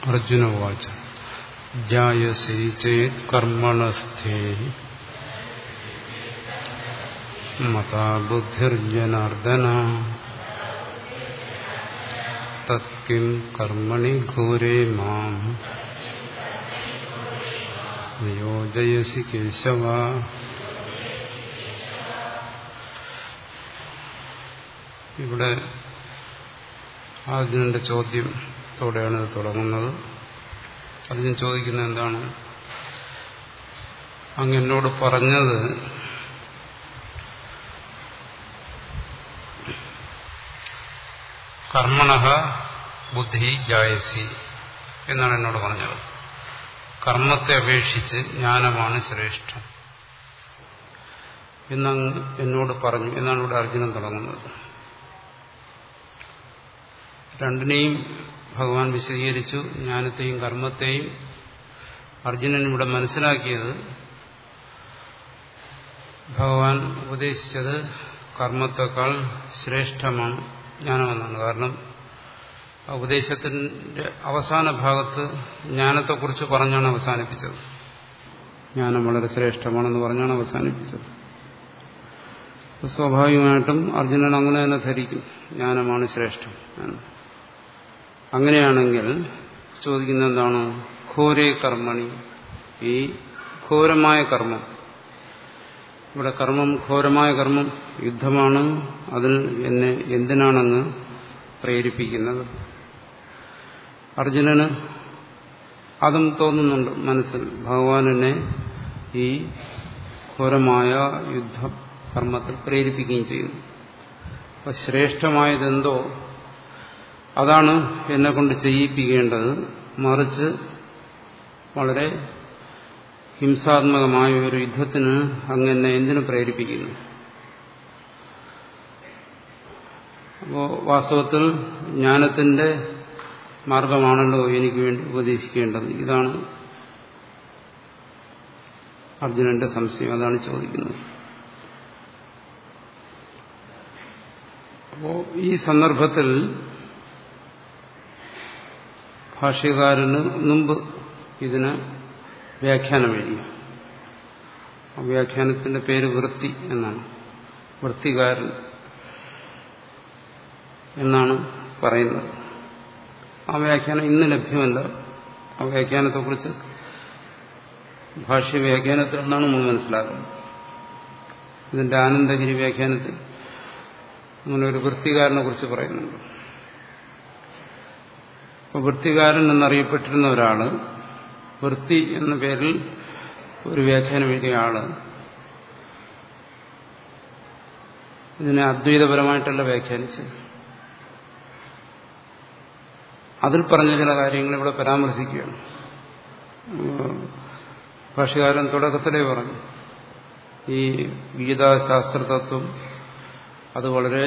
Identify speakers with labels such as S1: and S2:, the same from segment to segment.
S1: അർജുന വാച ജായസി ചേത് കർമ്മണസ്ഥേ മതാ ബുദ്ധിർജനാർദ്ദന തത്കിം കർമ്മണി ഘോരേ മാം നിയോജയസി കേശവ ഇവിടെ അർജുനന്റെ ചോദ്യത്തോടെയാണ് ഇത് തുടങ്ങുന്നത് അർജുൻ ചോദിക്കുന്നത് എന്താണ് അങ്ങ് എന്നോട് പറഞ്ഞത് കർമ്മണ ബുദ്ധി ജായസി എന്നാണ് എന്നോട് പറഞ്ഞത് കർമ്മത്തെ അപേക്ഷിച്ച് ജ്ഞാനമാണ് ശ്രേഷ്ഠം എന്നങ്ങ് എന്നോട് പറഞ്ഞു എന്നാണ് ഇവിടെ അർജുനൻ തുടങ്ങുന്നത് രണ്ടിനെയും ഭഗവാൻ വിശദീകരിച്ചു ജ്ഞാനത്തെയും കർമ്മത്തെയും അർജുനൻ ഇവിടെ മനസ്സിലാക്കിയത് ഭഗവാൻ ഉപദേശിച്ചത് കർമ്മത്തെക്കാൾ ശ്രേഷ്ഠമാണ് ജ്ഞാനമെന്നാണ് കാരണം ഉപദേശത്തിന്റെ അവസാന ഭാഗത്ത് ജ്ഞാനത്തെക്കുറിച്ച് പറഞ്ഞാണ് അവസാനിപ്പിച്ചത് ജ്ഞാനം വളരെ ശ്രേഷ്ഠമാണെന്ന് പറഞ്ഞാണ് അവസാനിപ്പിച്ചത് സ്വാഭാവികമായിട്ടും അർജുനൻ അങ്ങനെ തന്നെ ധരിക്കും ജ്ഞാനമാണ് ശ്രേഷ്ഠം എന്ന് അങ്ങനെയാണെങ്കിൽ ചോദിക്കുന്ന എന്താണ് ഘോരേ കർമ്മണി ഈ ഘോരമായ കർമ്മം ഇവിടെ കർമ്മം ഘോരമായ കർമ്മം യുദ്ധമാണ് അതിൽ എന്നെ എന്തിനാണെന്ന് പ്രേരിപ്പിക്കുന്നത് അർജുനന് അതും തോന്നുന്നുണ്ട് മനസ്സിൽ ഭഗവാനെ ഈ ഘോരമായ യുദ്ധ കർമ്മത്തിൽ പ്രേരിപ്പിക്കുകയും ചെയ്യുന്നു അപ്പൊ ശ്രേഷ്ഠമായതെന്തോ അതാണ് എന്നെ കൊണ്ട് ചെയ്യിപ്പിക്കേണ്ടത് മറിച്ച് വളരെ ഹിംസാത്മകമായ ഒരു യുദ്ധത്തിന് അങ്ങനെ എന്തിനു പ്രേരിപ്പിക്കുന്നു അപ്പോൾ വാസ്തവത്തിൽ ജ്ഞാനത്തിന്റെ മാർഗമാണല്ലോ എനിക്ക് വേണ്ടി ഉപദേശിക്കേണ്ടത് ഇതാണ് അർജുനന്റെ സംശയം അതാണ് ചോദിക്കുന്നത് അപ്പോ ഈ സന്ദർഭത്തിൽ ഭാഷ്യകാരന് മുമ്പ് ഇതിന് വ്യാഖ്യാനം എഴുതി ആ വ്യാഖ്യാനത്തിന്റെ പേര് വൃത്തി എന്നാണ് വൃത്തികാരൻ എന്നാണ് പറയുന്നത് ആ വ്യാഖ്യാനം ഇന്ന് ലഭ്യമല്ല ആ വ്യാഖ്യാനത്തെക്കുറിച്ച് ഭാഷ്യ വ്യാഖ്യാനത്തിൽ നിന്നാണ് നമ്മൾ മനസ്സിലാക്കുന്നത് ഇതിന്റെ ആനന്ദഗിരി വ്യാഖ്യാനത്തിൽ അങ്ങനെ ഒരു വൃത്തികാരനെ കുറിച്ച് പറയുന്നുണ്ട് അപ്പോൾ വൃത്തികാരൻ എന്നറിയപ്പെട്ടിരുന്ന ഒരാള് വൃത്തി എന്ന പേരിൽ ഒരു വ്യാഖ്യാനം എഴുതിയ ആള് ഇതിനെ അദ്വൈതപരമായിട്ടല്ല വ്യാഖ്യാനിച്ചത് അതിൽ പറഞ്ഞ ചില കാര്യങ്ങൾ ഇവിടെ പരാമർശിക്കുകയാണ് ഭാഷകാരൻ തുടക്കത്തിലേ പറഞ്ഞു ഈ ഗീതാശാസ്ത്രതത്വം അത് വളരെ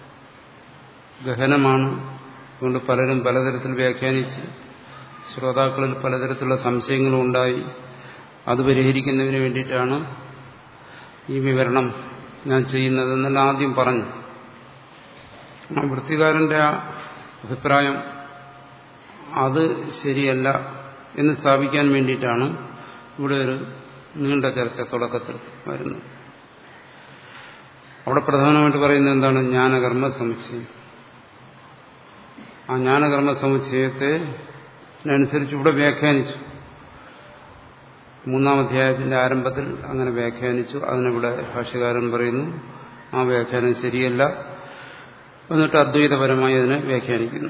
S1: ഗഹനമാണ് അതുകൊണ്ട് പലരും പലതരത്തിൽ വ്യാഖ്യാനിച്ച് ശ്രോതാക്കളിൽ പലതരത്തിലുള്ള സംശയങ്ങളും ഉണ്ടായി അത് പരിഹരിക്കുന്നതിന് വേണ്ടിയിട്ടാണ് ഈ വിവരണം ഞാൻ ചെയ്യുന്നതെന്നെല്ലാം ആദ്യം പറഞ്ഞു ആ വൃത്തികാരന്റെ ആ അഭിപ്രായം അത് ശരിയല്ല എന്ന് സ്ഥാപിക്കാൻ വേണ്ടിയിട്ടാണ് ഇവിടെ ഒരു നീണ്ട ചർച്ച തുടക്കത്തിൽ വരുന്നത് അവിടെ പ്രധാനമായിട്ട് പറയുന്നത് എന്താണ് ജ്ഞാനകർമ്മ സമുച്ചയം ആ ജ്ഞാനകർമ്മ സമുച്ചയത്തെ അനുസരിച്ച് ഇവിടെ വ്യാഖ്യാനിച്ചു മൂന്നാം അധ്യായത്തിന്റെ ആരംഭത്തിൽ അങ്ങനെ വ്യാഖ്യാനിച്ചു അതിനിവിടെ ഭാഷ്യകാരൻ പറയുന്നു ആ വ്യാഖ്യാനം ശരിയല്ല എന്നിട്ട് അദ്വൈതപരമായി അതിനെ വ്യാഖ്യാനിക്കുന്നു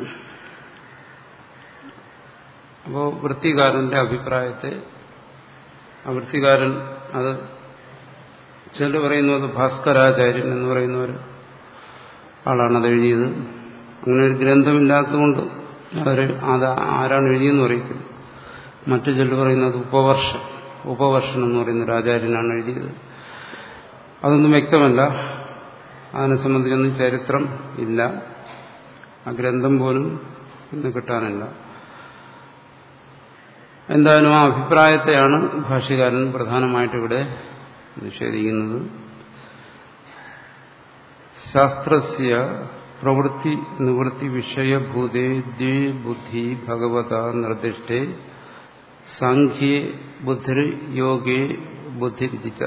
S1: അപ്പോൾ വൃത്തികാരന്റെ അഭിപ്രായത്തെ ആ വൃത്തികാരൻ അത് ചില പറയുന്നത് ഭാസ്കരാചാര്യൻ എന്ന് പറയുന്ന ഒരു ആളാണ് അത് എഴുതിയത് അങ്ങനെ ഒരു ഗ്രന്ഥമില്ലാത്തതുകൊണ്ട് അവർ അത് ആരാണ് എഴുതിയെന്ന് പറയത്തില്ല മറ്റു ചിലർ പറയുന്നത് ഉപവർഷം ഉപവർഷൻ എന്ന് പറയുന്ന ഒരു ആചാര്യനാണ് എഴുതിയത് അതൊന്നും വ്യക്തമല്ല അതിനെ സംബന്ധിച്ചൊന്നും ചരിത്രം ഇല്ല ആ ഗ്രന്ഥം പോലും ഇന്ന് കിട്ടാനില്ല എന്തായാലും ആ അഭിപ്രായത്തെയാണ് ഭാഷ്യകാരൻ പ്രധാനമായിട്ട് ഇവിടെ നിഷേധിക്കുന്നത് ശാസ്ത്രസ്യ പ്രവൃത്തി നിവൃത്തി വിഷയഭൂതേ ദ്വിബുദ്ധി ഭഗവത നിർദ്ദിഷ്ടേ സാഖ്യേ ബുദ്ധിർ യോഗേ ബുദ്ധിരിച്ച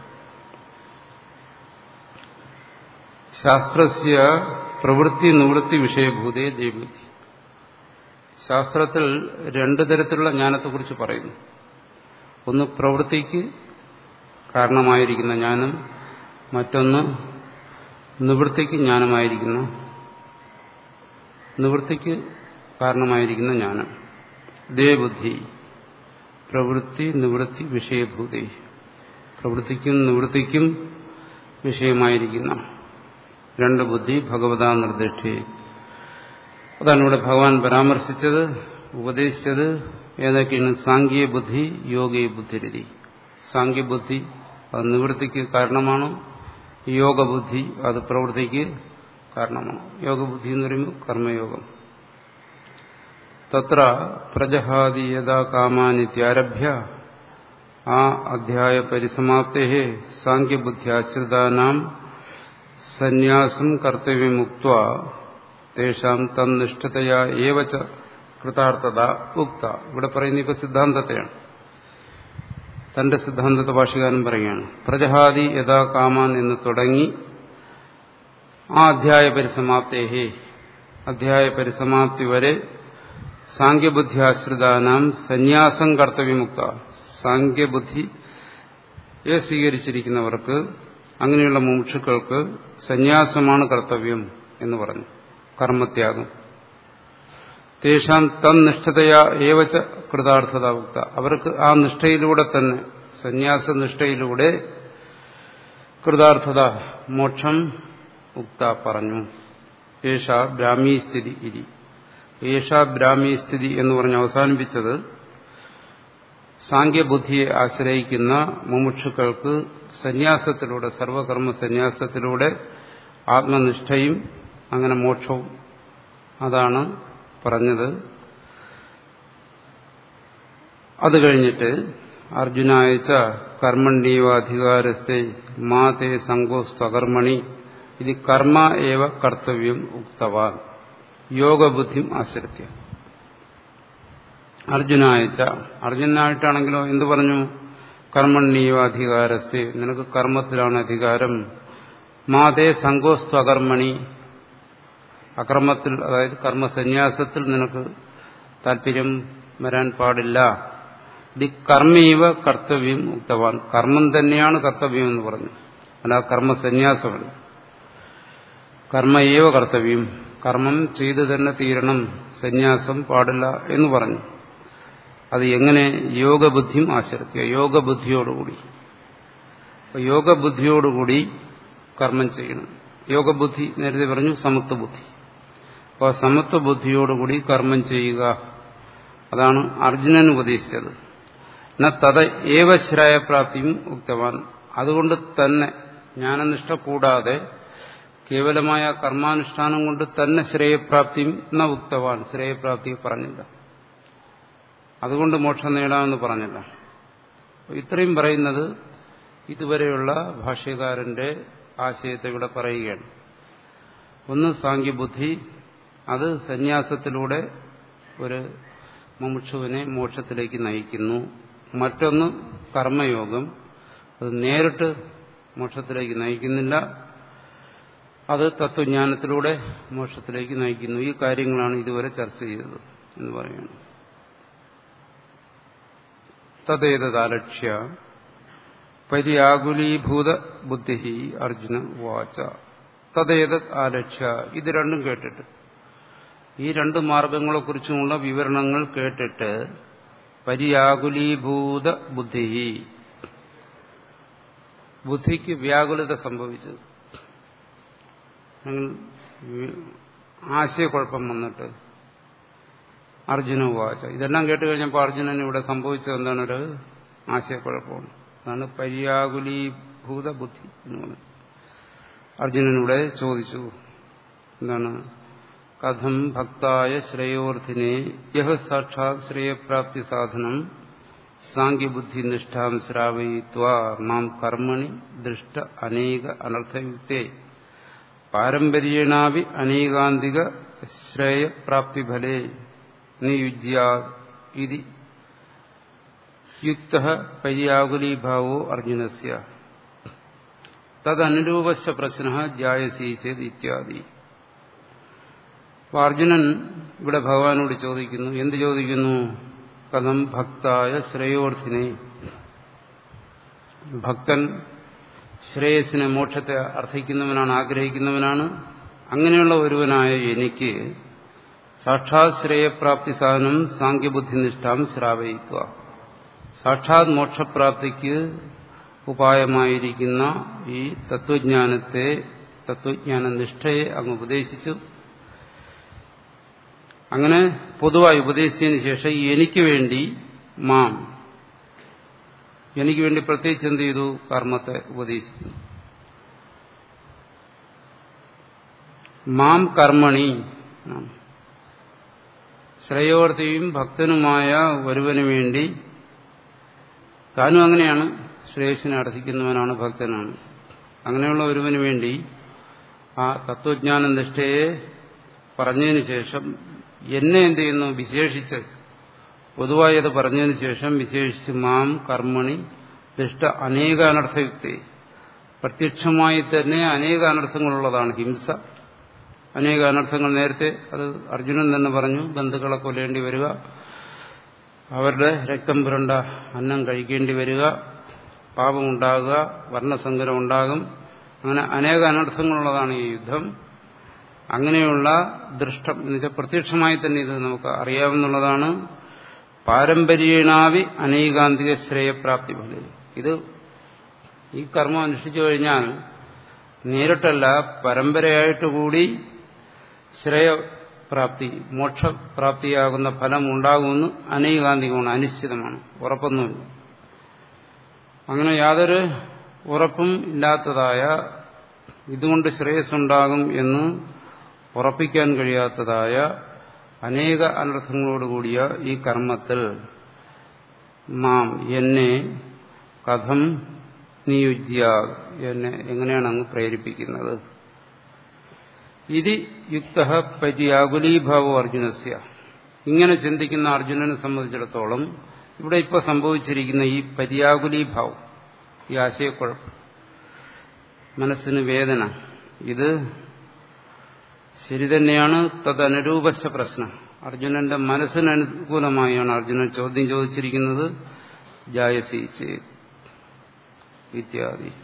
S1: ശാസ്ത്രസ്യ പ്രവൃത്തി നിവൃത്തി വിഷയഭൂതേ ദ്വിബുദ്ധി ശാസ്ത്രത്തിൽ രണ്ടു തരത്തിലുള്ള ജ്ഞാനത്തെക്കുറിച്ച് പറയുന്നു ഒന്ന് പ്രവൃത്തിക്ക് കാരണമായിരിക്കുന്ന ജ്ഞാനം മറ്റൊന്ന് നിവൃത്തിക്ക് ജ്ഞാനമായിരിക്കുന്ന നിവൃത്തിക്ക് കാരണമായിരിക്കുന്ന ജ്ഞാനം ദേബുദ്ധി പ്രവൃത്തി നിവൃത്തി വിഷയഭൂതി പ്രവൃത്തിക്കും നിവൃത്തിക്കും വിഷയമായിരിക്കുന്ന രണ്ട് ബുദ്ധി ഭഗവതാ നിർദ്ദിഷ്ടേ അതാണ് ഇവിടെ ഭഗവാൻ പരാമർശിച്ചത് ഉപദേശിച്ചത് ഏതൊക്കെയാണ് സാങ്കേയ ബുദ്ധി യോഗീയ ബുദ്ധിരതി സാങ്കേബുദ്ധി അത് നിവൃത്തിക്ക് കാരണമാണ് യോഗബുദ്ധി അത് പ്രവൃത്തിക്ക് കാരണമാണ് യോഗബുദ്ധി എന്ന് പറയുമ്പോൾ കർമ്മയോഗം തത്ര പ്രജഹാദി യഥാ കാമാനിത്യാരഭ്യ ആ അധ്യായ പരിസമാപ്തേ സാങ്കേബുദ്ധ്യാശ്രിതാനാം സന്യാസം കർത്തവ്യമുക്ത തേഷാം തന്നിഷ്ഠതയാ ഏവച്ച കൃതാർത്ഥത ഉക്ത ഇവിടെ പറയുന്ന ഇപ്പൊ സിദ്ധാന്തത്തെയാണ് തന്റെ സിദ്ധാന്തത്തെ ഭാഷകാരൻ പറയുകയാണ് പ്രജഹാദി യഥാ കാമാൻ എന്ന് തുടങ്ങി ആ അധ്യായ പരിസമാപ്തേഹേ അധ്യായ പരിസമാപ്തി വരെ സാങ്കേബുദ്ധ്യാശ്രിതാനാം സന്യാസം കർത്തവ്യമുക്ത സാങ്കേബുദ്ധി സ്വീകരിച്ചിരിക്കുന്നവർക്ക് അങ്ങനെയുള്ള മുമുക്ഷുക്കൾക്ക് സന്യാസമാണ് കർത്തവ്യം എന്ന് പറഞ്ഞു കർമ്മത്യാഗം തേഷാം തന്നിഷ്ഠതയാ ഏവച്ച കൃതാർത്ഥത ഉക്ത അവർക്ക് ആ നിഷ്ഠയിലൂടെ തന്നെ സന്യാസ നിഷ്ഠയിലൂടെ കൃതാർത്ഥത മോക്ഷം ഉക്ത പറഞ്ഞു ഏഷ ബ്രാഹ്മീ സ്ഥിതി ഇരി ഏഷ ബ്രാഹ്മീ സ്ഥിതി എന്ന് പറഞ്ഞ് അവസാനിപ്പിച്ചത് സാങ്കേബുദ്ധിയെ ആശ്രയിക്കുന്ന മുമുക്ഷുക്കൾക്ക് സന്യാസത്തിലൂടെ സർവകർമ്മ സന്യാസത്തിലൂടെ ആത്മനിഷ്ഠയും അങ്ങനെ മോക്ഷവും അതാണ് പറഞ്ഞത് അത് കഴിഞ്ഞിട്ട് അർജുനായച്ച കർമ്മണ്യവാധികാരസ്ഥെ മാതേ സങ്കോസ്തകർമ്മണി ഇത് കർമ്മ ഏവ കർത്തവ്യം ഉക്തവാൻ യോഗബുദ്ധിം ആശ്രിത്യ അർജുനായച്ച അർജുനായിട്ടാണെങ്കിലോ എന്തു പറഞ്ഞു കർമ്മണ്യവാധികാരസ്ഥെ നിനക്ക് കർമ്മത്തിലാണ് അധികാരം മാതേ സങ്കോസ്തകർമ്മണി അക്രമത്തിൽ അതായത് കർമ്മസന്യാസത്തിൽ നിനക്ക് താല്പര്യം വരാൻ പാടില്ല ഇത് കർമ്മീവ കർത്തവ്യം ഉക്തവാൻ കർമ്മം തന്നെയാണ് കർത്തവ്യം എന്ന് പറഞ്ഞു അല്ല കർമ്മസന്യാസമല്ല കർമ്മയേവ കർത്തവ്യം കർമ്മം ചെയ്തു തന്നെ തീരണം സന്യാസം പാടില്ല എന്ന് പറഞ്ഞു അത് എങ്ങനെ യോഗബുദ്ധിയും ആശ്രയിക്കുക യോഗബുദ്ധിയോടുകൂടി യോഗബുദ്ധിയോടുകൂടി കർമ്മം ചെയ്യണം യോഗബുദ്ധി നേരത്തെ പറഞ്ഞു സമത്വ ബുദ്ധി അപ്പോൾ സമത്വ ബുദ്ധിയോടുകൂടി കർമ്മം ചെയ്യുക അതാണ് അർജുനൻ ഉപദേശിച്ചത് എന്നാൽ തത ഏവ ശ്രേയപ്രാപ്തിയും ഉക്തവാൻ അതുകൊണ്ട് തന്നെ ജ്ഞാനനിഷ്ഠ കൂടാതെ കേവലമായ കർമാനുഷ്ഠാനം കൊണ്ട് തന്നെ ശ്രേയപ്രാപ്തിയും ന ഉക്തവാൻ ശ്രേയപ്രാപ്തി പറഞ്ഞില്ല അതുകൊണ്ട് മോക്ഷം നേടാമെന്ന് പറഞ്ഞില്ല ഇത്രയും പറയുന്നത് ഇതുവരെയുള്ള ഭാഷ്യകാരന്റെ ആശയത്തെ ഇവിടെ പറയുകയാണ് ഒന്ന് സാങ്കേബുദ്ധി അത് സന്യാസത്തിലൂടെ ഒരു മുമുക്ഷുവിനെ മോക്ഷത്തിലേക്ക് നയിക്കുന്നു മറ്റൊന്ന് കർമ്മയോഗം അത് നേരിട്ട് മോക്ഷത്തിലേക്ക് നയിക്കുന്നില്ല അത് തത്വജ്ഞാനത്തിലൂടെ മോക്ഷത്തിലേക്ക് നയിക്കുന്നു ഈ കാര്യങ്ങളാണ് ഇതുവരെ ചർച്ച ചെയ്തത് എന്ന് പറയുന്നു തദ്ദേതാലക്ഷ്യ പര്യാകുലീഭൂത ബുദ്ധി അർജുന വാച തദ്ദേതത് ആലക്ഷ്യ ഇത് രണ്ടും കേട്ടിട്ട് ഈ രണ്ട് മാർഗങ്ങളെക്കുറിച്ചുമുള്ള വിവരണങ്ങൾ കേട്ടിട്ട് പര്യാകുലീഭൂത ബുദ്ധി ബുദ്ധിക്ക് വ്യാകുലത സംഭവിച്ചത് ആശയക്കുഴപ്പം വന്നിട്ട് അർജുന വാച ഇതെല്ലാം കേട്ട് കഴിഞ്ഞപ്പോൾ അർജുനൻ ഇവിടെ സംഭവിച്ചത് എന്താണ് ഒരു ആശയക്കുഴപ്പമാണ് അതാണ് പര്യാകുലീഭൂത ബുദ്ധി എന്ന് പറയുന്നത് അർജുനനിവിടെ ചോദിച്ചു എന്താണ് കഥം ഭക്തായ ശ്രേയോർത്ഥിനെ യഹ സാക്ഷാത് ശ്രേയപ്രാപ്തി സാധനം സാങ്കേബുദ്ധി നിഷ്ഠാം ശ്രാവയിത്വ മാം കർമ്മണി ദൃഷ്ട അനേക അനർത്ഥയുക്തേ പാരമ്പര്യേണാവി അനേകാന്തിക ശ്രേയപ്രാപ്തിഫലേ നിയുജ്യാ ഇതി യുക്ത പര്യാകുലീഭാവോ അർജുനസ്യ തദനുരൂപശ പ്രശ്ന ജായസി ചേത് ഇത്യാദി അർജുനൻ ഇവിടെ ഭഗവാനോട് ചോദിക്കുന്നു എന്ത് ചോദിക്കുന്നു കഥം ഭക്തായ ശ്രേയോർത്ഥിനെ ഭക്തൻ ശ്രേയസിനെ മോക്ഷത്തെ അർത്ഥിക്കുന്നവനാണ് ആഗ്രഹിക്കുന്നവനാണ് അങ്ങനെയുള്ള ഒരുവനായ എനിക്ക് സാക്ഷാത് ശ്രേയപ്രാപ്തി സാധനം സാങ്ക്യബുദ്ധിനിഷ്ഠാം ശ്രാവയിത്വ സാക്ഷാത് മോക്ഷപ്രാപ്തിക്ക് ഉപായമായിരിക്കുന്ന ഈ തത്വജ്ഞാനത്തെ തത്വജ്ഞാന നിഷ്ഠയെ അങ്ങ് ഉപദേശിച്ചു അങ്ങനെ പൊതുവായി ഉപദേശിച്ചതിന് ശേഷം എനിക്ക് വേണ്ടി മാം എനിക്ക് വേണ്ടി പ്രത്യേകിച്ച് എന്ത് ചെയ്തു കർമ്മത്തെ ഉപദേശിക്കുന്നു മാം കർമ്മണി ശ്രേയോർത്ഥിയും ഭക്തനുമായ ഒരുവന് വേണ്ടി താനും അങ്ങനെയാണ് ശ്രേയസിനെ അർത്ഥിക്കുന്നവനാണ് ഭക്തനാണ് അങ്ങനെയുള്ള ഒരുവന് വേണ്ടി ആ തത്വജ്ഞാന നിഷ്ഠയെ പറഞ്ഞതിന് ശേഷം എന്നെ എന്ത് ചെയ്യുന്നു വിശേഷിച്ച് പൊതുവായി അത് പറഞ്ഞതിന് ശേഷം വിശേഷിച്ച് മാം കർമ്മണി നിഷ്ഠ അനേക അനർത്ഥയുക്തി പ്രത്യക്ഷമായി തന്നെ അനേക അനർത്ഥങ്ങളുള്ളതാണ് ഹിംസ അനേക അനർത്ഥങ്ങൾ നേരത്തെ അത് അർജുനൻ തന്നെ പറഞ്ഞു ബന്ധുക്കളെ കൊല്ലേണ്ടി വരിക അവരുടെ രക്തം പുരണ്ട അന്നം കഴിക്കേണ്ടി വരിക പാപമുണ്ടാകുക വർണ്ണസങ്കരം ഉണ്ടാകും അങ്ങനെ അനേക അനർത്ഥങ്ങളുള്ളതാണ് ഈ യുദ്ധം അങ്ങനെയുള്ള ദൃഷ്ടം എന്നുവെച്ചാൽ പ്രത്യക്ഷമായി തന്നെ ഇത് നമുക്ക് അറിയാവുന്നതാണ് പാരമ്പര്യേണാവി അനേകാന്തിക ശ്രേയപ്രാപ്തി പോലെ ഇത് ഈ കർമ്മം അനുഷ്ഠിച്ചു കഴിഞ്ഞാൽ നേരിട്ടല്ല പരമ്പരയായിട്ട് കൂടി ശ്രേയപ്രാപ്തി മോക്ഷപ്രാപ്തിയാകുന്ന ഫലം ഉണ്ടാകുമെന്ന് അനേകാന്തികമാണ് അനിശ്ചിതമാണ് ഉറപ്പൊന്നുമില്ല അങ്ങനെ യാതൊരു ഉറപ്പും ഇല്ലാത്തതായ ഇതുകൊണ്ട് ശ്രേയസ്സുണ്ടാകും എന്ന് ഉറപ്പിക്കാൻ കഴിയാത്തതായ അനേക അനർത്ഥങ്ങളോടുകൂടിയ ഈ കർമ്മത്തിൽ മാം എന്നെ കഥം നിയുജ്യ എന്നെ എങ്ങനെയാണ് അങ്ങ് പ്രേരിപ്പിക്കുന്നത് ഇത് യുക്ത പര്യാകുലീഭാവോ അർജുനസ്യ ഇങ്ങനെ ചിന്തിക്കുന്ന അർജുനനെ സംബന്ധിച്ചിടത്തോളം ഇവിടെ ഇപ്പോൾ സംഭവിച്ചിരിക്കുന്ന ഈ പര്യാകുലീഭാവം ഈ ആശയക്കുഴപ്പം മനസ്സിന് വേദന ഇത് ശരി തന്നെയാണ് തദനുരൂപശ പ്രശ്നം അർജുനന്റെ മനസ്സിന് അനുകൂലമായാണ് അർജുനൻ ചോദ്യം ചോദിച്ചിരിക്കുന്നത് ജായസി ചെയ്ത് ഇത്യാദി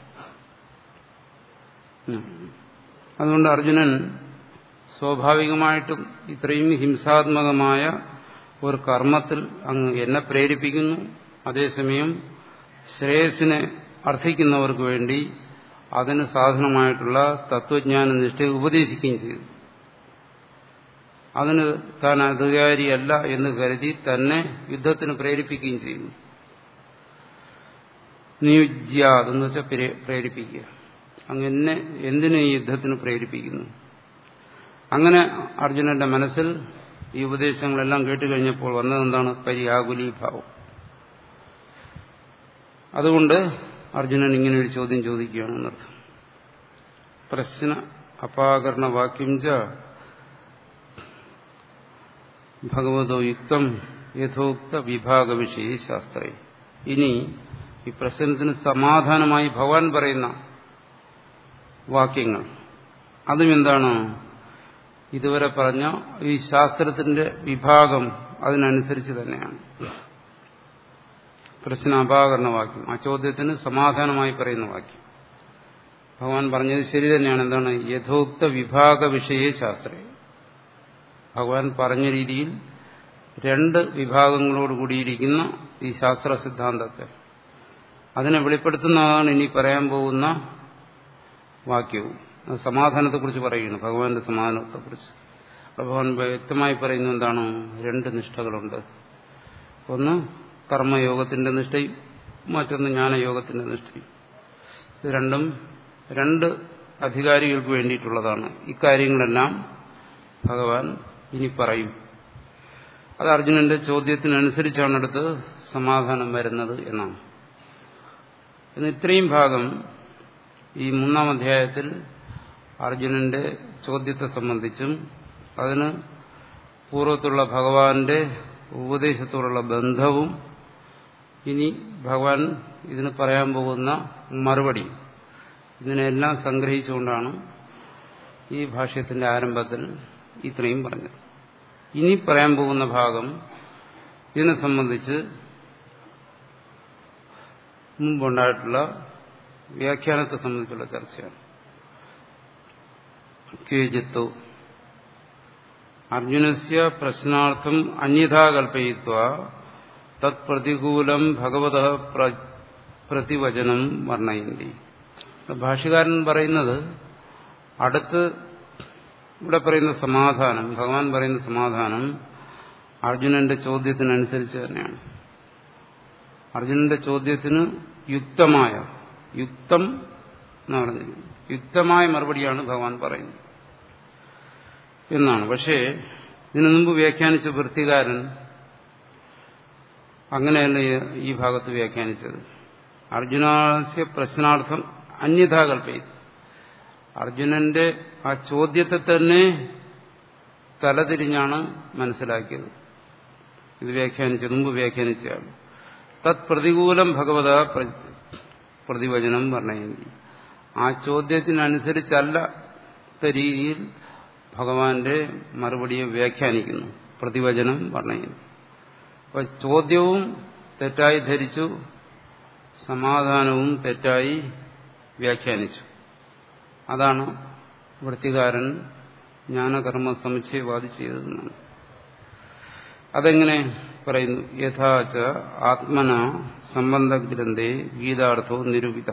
S1: അതുകൊണ്ട് അർജുനൻ സ്വാഭാവികമായിട്ടും ഇത്രയും ഹിംസാത്മകമായ ഒരു കർമ്മത്തിൽ അങ്ങ് എന്നെ പ്രേരിപ്പിക്കുന്നു അതേസമയം ശ്രേയസിനെ അർത്ഥിക്കുന്നവർക്ക് വേണ്ടി അതിന് സാധനമായിട്ടുള്ള തത്വജ്ഞാന നിഷ്ഠയെ ഉപദേശിക്കുകയും ചെയ്തു അതിന് താൻ അധികാരിയല്ല എന്ന് കരുതി തന്നെ യുദ്ധത്തിന് പ്രേരിപ്പിക്കുകയും ചെയ്യുന്നു നിയുജ്യാത് എന്ന് വെച്ചാൽ പ്രേരിപ്പിക്കുക അങ്ങനെ എന്തിനു ഈ യുദ്ധത്തിന് പ്രേരിപ്പിക്കുന്നു അങ്ങനെ അർജുനന്റെ മനസ്സിൽ ഈ ഉപദേശങ്ങളെല്ലാം കേട്ടുകഴിഞ്ഞപ്പോൾ വന്നതെന്താണ് പരിയാകുലീഭാവം അതുകൊണ്ട് അർജുനൻ ഇങ്ങനെ ഒരു ചോദ്യം ചോദിക്കുകയാണെന്നർത്ഥം പ്രശ്ന അപാകരണ വാക്യം ച ഭഗവതോ യുക്തം യഥോക്ത വിഭാഗ വിഷയ ശാസ്ത്രേ ഇനി ഈ പ്രശ്നത്തിന് സമാധാനമായി ഭഗവാൻ പറയുന്ന വാക്യങ്ങൾ അതും എന്താണ് ഇതുവരെ പറഞ്ഞ ഈ ശാസ്ത്രത്തിന്റെ വിഭാഗം അതിനനുസരിച്ച് തന്നെയാണ് പ്രശ്നാപാകരണ വാക്യം ആ ചോദ്യത്തിന് സമാധാനമായി പറയുന്ന വാക്യം ഭഗവാൻ പറഞ്ഞത് ശരി തന്നെയാണ് എന്താണ് യഥോക്ത വിഭാഗ വിഷയ ശാസ്ത്രേ ഭഗവാൻ പറഞ്ഞ രീതിയിൽ രണ്ട് വിഭാഗങ്ങളോട് കൂടിയിരിക്കുന്ന ഈ ശാസ്ത്ര സിദ്ധാന്തത്തെ അതിനെ വെളിപ്പെടുത്തുന്നതാണ് ഇനി പറയാൻ പോകുന്ന വാക്യവും അത് സമാധാനത്തെക്കുറിച്ച് പറയുന്നു ഭഗവാന്റെ സമാധാനത്തെക്കുറിച്ച് ഭഗവാൻ വ്യക്തമായി പറയുന്നത് എന്താണ് രണ്ട് നിഷ്ഠകളുണ്ട് ഒന്ന് കർമ്മയോഗത്തിന്റെ നിഷ്ഠയും മറ്റൊന്ന് ജ്ഞാനയോഗത്തിന്റെ നിഷ്ഠയും ഇത് രണ്ടും രണ്ട് അധികാരികൾക്ക് വേണ്ടിയിട്ടുള്ളതാണ് ഇക്കാര്യങ്ങളെല്ലാം ഭഗവാൻ ഇനി പറയും അത് അർജുനന്റെ ചോദ്യത്തിനനുസരിച്ചാണ് അടുത്ത് സമാധാനം വരുന്നത് എന്നാണ് ഇന്ന് ഇത്രയും ഭാഗം ഈ മൂന്നാം അധ്യായത്തിൽ അർജുനന്റെ ചോദ്യത്തെ സംബന്ധിച്ചും അതിന് പൂർവ്വത്തുള്ള ഭഗവാന്റെ ഉപദേശത്തോടുള്ള ബന്ധവും ഇനി ഭഗവാൻ ഇതിന് പറയാൻ പോകുന്ന മറുപടി ഇതിനെല്ലാം സംഗ്രഹിച്ചുകൊണ്ടാണ് ഈ ഭാഷ്യത്തിന്റെ ആരംഭത്തിൽ ഇത്രയും പറഞ്ഞത് ഇനി പറയാൻ പോകുന്ന ഭാഗം ഇതിനെ സംബന്ധിച്ച് മുമ്പുണ്ടായിട്ടുള്ള വ്യാഖ്യാനത്തെ സംബന്ധിച്ചുള്ള ചർച്ചയാണ് കേജിത്തു അർജുനസ്യ പ്രശ്നാർത്ഥം അന്യഥാ കൽപ്പയിത്വ തത് പ്രതികൂലം ഭഗവത പ്രതിവചനം വർണ്ണയന്തി ഭാഷ്യകാരൻ പറയുന്നത് അടുത്ത് ഇവിടെ പറയുന്ന സമാധാനം ഭഗവാൻ പറയുന്ന സമാധാനം അർജുനന്റെ ചോദ്യത്തിനനുസരിച്ച് തന്നെയാണ് അർജുനന്റെ ചോദ്യത്തിന് യുക്തമായ യുക്തം എന്ന് പറഞ്ഞത് യുക്തമായ മറുപടിയാണ് ഭഗവാൻ പറയുന്നത് എന്നാണ് പക്ഷേ ഇതിനു മുമ്പ് വ്യാഖ്യാനിച്ച വൃത്തികാരൻ അങ്ങനെയല്ല ഈ ഭാഗത്ത് വ്യാഖ്യാനിച്ചത് അർജുനാസ്യ പ്രശ്നാർത്ഥം അന്യഥാ കൽപ്പയിച്ചു അർജുനന്റെ ആ ചോദ്യത്തെ തന്നെ തലതിരിഞ്ഞാണ് മനസ്സിലാക്കിയത് ഇത് വ്യാഖ്യാനിച്ചത് മുമ്പ് വ്യാഖ്യാനിച്ചതാണ് തത് പ്രതികൂലം ഭഗവത പ്രതിവചനം വർണ്ണയന്തി ആ ചോദ്യത്തിനനുസരിച്ചല്ല രീതിയിൽ ഭഗവാന്റെ മറുപടിയെ വ്യാഖ്യാനിക്കുന്നു പ്രതിവചനം വർണ്ണയുന്നു അപ്പൊ ചോദ്യവും തെറ്റായി ധരിച്ചു സമാധാനവും തെറ്റായി വ്യാഖ്യാനിച്ചു അതാണ് വൃത്തികാരൻ ജ്ഞാനകർമ്മ സമുച്ചയവാദി ചെയ്തതെന്നാണ് അതെങ്ങനെ പറയുന്നു യഥാച ആത്മന സംബന്ധഗ്രന്ഥേ ഗീതാർത്ഥോ നിരൂപിത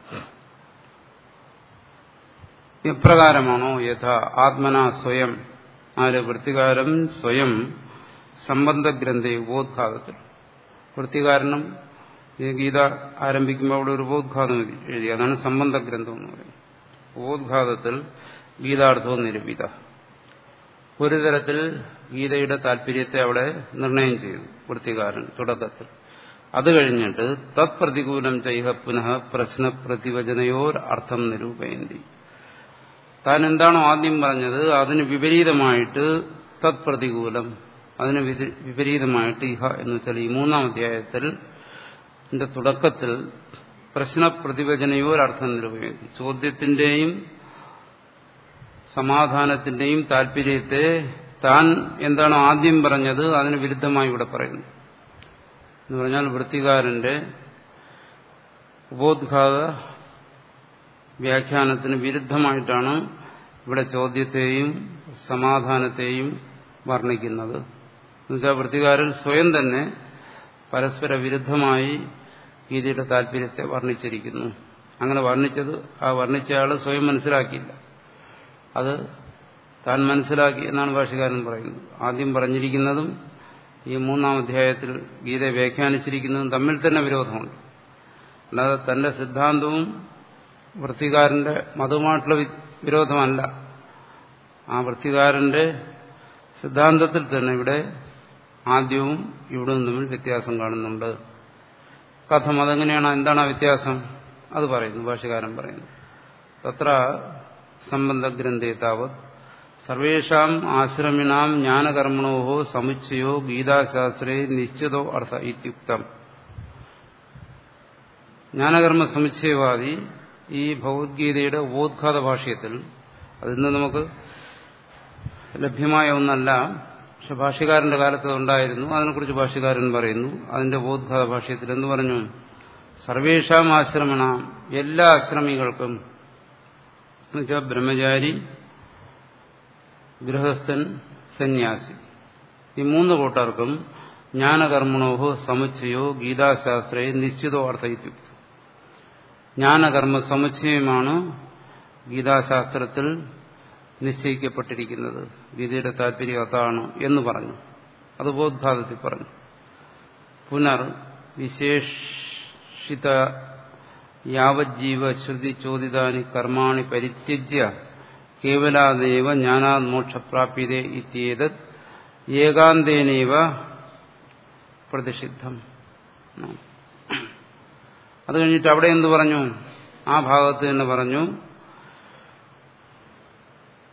S1: എപ്രകാരമാണോ യഥാ ആത്മന സ്വയം ആര് വൃത്തികാരം സ്വയം സംബന്ധഗ്രന്ഥേ ഉപോദ്ഘാതത്തിൽ വൃത്തികാരനും ഈ ഗീത ആരംഭിക്കുമ്പോൾ അവിടെ ഒരു ഉപോദ്ഘാതം എഴുതി അതാണ് സംബന്ധഗ്രന്ഥം എന്ന് പറയുന്നത് ഉപോദ്ഘാതത്തിൽ ഗീതാർത്ഥവും നിരൂപിത ഒരു തരത്തിൽ ഗീതയുടെ താല്പര്യത്തെ അവിടെ നിർണയം ചെയ്തു വൃത്തികാരൻ തുടക്കത്തിൽ അത് കഴിഞ്ഞിട്ട് തത് പ്രതികൂലം ചെയ്ഹ പുനഃ പ്രശ്ന പ്രതിവചനയോർ അർത്ഥം നിരൂപയന്തി താൻ എന്താണോ ആദ്യം പറഞ്ഞത് അതിന് വിപരീതമായിട്ട് തത് പ്രതികൂലം അതിന് വിപരീതമായിട്ട് ഇഹ എന്ന് വെച്ചാൽ ഈ മൂന്നാം അധ്യായത്തിൽ തുടക്കത്തിൽ പ്രശ്ന പ്രതിവചനയോർ അർത്ഥം നിരൂപയന്തി ചോദ്യത്തിന്റെയും സമാധാനത്തിന്റെയും താല്പര്യത്തെ താൻ എന്താണോ ആദ്യം പറഞ്ഞത് അതിന് വിരുദ്ധമായി ഇവിടെ പറയുന്നു എന്ന് പറഞ്ഞാൽ വൃത്തികാരന്റെ ഉപോദ്ഘാത വ്യാഖ്യാനത്തിന് വിരുദ്ധമായിട്ടാണ് ഇവിടെ ചോദ്യത്തെയും സമാധാനത്തെയും വർണ്ണിക്കുന്നത് എന്നുവെച്ചാൽ വൃത്തികാരൻ സ്വയം തന്നെ പരസ്പര വിരുദ്ധമായി ഗീതയുടെ താല്പര്യത്തെ വർണ്ണിച്ചിരിക്കുന്നു അങ്ങനെ വർണ്ണിച്ചത് ആ വർണ്ണിച്ചയാൾ സ്വയം മനസ്സിലാക്കിയില്ല അത് താൻ മനസ്സിലാക്കി എന്നാണ് ഭാഷകാരൻ പറയുന്നത് ആദ്യം പറഞ്ഞിരിക്കുന്നതും ഈ മൂന്നാം അധ്യായത്തിൽ ഗീത വ്യാഖ്യാനിച്ചിരിക്കുന്നതും തമ്മിൽ തന്നെ വിരോധമുണ്ട് അല്ലാതെ തന്റെ സിദ്ധാന്തവും വൃത്തികാരന്റെ മതവുമായിട്ടുള്ള വിരോധമല്ല ആ വൃത്തികാരന്റെ സിദ്ധാന്തത്തിൽ തന്നെ ഇവിടെ ആദ്യവും ഇവിടവും തമ്മിൽ വ്യത്യാസം കാണുന്നുണ്ട് കഥം അതെങ്ങനെയാണ് എന്താണ് ആ വ്യത്യാസം അത് പറയുന്നു ഭാഷകാരൻ പറയുന്നു തത്ര സംബന്ധഗ്രന്ഥേ താവത് സർവേഷാം ആശ്രമിണാം ജ്ഞാനകർമ്മണോ സമുച്ചയോ ഗീതാശാസ്ത്രേ നിശ്ചിതോ അർത്ഥ ഇത്യുക്തം ജ്ഞാനകർമ്മ സമുച്ചയവാദി ഈ ഭഗവത്ഗീതയുടെ ഉപോദ്ഘാത ഭാഷ്യത്തിൽ അതിന്ന് നമുക്ക് ലഭ്യമായ ഒന്നല്ല പക്ഷെ ഭാഷ്യകാരന്റെ കാലത്ത് ഉണ്ടായിരുന്നു അതിനെക്കുറിച്ച് ഭാഷ്യകാരൻ പറയുന്നു അതിന്റെ ഉപോദ്ഘാത ഭാഷ്യത്തിൽ എന്ന് പറഞ്ഞു സർവേഷാം ആശ്രമണ എല്ലാ ആശ്രമികൾക്കും എന്നുവെച്ചാൽ ബ്രഹ്മചാരി ഗൃഹസ്ഥൻ സന്യാസി ഈ മൂന്ന് കൂട്ടർക്കും ജ്ഞാനകർമ്മണോഹോ സമുച്ചയോ ഗീതാശാസ്ത്രയെ നിശ്ചിതോ അർത്ഥയിത്യുക്തം ജ്ഞാനകർമ്മ സമുച്ചയമാണ് ഗീതാശാസ്ത്രത്തിൽ നിശ്ചയിക്കപ്പെട്ടിരിക്കുന്നത് ഗീതയുടെ താല്പര്യം അതാണ് എന്ന് പറഞ്ഞു അത് ബോദ്ഘാതത്തിൽ പറഞ്ഞു പുനർ വിശേഷിത യാവജ്ജീവ ശ്രുതി ചോദിതാനി കർമാണി പരിത്യജ്യ കേവലാദേവ ജ്ഞാനാത് മോക്ഷപ്രാപ്യതേ ഇത്യേതത് ഏകാന്തേനേവ പ്രതിഷിദ്ധം അത് കഴിഞ്ഞിട്ട് അവിടെ എന്ത് പറഞ്ഞു ആ ഭാഗത്ത് തന്നെ പറഞ്ഞു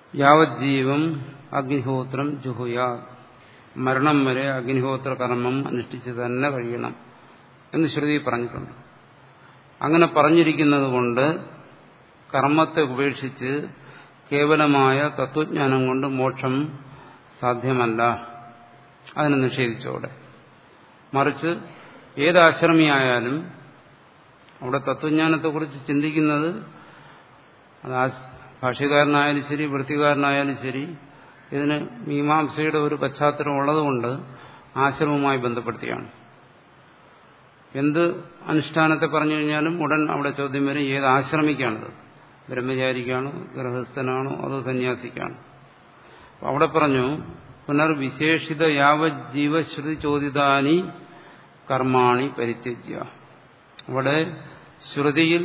S1: യാവജ്ജീവം അഗ്നിഹോത്രം ജുഹുയാ മരണം വരെ അഗ്നിഹോത്ര കർമ്മം അനുഷ്ഠിച്ച് തന്നെ കഴിയണം എന്ന് ശ്രുതി പറഞ്ഞിട്ടുണ്ട് അങ്ങനെ പറഞ്ഞിരിക്കുന്നത് കൊണ്ട് കർമ്മത്തെ ഉപേക്ഷിച്ച് കേവലമായ തത്വജ്ഞാനം കൊണ്ട് മോക്ഷം സാധ്യമല്ല അതിനെ നിഷേധിച്ചോടെ മറിച്ച് ഏതാശ്രമിയായാലും അവിടെ തത്വജ്ഞാനത്തെക്കുറിച്ച് ചിന്തിക്കുന്നത് അത് ഭാഷ്യകാരനായാലും ശരി വൃത്തികാരനായാലും ശരി ഇതിന് മീമാംസയുടെ ഒരു പശ്ചാത്തലം ഉള്ളതുകൊണ്ട് ആശ്രമവുമായി ബന്ധപ്പെടുത്തിയാണ് എന്ത് അനുഷ്ഠാനത്തെ പറഞ്ഞു കഴിഞ്ഞാലും ഉടൻ അവിടെ ചോദ്യം വരും ഏത് ആശ്രമിക്കാണത് ബ്രഹ്മചാരിക്കാണോ ഗൃഹസ്ഥനാണോ അതോ സന്യാസിക്കാണോ അവിടെ പറഞ്ഞു പുനർവിശേഷിത യാവത് ജീവശ്രുതി ചോദിതാനി കർമാണി പരിത്യജ്യ അവിടെ ശ്രുതിയിൽ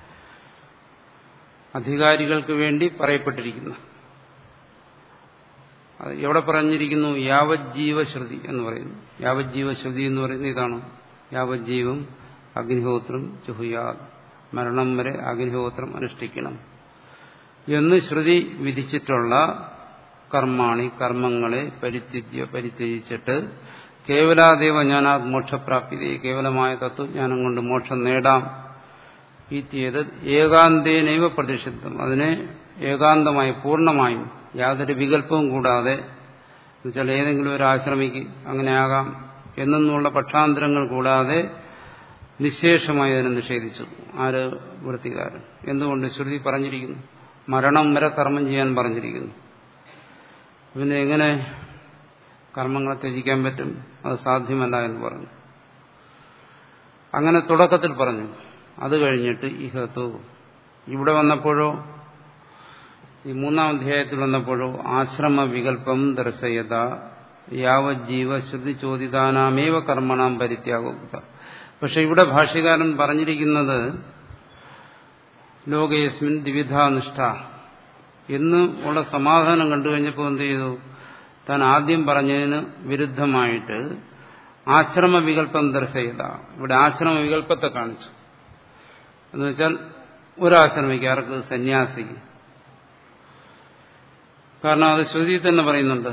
S1: അധികാരികൾക്ക് വേണ്ടി പറയപ്പെട്ടിരിക്കുന്നു എവിടെ പറഞ്ഞിരിക്കുന്നു യാവജ്ജീവശ്രുതി എന്ന് പറയുന്നു യാവജ്ജീവശ്രുതി എന്ന് പറയുന്നത് ഇതാണ് യാവജ്ജീവം അഗ്നിഹോത്രം ചുഹുയാ മരണം വരെ അഗ്നിഹോത്രം അനുഷ്ഠിക്കണം എന്ന് ശ്രുതി വിധിച്ചിട്ടുള്ള കർമാണി കർമ്മങ്ങളെ പരിത്യജ്യ പരിത്യജിച്ചിട്ട് കേവലാദേവ ജ്ഞാനാത് മോക്ഷപ്രാപ്തി കേവലമായ തത്വജ്ഞാനം കൊണ്ട് മോക്ഷം നേടാം ഈത്തിയത് ഏകാന്തേനൈവ പ്രതിഷിദ്ധം അതിനെ ഏകാന്തമായി പൂർണ്ണമായും യാതൊരു വികല്പവും കൂടാതെ എന്നുവെച്ചാൽ ഏതെങ്കിലും ഒരു ആശ്രമിക്ക് അങ്ങനെ ആകാം എന്നുള്ള പക്ഷാന്തരങ്ങൾ കൂടാതെ നിശേഷമായി അതിനെ നിഷേധിച്ചു ആര് വൃത്തികാരൻ എന്തുകൊണ്ട് ശ്രുതി പറഞ്ഞിരിക്കുന്നു മരണം വരെ കർമ്മം ചെയ്യാൻ പറഞ്ഞിരിക്കുന്നു പിന്നെ എങ്ങനെ കർമ്മങ്ങളെ ത്യജിക്കാൻ പറ്റും അത് സാധ്യമല്ല എന്ന് പറഞ്ഞു അങ്ങനെ തുടക്കത്തിൽ പറഞ്ഞു അത് കഴിഞ്ഞിട്ട് ഇഹത്തു ഇവിടെ വന്നപ്പോഴോ ഈ മൂന്നാം അധ്യായത്തിൽ വന്നപ്പോഴോ ആശ്രമ വികല്പം ദർശയത യാവജ്ജീവ ശ്രുതി ചോദിതാനാമേവ കർമ്മണാം പരിത്യാഗോക്ത പക്ഷെ ഇവിടെ ഭാഷ്യകാരൻ പറഞ്ഞിരിക്കുന്നത് ലോകയസ്മിൻ ദ്വിവിധാനിഷ്ഠ എന്ന് ഉള്ള സമാധാനം കണ്ടു കഴിഞ്ഞപ്പോൾ എന്ത് ചെയ്തു താൻ ആദ്യം പറഞ്ഞതിന് വിരുദ്ധമായിട്ട് ആശ്രമ വികല്പം ദർശയത ഇവിടെ ആശ്രമ വികല്പത്തെ കാണിച്ചു എന്നുവെച്ചാൽ ഒരാശ്രമിക്ക് ആർക്ക് സന്യാസിക്ക് കാരണം അത് ശ്രുതി തന്നെ പറയുന്നുണ്ട്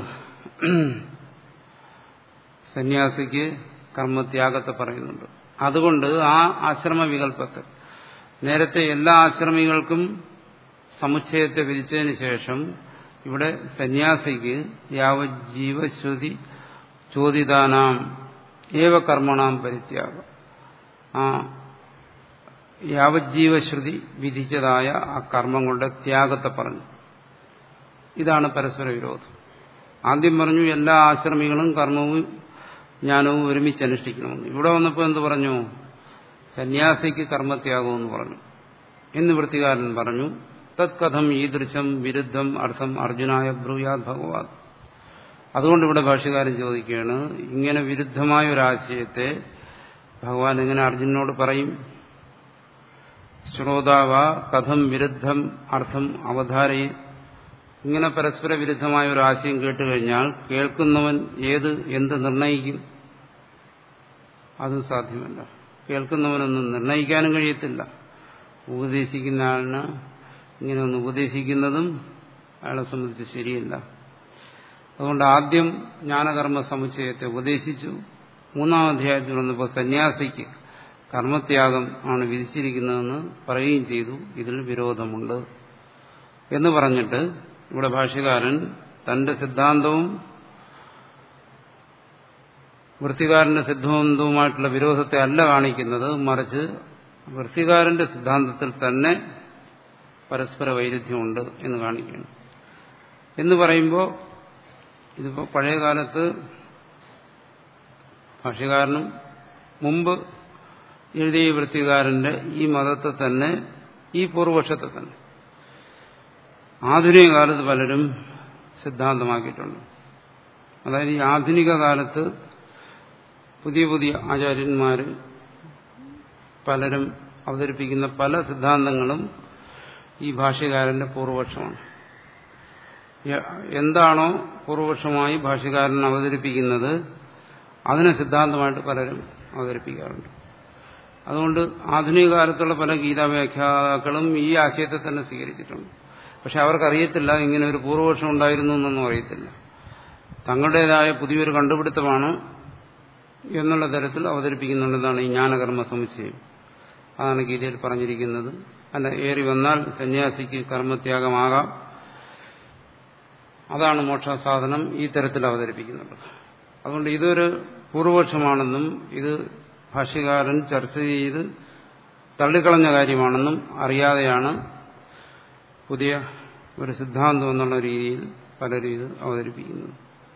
S1: സന്യാസിക്ക് കർമ്മത്യാഗത്തെ പറയുന്നുണ്ട് അതുകൊണ്ട് ആ ആശ്രമ വികല്പത്തെ നേരത്തെ എല്ലാ ആശ്രമികൾക്കും സമുച്ചയത്തെ വിധിച്ചതിന് ശേഷം ഇവിടെ സന്യാസിക്ക് യാവജ്ജീവശ്രുതി ചോദിതാനാം ഏവ കർമ്മണാം പരിത്യാഗം ആ യാവജ്ജീവശ്രുതി വിധിച്ചതായ ആ കർമ്മങ്ങളുടെ ത്യാഗത്തെ പറഞ്ഞു ഇതാണ് പരസ്പര വിരോധം ആദ്യം പറഞ്ഞു എല്ലാ ആശ്രമികളും കർമ്മവും ജ്ഞാനവും ഒരുമിച്ച് അനുഷ്ഠിക്കണമെന്ന് ഇവിടെ വന്നപ്പോൾ എന്ത് പറഞ്ഞു സന്യാസിക്ക് കർമ്മത്യാഗമെന്ന് പറഞ്ഞു എന്ന് വൃത്തികാരൻ പറഞ്ഞു തത്കഥം ഈദൃശം വിരുദ്ധം അർത്ഥം അർജുനായ ബ്രൂയാത് ഭഗവാൻ അതുകൊണ്ട് ഇവിടെ ഭാഷ്യകാരൻ ചോദിക്കുകയാണ് ഇങ്ങനെ വിരുദ്ധമായ ഒരാശയത്തെ ഭഗവാൻ എങ്ങനെ അർജുനോട് പറയും ശ്രോതാവ കഥം വിരുദ്ധം അർത്ഥം അവധാരയെ ഇങ്ങനെ പരസ്പര വിരുദ്ധമായ ഒരു ആശയം കേട്ടുകഴിഞ്ഞാൽ കേൾക്കുന്നവൻ ഏത് എന്ത് നിർണയിക്കും അതും സാധ്യമല്ല കേൾക്കുന്നവനൊന്നും നിർണയിക്കാനും കഴിയത്തില്ല ഉപദേശിക്കുന്ന ആളിന് ഇങ്ങനെ ഒന്ന് ഉപദേശിക്കുന്നതും അയാളെ സംബന്ധിച്ച് ശരിയല്ല അതുകൊണ്ട് ആദ്യം ജ്ഞാനകർമ്മ സമുച്ചയത്തെ ഉപദേശിച്ചു മൂന്നാം അധ്യായത്തിൽ വന്നപ്പോൾ സന്യാസിക്ക് കർമ്മത്യാഗം ആണ് വിധിച്ചിരിക്കുന്നതെന്ന് പറയുകയും ചെയ്തു ഇതിൽ വിരോധമുണ്ട് എന്ന് പറഞ്ഞിട്ട് ഇവിടെ ഭാഷ്യകാരൻ തന്റെ സിദ്ധാന്തവും വൃത്തികാരന്റെ സിദ്ധാന്തവുമായിട്ടുള്ള വിരോധത്തെ അല്ല കാണിക്കുന്നത് മറിച്ച് വൃത്തികാരന്റെ സിദ്ധാന്തത്തിൽ തന്നെ പരസ്പര വൈരുദ്ധ്യമുണ്ട് എന്ന് കാണിക്കുകയാണ് എന്ന് പറയുമ്പോൾ ഇതിപ്പോൾ പഴയ കാലത്ത് ഭാഷ്യകാരനും മുമ്പ് എഴുതിയ വൃത്തികാരന്റെ ഈ മതത്തെ തന്നെ ഈ പൂർവപക്ഷത്തെ തന്നെ ആധുനിക കാലത്ത് പലരും സിദ്ധാന്തമാക്കിയിട്ടുണ്ട് അതായത് ഈ ആധുനിക കാലത്ത് പുതിയ പുതിയ ആചാര്യന്മാർ പലരും അവതരിപ്പിക്കുന്ന പല സിദ്ധാന്തങ്ങളും ഈ ഭാഷ്യകാരന്റെ പൂർവപക്ഷമാണ് എന്താണോ പൂർവപക്ഷമായി ഭാഷ്യകാരൻ അവതരിപ്പിക്കുന്നത് അതിനെ സിദ്ധാന്തമായിട്ട് പലരും അവതരിപ്പിക്കാറുണ്ട് അതുകൊണ്ട് ആധുനിക കാലത്തുള്ള പല ഗീതാവ്യാഖ്യാതാക്കളും ഈ ആശയത്തെ തന്നെ സ്വീകരിച്ചിട്ടുണ്ട് പക്ഷെ അവർക്കറിയത്തില്ല ഇങ്ങനെ ഒരു പൂർവപക്ഷം ഉണ്ടായിരുന്നു എന്നൊന്നും അറിയത്തില്ല തങ്ങളുടേതായ പുതിയൊരു കണ്ടുപിടുത്തമാണ് എന്നുള്ള തരത്തിൽ അവതരിപ്പിക്കുന്നുണ്ടെന്നാണ് ഈ ജ്ഞാനകർമ്മ സമുച്ചയം അതാണ് ഗീതയിൽ പറഞ്ഞിരിക്കുന്നത് അല്ല ഏറി വന്നാൽ സന്യാസിക്ക് കർമ്മത്യാഗമാകാം അതാണ് മോക്ഷസാധനം ഈ തരത്തിൽ അവതരിപ്പിക്കുന്നത് അതുകൊണ്ട് ഇതൊരു പൂർവപക്ഷമാണെന്നും ഇത് ഭാഷ്യകാരൻ ചർച്ച ചെയ്ത് തള്ളിക്കളഞ്ഞ കാര്യമാണെന്നും അറിയാതെയാണ് പുതിയ ഒരു സിദ്ധാന്തം എന്നുള്ള രീതിയിൽ പലരും ഇത് അവതരിപ്പിക്കുന്നത്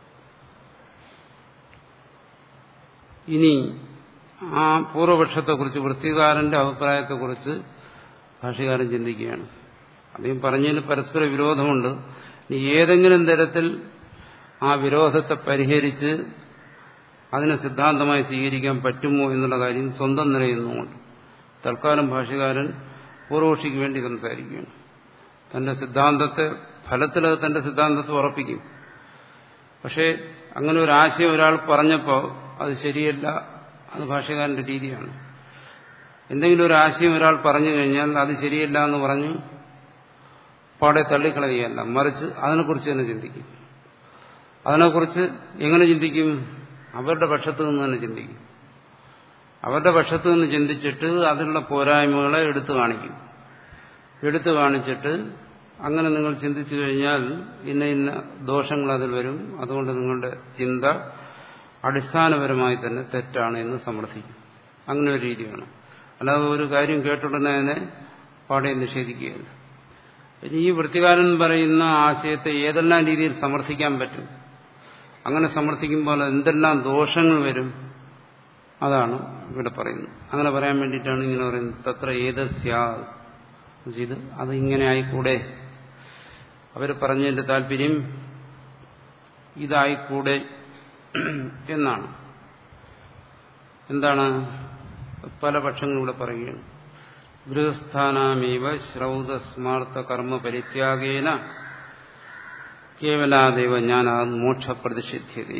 S1: ഇനി ആ പൂർവപക്ഷത്തെക്കുറിച്ച് വൃത്തികാരന്റെ അഭിപ്രായത്തെക്കുറിച്ച് ഭാഷകാരൻ ചിന്തിക്കുകയാണ് അദ്ദേഹം പറഞ്ഞതിന് പരസ്പര വിരോധമുണ്ട് ഇനി ഏതെങ്കിലും തരത്തിൽ ആ വിരോധത്തെ പരിഹരിച്ച് അതിനെ സിദ്ധാന്തമായി സ്വീകരിക്കാൻ പറ്റുമോ എന്നുള്ള കാര്യം സ്വന്തം നിലയുന്നുമുണ്ട് തൽക്കാലം ഭാഷകാരൻ പൂർവപക്ഷിക്ക് വേണ്ടി സംസാരിക്കുകയാണ് തന്റെ സിദ്ധാന്തത്തെ ഫലത്തിൽ അത് തന്റെ സിദ്ധാന്തത്തെ ഉറപ്പിക്കും പക്ഷേ അങ്ങനെ ഒരു ആശയം ഒരാൾ പറഞ്ഞപ്പോൾ അത് ശരിയല്ല അത് ഭാഷകാരന്റെ രീതിയാണ് എന്തെങ്കിലും ഒരു ആശയം ഒരാൾ പറഞ്ഞു കഴിഞ്ഞാൽ അത് ശരിയല്ല എന്ന് പറഞ്ഞ് പാടെ തള്ളിക്കളയുകയല്ല മറിച്ച് അതിനെക്കുറിച്ച് തന്നെ ചിന്തിക്കും അതിനെക്കുറിച്ച് എങ്ങനെ ചിന്തിക്കും അവരുടെ പക്ഷത്തു നിന്ന് തന്നെ ചിന്തിക്കും അവരുടെ പക്ഷത്തു നിന്ന് ചിന്തിച്ചിട്ട് അതിലുള്ള പോരായ്മകളെ എടുത്തു കാണിക്കും എടുത്തു കാണിച്ചിട്ട് അങ്ങനെ നിങ്ങൾ ചിന്തിച്ചു കഴിഞ്ഞാൽ ഇന്ന ഇന്ന ദോഷങ്ങൾ അതിൽ വരും അതുകൊണ്ട് നിങ്ങളുടെ ചിന്ത അടിസ്ഥാനപരമായി തന്നെ തെറ്റാണ് എന്ന് സമർത്ഥിക്കും അങ്ങനെ ഒരു രീതിയാണ് അല്ലാതെ ഒരു കാര്യം കേട്ടുടനെ തന്നെ പാടെ നിഷേധിക്കുകയല്ല ഇനി ഈ വൃത്തികാരൻ പറയുന്ന ആശയത്തെ ഏതെല്ലാം രീതിയിൽ സമർത്ഥിക്കാൻ പറ്റും അങ്ങനെ സമർത്ഥിക്കുമ്പോൾ എന്തെല്ലാം ദോഷങ്ങൾ വരും അതാണ് ഇവിടെ പറയുന്നത് അങ്ങനെ പറയാൻ വേണ്ടിയിട്ടാണ് ഇങ്ങനെ പറയുന്നത് തത്ര ഏതസ്യാ ഇത് അത് ഇങ്ങനെ ആയിക്കൂടെ അവർ പറഞ്ഞതിന്റെ താല്പര്യം ഇതായിക്കൂടെ എന്നാണ് എന്താണ് പല പക്ഷങ്ങളും ഇവിടെ പറയുകയാണ് ഗൃഹസ്ഥാനാമീവ ശ്രൗത സ്മാർത്ഥ കർമ്മ പരിത്യാഗേന കേവലാദേവ ഞാൻ മോക്ഷ പ്രതിഷിധ്യത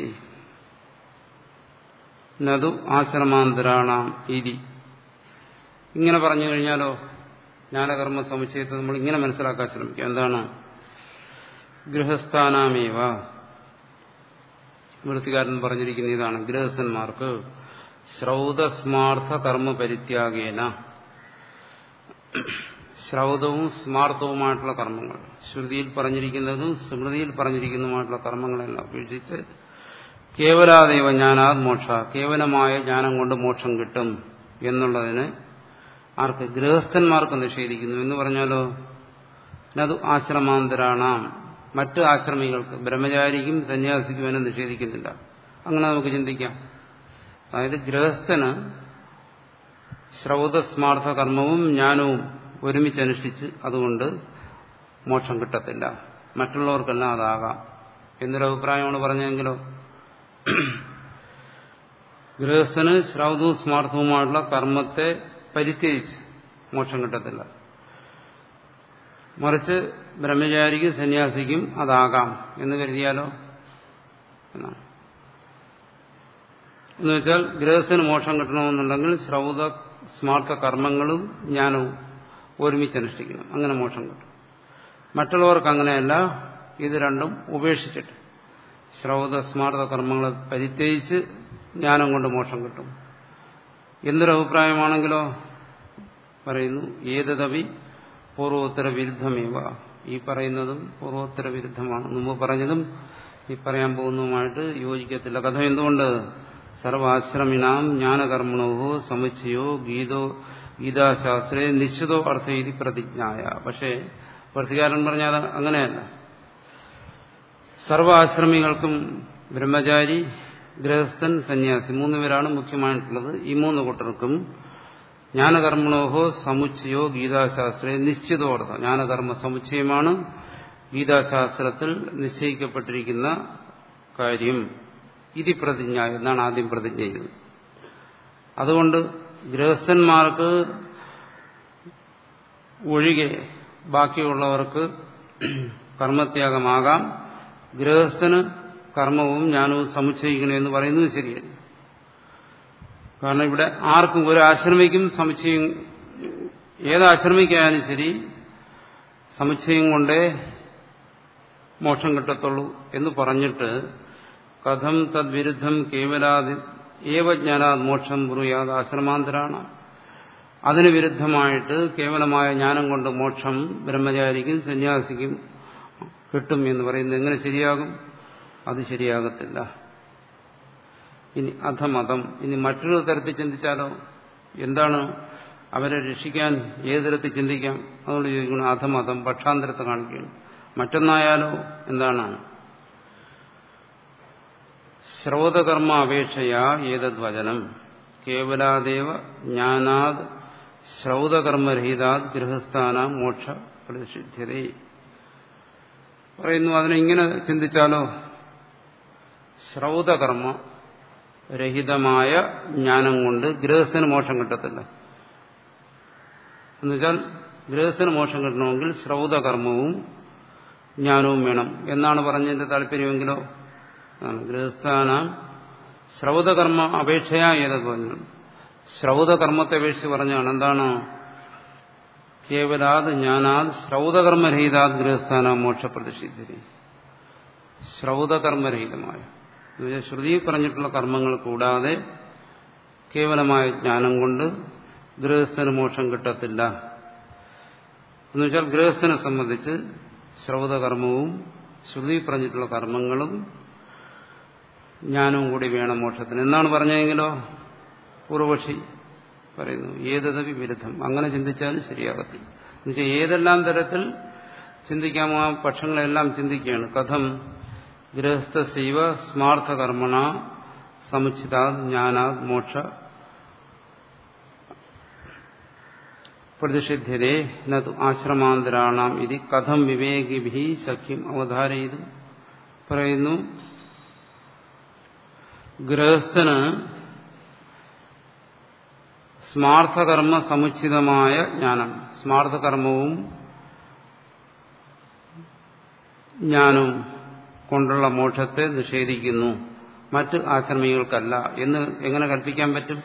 S1: നതു ആശ്രമാന്തരാണാം ഇതി ഇങ്ങനെ പറഞ്ഞു കഴിഞ്ഞാലോ ജ്ഞാനകർമ്മ സമുച്ചയത്തെ നമ്മൾ ഇങ്ങനെ മനസ്സിലാക്കാൻ ശ്രമിക്കുക എന്താണ് ഗൃഹസ്ഥാനാമേവ വൃത്തികാരൻ പറഞ്ഞിരിക്കുന്ന ഇതാണ് ഗൃഹസ്ഥന്മാർക്ക് ശ്രൗതസ്മാർത്ഥ കർമ്മ പരിത്യാഗേന ശ്രൗതവും സ്മാർത്ഥവുമായിട്ടുള്ള കർമ്മങ്ങൾ ശ്രുതിയിൽ പറഞ്ഞിരിക്കുന്നതും സ്മൃതിയിൽ പറഞ്ഞിരിക്കുന്നതുമായിട്ടുള്ള കർമ്മങ്ങളെല്ലാം ഉപേക്ഷിച്ച് കേവലാദൈവ ജ്ഞാനാത് മോക്ഷ കേവലമായ ജ്ഞാനം കൊണ്ട് മോക്ഷം കിട്ടും എന്നുള്ളതിന് ആർക്ക് ഗൃഹസ്ഥന്മാർക്ക് നിഷേധിക്കുന്നു എന്ന് പറഞ്ഞാലോ അത് ആശ്രമാന്തരാണാം മറ്റ് ആശ്രമികൾക്ക് ബ്രഹ്മചാരിക്കും സന്യാസിക്കും എന്നെ നിഷേധിക്കുന്നില്ല അങ്ങനെ നമുക്ക് ചിന്തിക്കാം അതായത് ഗൃഹസ്ഥന് ശ്രൗതസ്മാർത്ഥ കർമ്മവും ജ്ഞാനവും ഒരുമിച്ച് അനുഷ്ഠിച്ച് അതുകൊണ്ട് മോക്ഷം കിട്ടത്തില്ല മറ്റുള്ളവർക്കെല്ലാം അതാകാം എന്നൊരു അഭിപ്രായമാണ് പറഞ്ഞെങ്കിലോ ഗൃഹസ്ഥന് ശ്രൗതവും സ്മാർത്ഥവുമായിട്ടുള്ള കർമ്മത്തെ പരിത്യജിച്ച് മോക്ഷം കിട്ടത്തില്ല മറിച്ച് ബ്രഹ്മചാരിക്കും സന്യാസിക്കും അതാകാം എന്ന് കരുതിയാലോ എന്നാണ് എന്നുവെച്ചാൽ ഗൃഹസ്ഥന് മോക്ഷം കിട്ടണമെന്നുണ്ടെങ്കിൽ ശ്രൗത സ്മാർത്ഥ കർമ്മങ്ങളും ജ്ഞാനവും ഒരുമിച്ച് അനുഷ്ഠിക്കണം അങ്ങനെ മോക്ഷം കിട്ടും മറ്റുള്ളവർക്ക് അങ്ങനെയല്ല ഇത് രണ്ടും ഉപേക്ഷിച്ചിട്ട് ശ്രൗത സ്മാർത്ഥ കർമ്മങ്ങളെ പരിത്യജിച്ച് ജ്ഞാനം കൊണ്ട് മോക്ഷം കിട്ടും എന്തൊരു അഭിപ്രായമാണെങ്കിലോ പറയുന്നു ഏതതവി പൂർവോത്തര വിരുദ്ധമേവ ഈ പറയുന്നതും പൂർവോത്തര വിരുദ്ധമാണ് മുമ്പ് പറഞ്ഞതും ഈ പറയാൻ പോകുന്നതുമായിട്ട് യോജിക്കത്തില്ല കഥ എന്തുകൊണ്ട് സർവാശ്രമിനാം ജ്ഞാനകർമ്മണോ സമുച്ചയോ ഗീതോ ഗീതാശാസ്ത്രേ നിശ്ചിതോ അർത്ഥ ഇതി പ്രതിജ്ഞായ പക്ഷേ പ്രതികാരൻ പറഞ്ഞാൽ അങ്ങനെയല്ല സർവാശ്രമികൾക്കും ബ്രഹ്മചാരി ഗൃഹസ്ഥൻ സന്യാസി മൂന്നുപേരാണ് മുഖ്യമായിട്ടുള്ളത് ഈ മൂന്ന് കൂട്ടർക്കും ജ്ഞാനകർമ്മണോഹോ സമുച്ചയോ ഗീതാശാസ്ത്രേ നിശ്ചിതോർത്ഥം ജ്ഞാനകർമ്മ സമുച്ചയമാണ് ഗീതാശാസ്ത്രത്തിൽ നിശ്ചയിക്കപ്പെട്ടിരിക്കുന്ന കാര്യം ഇതി പ്രതിജ്ഞ എന്നാണ് ആദ്യം പ്രതിജ്ഞ ചെയ്തത് അതുകൊണ്ട് ഗൃഹസ്ഥന്മാർക്ക് ഒഴികെ ബാക്കിയുള്ളവർക്ക് കർമ്മത്യാഗമാകാം ഗൃഹസ്ഥന് കർമ്മവും ജ്ഞാനവും സമുച്ചയിക്കണമെന്ന് പറയുന്നത് ശരിയല്ല കാരണം ഇവിടെ ആർക്കും ഒരു ആശ്രമിക്കും സമുച്ചയം ഏതാശ്രമിക്കായാലും ശരി സമുച്ചയം കൊണ്ടേ മോക്ഷം കിട്ടത്തുള്ളൂ എന്ന് പറഞ്ഞിട്ട് കഥം തദ്വിരുദ്ധം കേവലാതി ഏവജ്ഞാനാത് മോക്ഷം ബ്രൂയാത് ആശ്രമാന്തരാണ് അതിന് വിരുദ്ധമായിട്ട് കേവലമായ ജ്ഞാനം കൊണ്ട് മോക്ഷം ബ്രഹ്മചാരിക്കും സന്യാസിക്കും കിട്ടും എന്ന് പറയുന്നത് എങ്ങനെ ശരിയാകും അത് ശരിയാകത്തില്ല ഇനി അധമതം ഇനി മറ്റൊരു തരത്തിൽ ചിന്തിച്ചാലോ എന്താണ് അവരെ രക്ഷിക്കാൻ ഏത് തരത്തിൽ ചിന്തിക്കാം അതുകൊണ്ട് ചോദിക്കണം അധമതം പക്ഷാന്തരത്തെ കാണിക്കുകയാണ് മറ്റൊന്നായാലോ എന്താണ് ശ്രൗതകർമ്മ അപേക്ഷയാ ഏതത് വചനം കേവലാദേവ ജ്ഞാനാത് ശ്രൗതകർമ്മരഹിതാത് ഗൃഹസ്ഥാന മോക്ഷ പ്രതിഷിധ്യത പറയുന്നു അതിനെ ഇങ്ങനെ ചിന്തിച്ചാലോ ശ്രൗതകർമ്മ രഹിതമായ ജ്ഞാനം കൊണ്ട് ഗൃഹസ്ഥന് മോക്ഷം കിട്ടത്തില്ല എന്നുവെച്ചാൽ ഗൃഹസ്ഥന് മോക്ഷം കിട്ടണമെങ്കിൽ ശ്രൗതകർമ്മവും ജ്ഞാനവും വേണം എന്നാണ് പറഞ്ഞതിന്റെ താല്പര്യമെങ്കിലോ ഗൃഹസ്ഥാന ശ്രൗതകർമ്മ അപേക്ഷയാ ഏതൊക്കെ പറഞ്ഞു ശ്രൗതകർമ്മത്തെ അപേക്ഷിച്ച് പറഞ്ഞാണ് എന്താണ് കേവലാത് ജ്ഞാനാത് ശ്രൗതകർമ്മരഹിതാത് ഗൃഹസ്ഥാന മോക്ഷ പ്രതിഷിദ്ധി ശ്രൗതകർമ്മരഹിതമായ ശ്രുതി പറഞ്ഞിട്ടുള്ള കർമ്മങ്ങൾ കൂടാതെ കേവലമായ ജ്ഞാനം കൊണ്ട് ഗൃഹസ്ഥന് മോക്ഷം കിട്ടത്തില്ല എന്നുവെച്ചാൽ ഗൃഹസ്ഥനെ സംബന്ധിച്ച് ശ്രൗതകർമ്മവും ശ്രുതി പറഞ്ഞിട്ടുള്ള കർമ്മങ്ങളും ജ്ഞാനവും കൂടി വേണം മോക്ഷത്തിന് എന്നാണ് പറഞ്ഞതെങ്കിലോ പൂർവപക്ഷി പറയുന്നു ഏതതവി വിരുദ്ധം അങ്ങനെ ചിന്തിച്ചാലും ശരിയാകത്തില്ല എന്നുവെച്ചാൽ ഏതെല്ലാം തരത്തിൽ ചിന്തിക്കാമോ ആ പക്ഷങ്ങളെല്ലാം ചിന്തിക്കുകയാണ് കഥം ഗൃഹസ്ഥസൈവ സ്മാർത്ഥകർമ്മണ സമുച്ചിതാ ജ്ഞാനാ മോക്ഷ പ്രതിഷിധ്യതേ നു ആശ്രമാന്തരാണാം ഇത് കഥം വിവേകിഭി സഖ്യം അവധാരയിതും പറയുന്നു ഗൃഹസ്ഥന് സ്മാർത്ഥകർമ്മ സമുച്ചിതമായ ജ്ഞാനം സ്മാർത്ഥകർമ്മവും ജ്ഞാനവും കൊണ്ടുള്ള മോക്ഷത്തെ നിഷേധിക്കുന്നു മറ്റ് ആശ്രമികൾക്കല്ല എന്ന് എങ്ങനെ കൽപ്പിക്കാൻ പറ്റും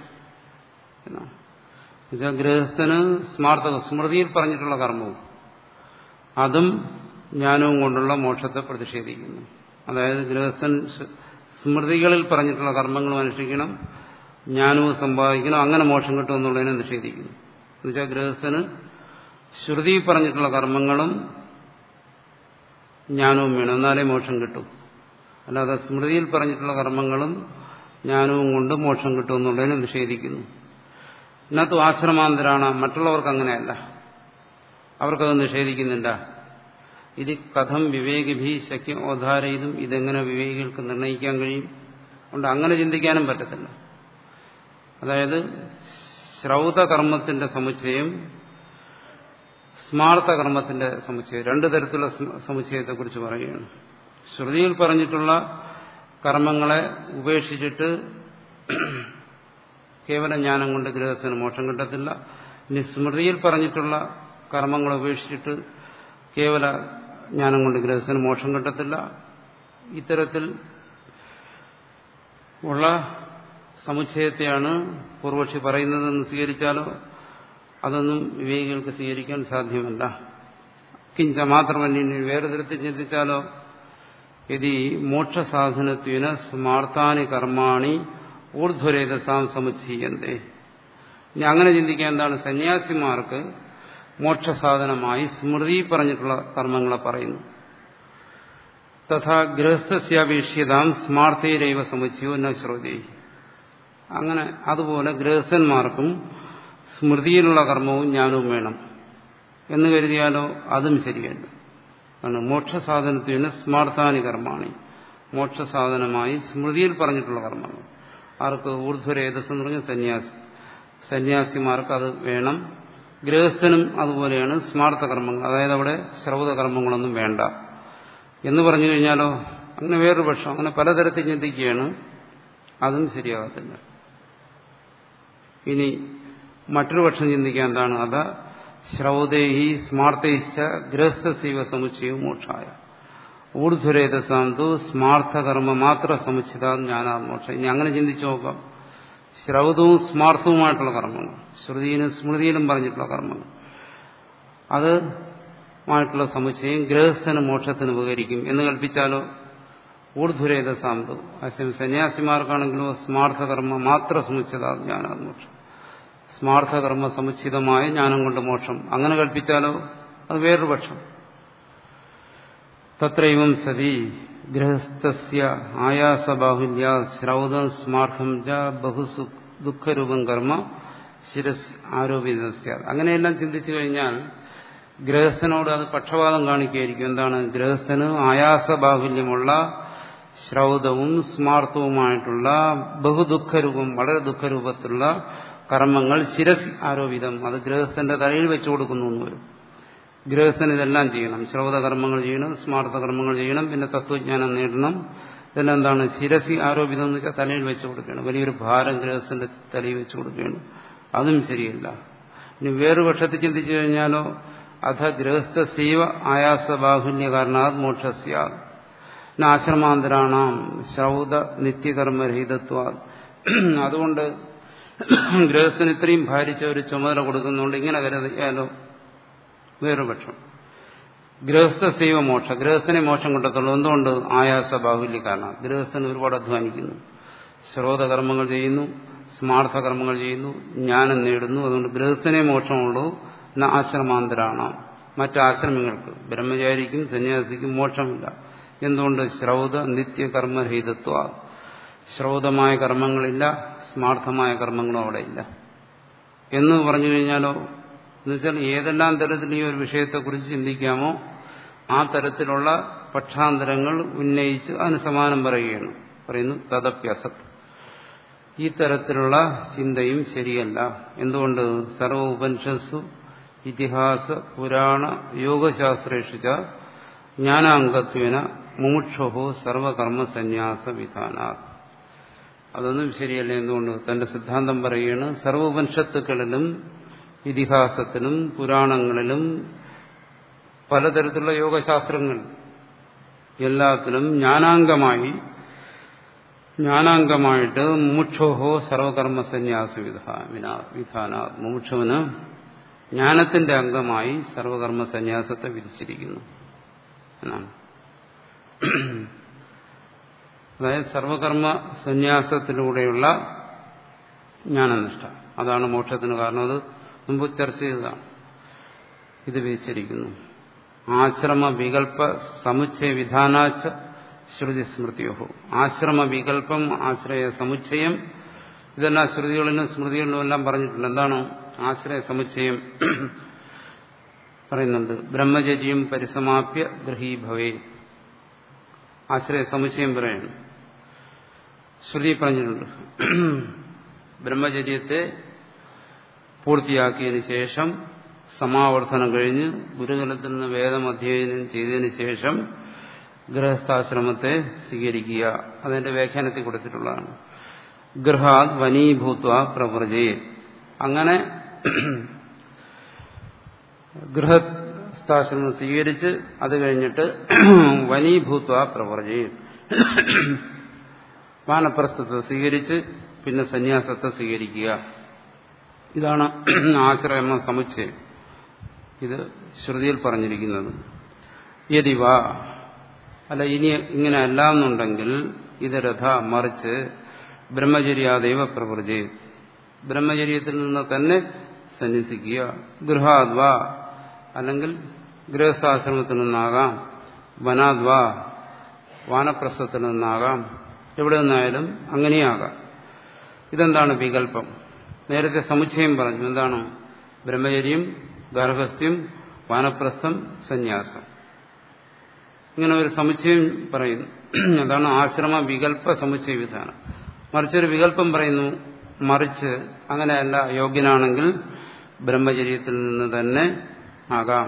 S1: ഇത് ഗൃഹസ്ഥന് സ്മാർത്ഥ സ്മൃതിയിൽ പറഞ്ഞിട്ടുള്ള കർമ്മവും അതും ജ്ഞാനവും കൊണ്ടുള്ള മോക്ഷത്തെ പ്രതിഷേധിക്കുന്നു അതായത് ഗൃഹസ്ഥൻ സ്മൃതികളിൽ പറഞ്ഞിട്ടുള്ള കർമ്മങ്ങളും അനുഷ്ഠിക്കണം ജ്ഞാനവും സമ്പാദിക്കണം അങ്ങനെ മോക്ഷം കിട്ടും എന്നുള്ളതിനെ നിഷേധിക്കുന്നു എന്നുവെച്ചാൽ ഗൃഹസ്ഥന് ശ്രുതി പറഞ്ഞിട്ടുള്ള കർമ്മങ്ങളും ജ്ഞാനവും വേണം എന്നാലേ മോക്ഷം കിട്ടും അല്ലാതെ സ്മൃതിയിൽ പറഞ്ഞിട്ടുള്ള കർമ്മങ്ങളും ജ്ഞാനവും കൊണ്ട് മോക്ഷം കിട്ടും എന്നുള്ളതിനെ നിഷേധിക്കുന്നു ഇന്നത്തും ആശ്രമാന്തരാണ് മറ്റുള്ളവർക്ക് അങ്ങനെയല്ല അവർക്കത് നിഷേധിക്കുന്നില്ല ഇത് കഥം വിവേകിഭി ശക്യം ഓധാരയിലും ഇതെങ്ങനെ വിവേകികൾക്ക് നിർണ്ണയിക്കാൻ കഴിയും അതുകൊണ്ട് അങ്ങനെ ചിന്തിക്കാനും പറ്റത്തില്ല അതായത് ശ്രൗതകർമ്മത്തിന്റെ സമുച്ചയം സ്മാർത്ഥ കർമ്മത്തിന്റെ സമുച്ചയം രണ്ടു തരത്തിലുള്ള സമുച്ചയത്തെക്കുറിച്ച് പറയുകയാണ് ശ്രുതിയിൽ പറഞ്ഞിട്ടുള്ള കർമ്മങ്ങളെ ഉപേക്ഷിച്ചിട്ട് കേവല ജ്ഞാനം കൊണ്ട് ഗൃഹസ്ഥന് മോക്ഷം കിട്ടത്തില്ല ഇനി സ്മൃതിയിൽ പറഞ്ഞിട്ടുള്ള കർമ്മങ്ങൾ ഉപേക്ഷിച്ചിട്ട് കേവല ജ്ഞാനം കൊണ്ട് ഗൃഹസ്ഥന് മോക്ഷം കിട്ടത്തില്ല ഇത്തരത്തിൽ ഉള്ള സമുച്ചയത്തെയാണ് പൂർവക്ഷി പറയുന്നതെന്ന് സ്വീകരിച്ചാലോ അതൊന്നും വിവേകികൾക്ക് സ്വീകരിക്കാൻ സാധ്യമല്ല കിഞ്ച മാത്രമല്ല ഇനി വേറെ തരത്തിൽ ചിന്തിച്ചാലോ യതി മോക്ഷസാധനത്വന സ്മാർത്ഥാനി കർമാണി ഊർധ്വരേതസാം സമുച്ചീയന്തേ ഇനി അങ്ങനെ ചിന്തിക്കാൻ എന്താണ് സന്യാസിമാർക്ക് മോക്ഷസാധനമായി സ്മൃതി പറഞ്ഞിട്ടുള്ള കർമ്മങ്ങളെ പറയുന്നു തഥാ ഗൃഹസ്ഥസ്യാപേക്ഷ്യതാം സ്മാർത്ഥയിരൈവ സമുച്ചയോ ന ശ്രോതി അങ്ങനെ അതുപോലെ ഗൃഹസ്ഥന്മാർക്കും സ്മൃതിയിലുള്ള കർമ്മവും ജ്ഞാനവും വേണം എന്ന് കരുതിയാലോ അതും ശരിയല്ല കാരണം മോക്ഷസാധനത്തിന് സ്മാർത്ഥാനി കർമാണി മോക്ഷസാധനമായി സ്മൃതിയിൽ പറഞ്ഞിട്ടുള്ള കർമ്മങ്ങൾ ആർക്ക് ഊർധ്വരേതസ് എന്ന് പറഞ്ഞ സന്യാസി സന്യാസിമാർക്ക് അത് വേണം ഗൃഹസ്ഥനും അതുപോലെയാണ് സ്മാർത്ഥ കർമ്മങ്ങൾ അതായത് അവിടെ ശ്രൗത കർമ്മങ്ങളൊന്നും വേണ്ട എന്ന് പറഞ്ഞു കഴിഞ്ഞാലോ അങ്ങനെ വേറൊരു പക്ഷം അങ്ങനെ പലതരത്തിൽ ചിന്തിക്കുകയാണ് അതും ശരിയാകത്തില്ല ഇനി മറ്റൊരു പക്ഷം ചിന്തിക്കാൻ എന്താണ് അത് ശ്രൗതേഹി സ്മാർത്ഥയിച്ച ഗൃഹസ്ഥസൈവ സമുച്ചയവും മോക്ഷായ ഊർധ്വരേതസാന്തു സ്മാർത്ഥകർമ്മ മാത്ര സമുച്ചിത ജ്ഞാനാത്മോക്ഷം ഇനി അങ്ങനെ ചിന്തിച്ചു നോക്കാം ശ്രൗതവും സ്മാർത്ഥവുമായിട്ടുള്ള കർമ്മങ്ങൾ ശ്രുതിയിലും സ്മൃതിയിലും പറഞ്ഞിട്ടുള്ള കർമ്മങ്ങൾ അത് മായിട്ടുള്ള സമുച്ചയം ഗൃഹസ്ഥന് മോക്ഷത്തിന് ഉപകരിക്കും എന്ന് കൽപ്പിച്ചാലോ ഊർധ്വരേത സാന്തു അശ്വം സന്യാസിമാർക്കാണെങ്കിലോ സ്മാർത്ഥകർമ്മ മാത്ര സമുച്ചിത ജ്ഞാനാത്മോക്ഷം സ്മാർത്ഥകർമ്മ സമുച്ചിതമായ ജ്ഞാനം കൊണ്ട് മോക്ഷം അങ്ങനെ കൽപ്പിച്ചാലോ അത് വേറൊരു പക്ഷം തത്രൈവം സതി ഗൃഹസ്ഥസ്യ ആയാസബാഹുല്യ ശ്രൗതം സ്മാർത്ഥം ച ബഹുസു ദുഃഖരൂപം കർമ്മ ശിരസ് ആരോപിത അങ്ങനെയെല്ലാം ചിന്തിച്ചു കഴിഞ്ഞാൽ ഗൃഹസ്ഥനോട് അത് പക്ഷപാതം കാണിക്കുകയായിരിക്കും എന്താണ് ഗൃഹസ്ഥന് ആയാസബാഹുല്യമുള്ള ശ്രൗതവും സ്മാർത്ഥവുമായിട്ടുള്ള ബഹുദുഃഖരൂപം വളരെ ദുഃഖരൂപത്തിലുള്ള കർമ്മങ്ങൾ ശിരസ് ആരോപിതം അത് ഗൃഹസ്ഥന്റെ തലയിൽ വെച്ചു കൊടുക്കുന്നു എന്ന് വരും ഗൃഹസ്ഥൻ ഇതെല്ലാം ചെയ്യണം ശ്രൗതകർമ്മങ്ങൾ ചെയ്യണം സ്മാർത്ഥ കർമ്മങ്ങൾ ചെയ്യണം പിന്നെ തത്വജ്ഞാനം നേടണം ഇതെല്ലാം എന്താണ് ശിരസി ആരോപിതം എന്ന് വെച്ചാൽ തലയിൽ വെച്ചു കൊടുക്കുകയാണ് വലിയൊരു ഭാരം ഗൃഹസ്ഥന്റെ തലയിൽ വെച്ചു കൊടുക്കുകയാണ് അതും ശരിയല്ല ഇനി വേറൊരു പക്ഷത്തിൽ ചിന്തിച്ചു കഴിഞ്ഞാലോ അഥ ഗൃഹസ്ഥ സീവ ആയാസ ബാഹുല്യ കാരണാത് മോക്ഷസ്യ ആശ്രമാന്തരാണാം ശ്രൗത നിത്യകർമ്മരഹിതത്വ അതുകൊണ്ട് ഗൃഹസ്ഥന് ഇത്രയും ഭാരിച്ച ഒരു ചുമതല കൊടുക്കുന്നുണ്ട് ഇങ്ങനെ കരുതിയാലോ വേറൊരു പക്ഷം ഗൃഹസ്ഥ സൈവ മോക്ഷ ഗൃഹസ്ഥനെ മോക്ഷം കൊണ്ടത്തുള്ളൂ എന്തുകൊണ്ട് ആയാസ ബാഹുല്യ കാരണം ഗൃഹസ്ഥന് ഒരുപാട് അധ്വാനിക്കുന്നു ശ്രോതകർമ്മങ്ങൾ ചെയ്യുന്നു സ്മാർത്ഥ കർമ്മങ്ങൾ ചെയ്യുന്നു ജ്ഞാനം നേടുന്നു അതുകൊണ്ട് ഗൃഹസ്ഥനെ മോക്ഷമുള്ളൂ എന്ന ആശ്രമാന്തരാണ് മറ്റാശ്രമികൾക്ക് ബ്രഹ്മചാരിക്കും സന്യാസിക്കും മോക്ഷമില്ല എന്തുകൊണ്ട് ശ്രൗത നിത്യകർമ്മരഹിതത്വ ശ്രൗതമായ കർമ്മങ്ങളില്ല സ്മാർത്ഥമായ കർമ്മങ്ങളും അവിടെ ഇല്ല എന്ന് പറഞ്ഞു കഴിഞ്ഞാലോ എന്നുവെച്ചാൽ ഏതെല്ലാം തരത്തിൽ ഈ ഒരു വിഷയത്തെക്കുറിച്ച് ചിന്തിക്കാമോ ആ തരത്തിലുള്ള പക്ഷാന്തരങ്ങൾ ഉന്നയിച്ച് അതിന് സമാനം പറയുകയാണ് പറയുന്നു തദപ്യസത് ഈ തരത്തിലുള്ള ചിന്തയും ശരിയല്ല എന്തുകൊണ്ട് സർവ ഉപനിഷത്സു ഇതിഹാസ പുരാണ യോഗശാസ്ത്രേഷിച്ച ജ്ഞാനാംഗത്വേന മുമുക്ഷോ സർവകർമ്മസന്യാസ വിധാന അതൊന്നും ശരിയല്ല എന്തുകൊണ്ട് തന്റെ സിദ്ധാന്തം പറയുകയാണ് സർവ ഉപനിഷത്തുക്കളിലും ഇതിഹാസത്തിലും പുരാണങ്ങളിലും പലതരത്തിലുള്ള യോഗശാസ്ത്രങ്ങൾ എല്ലാത്തിലും ജ്ഞാനാംഗമായി ജ്ഞാനാംഗമായിട്ട് മുമുക്ഷോഹോ സർവകർമ്മ സന്യാസ വിധാന മുമുക്ഷുവിന് ജ്ഞാനത്തിന്റെ അംഗമായി സർവകർമ്മ സന്യാസത്തെ വിധിച്ചിരിക്കുന്നു എന്നാണ് അതായത് സർവകർമ്മ സന്യാസത്തിലൂടെയുള്ള ജ്ഞാനനിഷ്ഠ അതാണ് മോക്ഷത്തിന് കാരണം അത് മുമ്പ് ചർച്ച ചെയ്തതാണ് ഇത് വിധിച്ചിരിക്കുന്നു ആശ്രമ വികല്പ സമുച്ചയ വിധാനാച്ച ശ്രുതി സ്മൃതിയോഹോ ആശ്രമ വികല്പം ആശ്രയ സമുച്ചയം ഇതെല്ലാം ശ്രുതികളിലും സ്മൃതികളിലും എല്ലാം പറഞ്ഞിട്ടുണ്ട് എന്താണ് ആശ്രയ സമുച്ചയം പറയുന്നുണ്ട് ബ്രഹ്മചര്യം പരിസമാപ്യ ഗൃഹീഭവേ ആശ്രയ സമുച്ചയം പറയുന്നു ശ്രുതി പറഞ്ഞിട്ടുണ്ട് ബ്രഹ്മചര്യത്തെ പൂർത്തിയാക്കിയതിനു ശേഷം സമാവർത്തനം കഴിഞ്ഞ് ഗുരുകുലത്തിൽ നിന്ന് വേദം അധ്യയനം ചെയ്തതിനു ശേഷം ഗൃഹസ്ഥാശ്രമത്തെ സ്വീകരിക്കുക അതിന്റെ വ്യാഖ്യാനത്തിൽ കൊടുത്തിട്ടുള്ളതാണ് ഗൃഹാത് വനീഭൂത്വ പ്രവൃജേ അങ്ങനെ ഗൃഹസ്ഥാശ്രമം സ്വീകരിച്ച് അത് കഴിഞ്ഞിട്ട് വനീഭൂത്വ പ്രവൃജേ വാനപ്രസ്ഥത്തെ സ്വീകരിച്ച് പിന്നെ സന്യാസത്തെ സ്വീകരിക്കുക ഇതാണ് ആശ്രമ സമുച്ചയം ഇത് ശ്രുതിയിൽ പറഞ്ഞിരിക്കുന്നത് യതിവ അല്ല ഇനി ഇങ്ങനെ അല്ല എന്നുണ്ടെങ്കിൽ ഇത് രഥ മറിച്ച് ബ്രഹ്മചര്യാദൈവ പ്രവൃത്തി ബ്രഹ്മചര്യത്തിൽ നിന്ന് തന്നെ സന്യസിക്കുക ഗൃഹാദ്വ അല്ലെങ്കിൽ ഗൃഹസ്ഥാശ്രമത്തിൽ നിന്നാകാം വനാദ്വ വാനപ്രസ്ഥത്തിൽ നിന്നാകാം എവിടെ നിന്നായാലും അങ്ങനെയാകാം ഇതെന്താണ് വികല്പം നേരത്തെ സമുച്ചയം പറഞ്ഞു എന്താണ് ബ്രഹ്മചര്യം ഗർഭസ്ഥ്യം വാനപ്രസ്ഥം സന്യാസം ഇങ്ങനെ ഒരു സമുച്ചയം പറയുന്നു അതാണ് ആശ്രമ വികല്പ സമുച്ചയ വിധാനം മറിച്ചൊരു വികല്പം പറയുന്നു മറിച്ച് അങ്ങനെയല്ല യോഗ്യനാണെങ്കിൽ ബ്രഹ്മചര്യത്തിൽ നിന്ന് തന്നെ ആകാം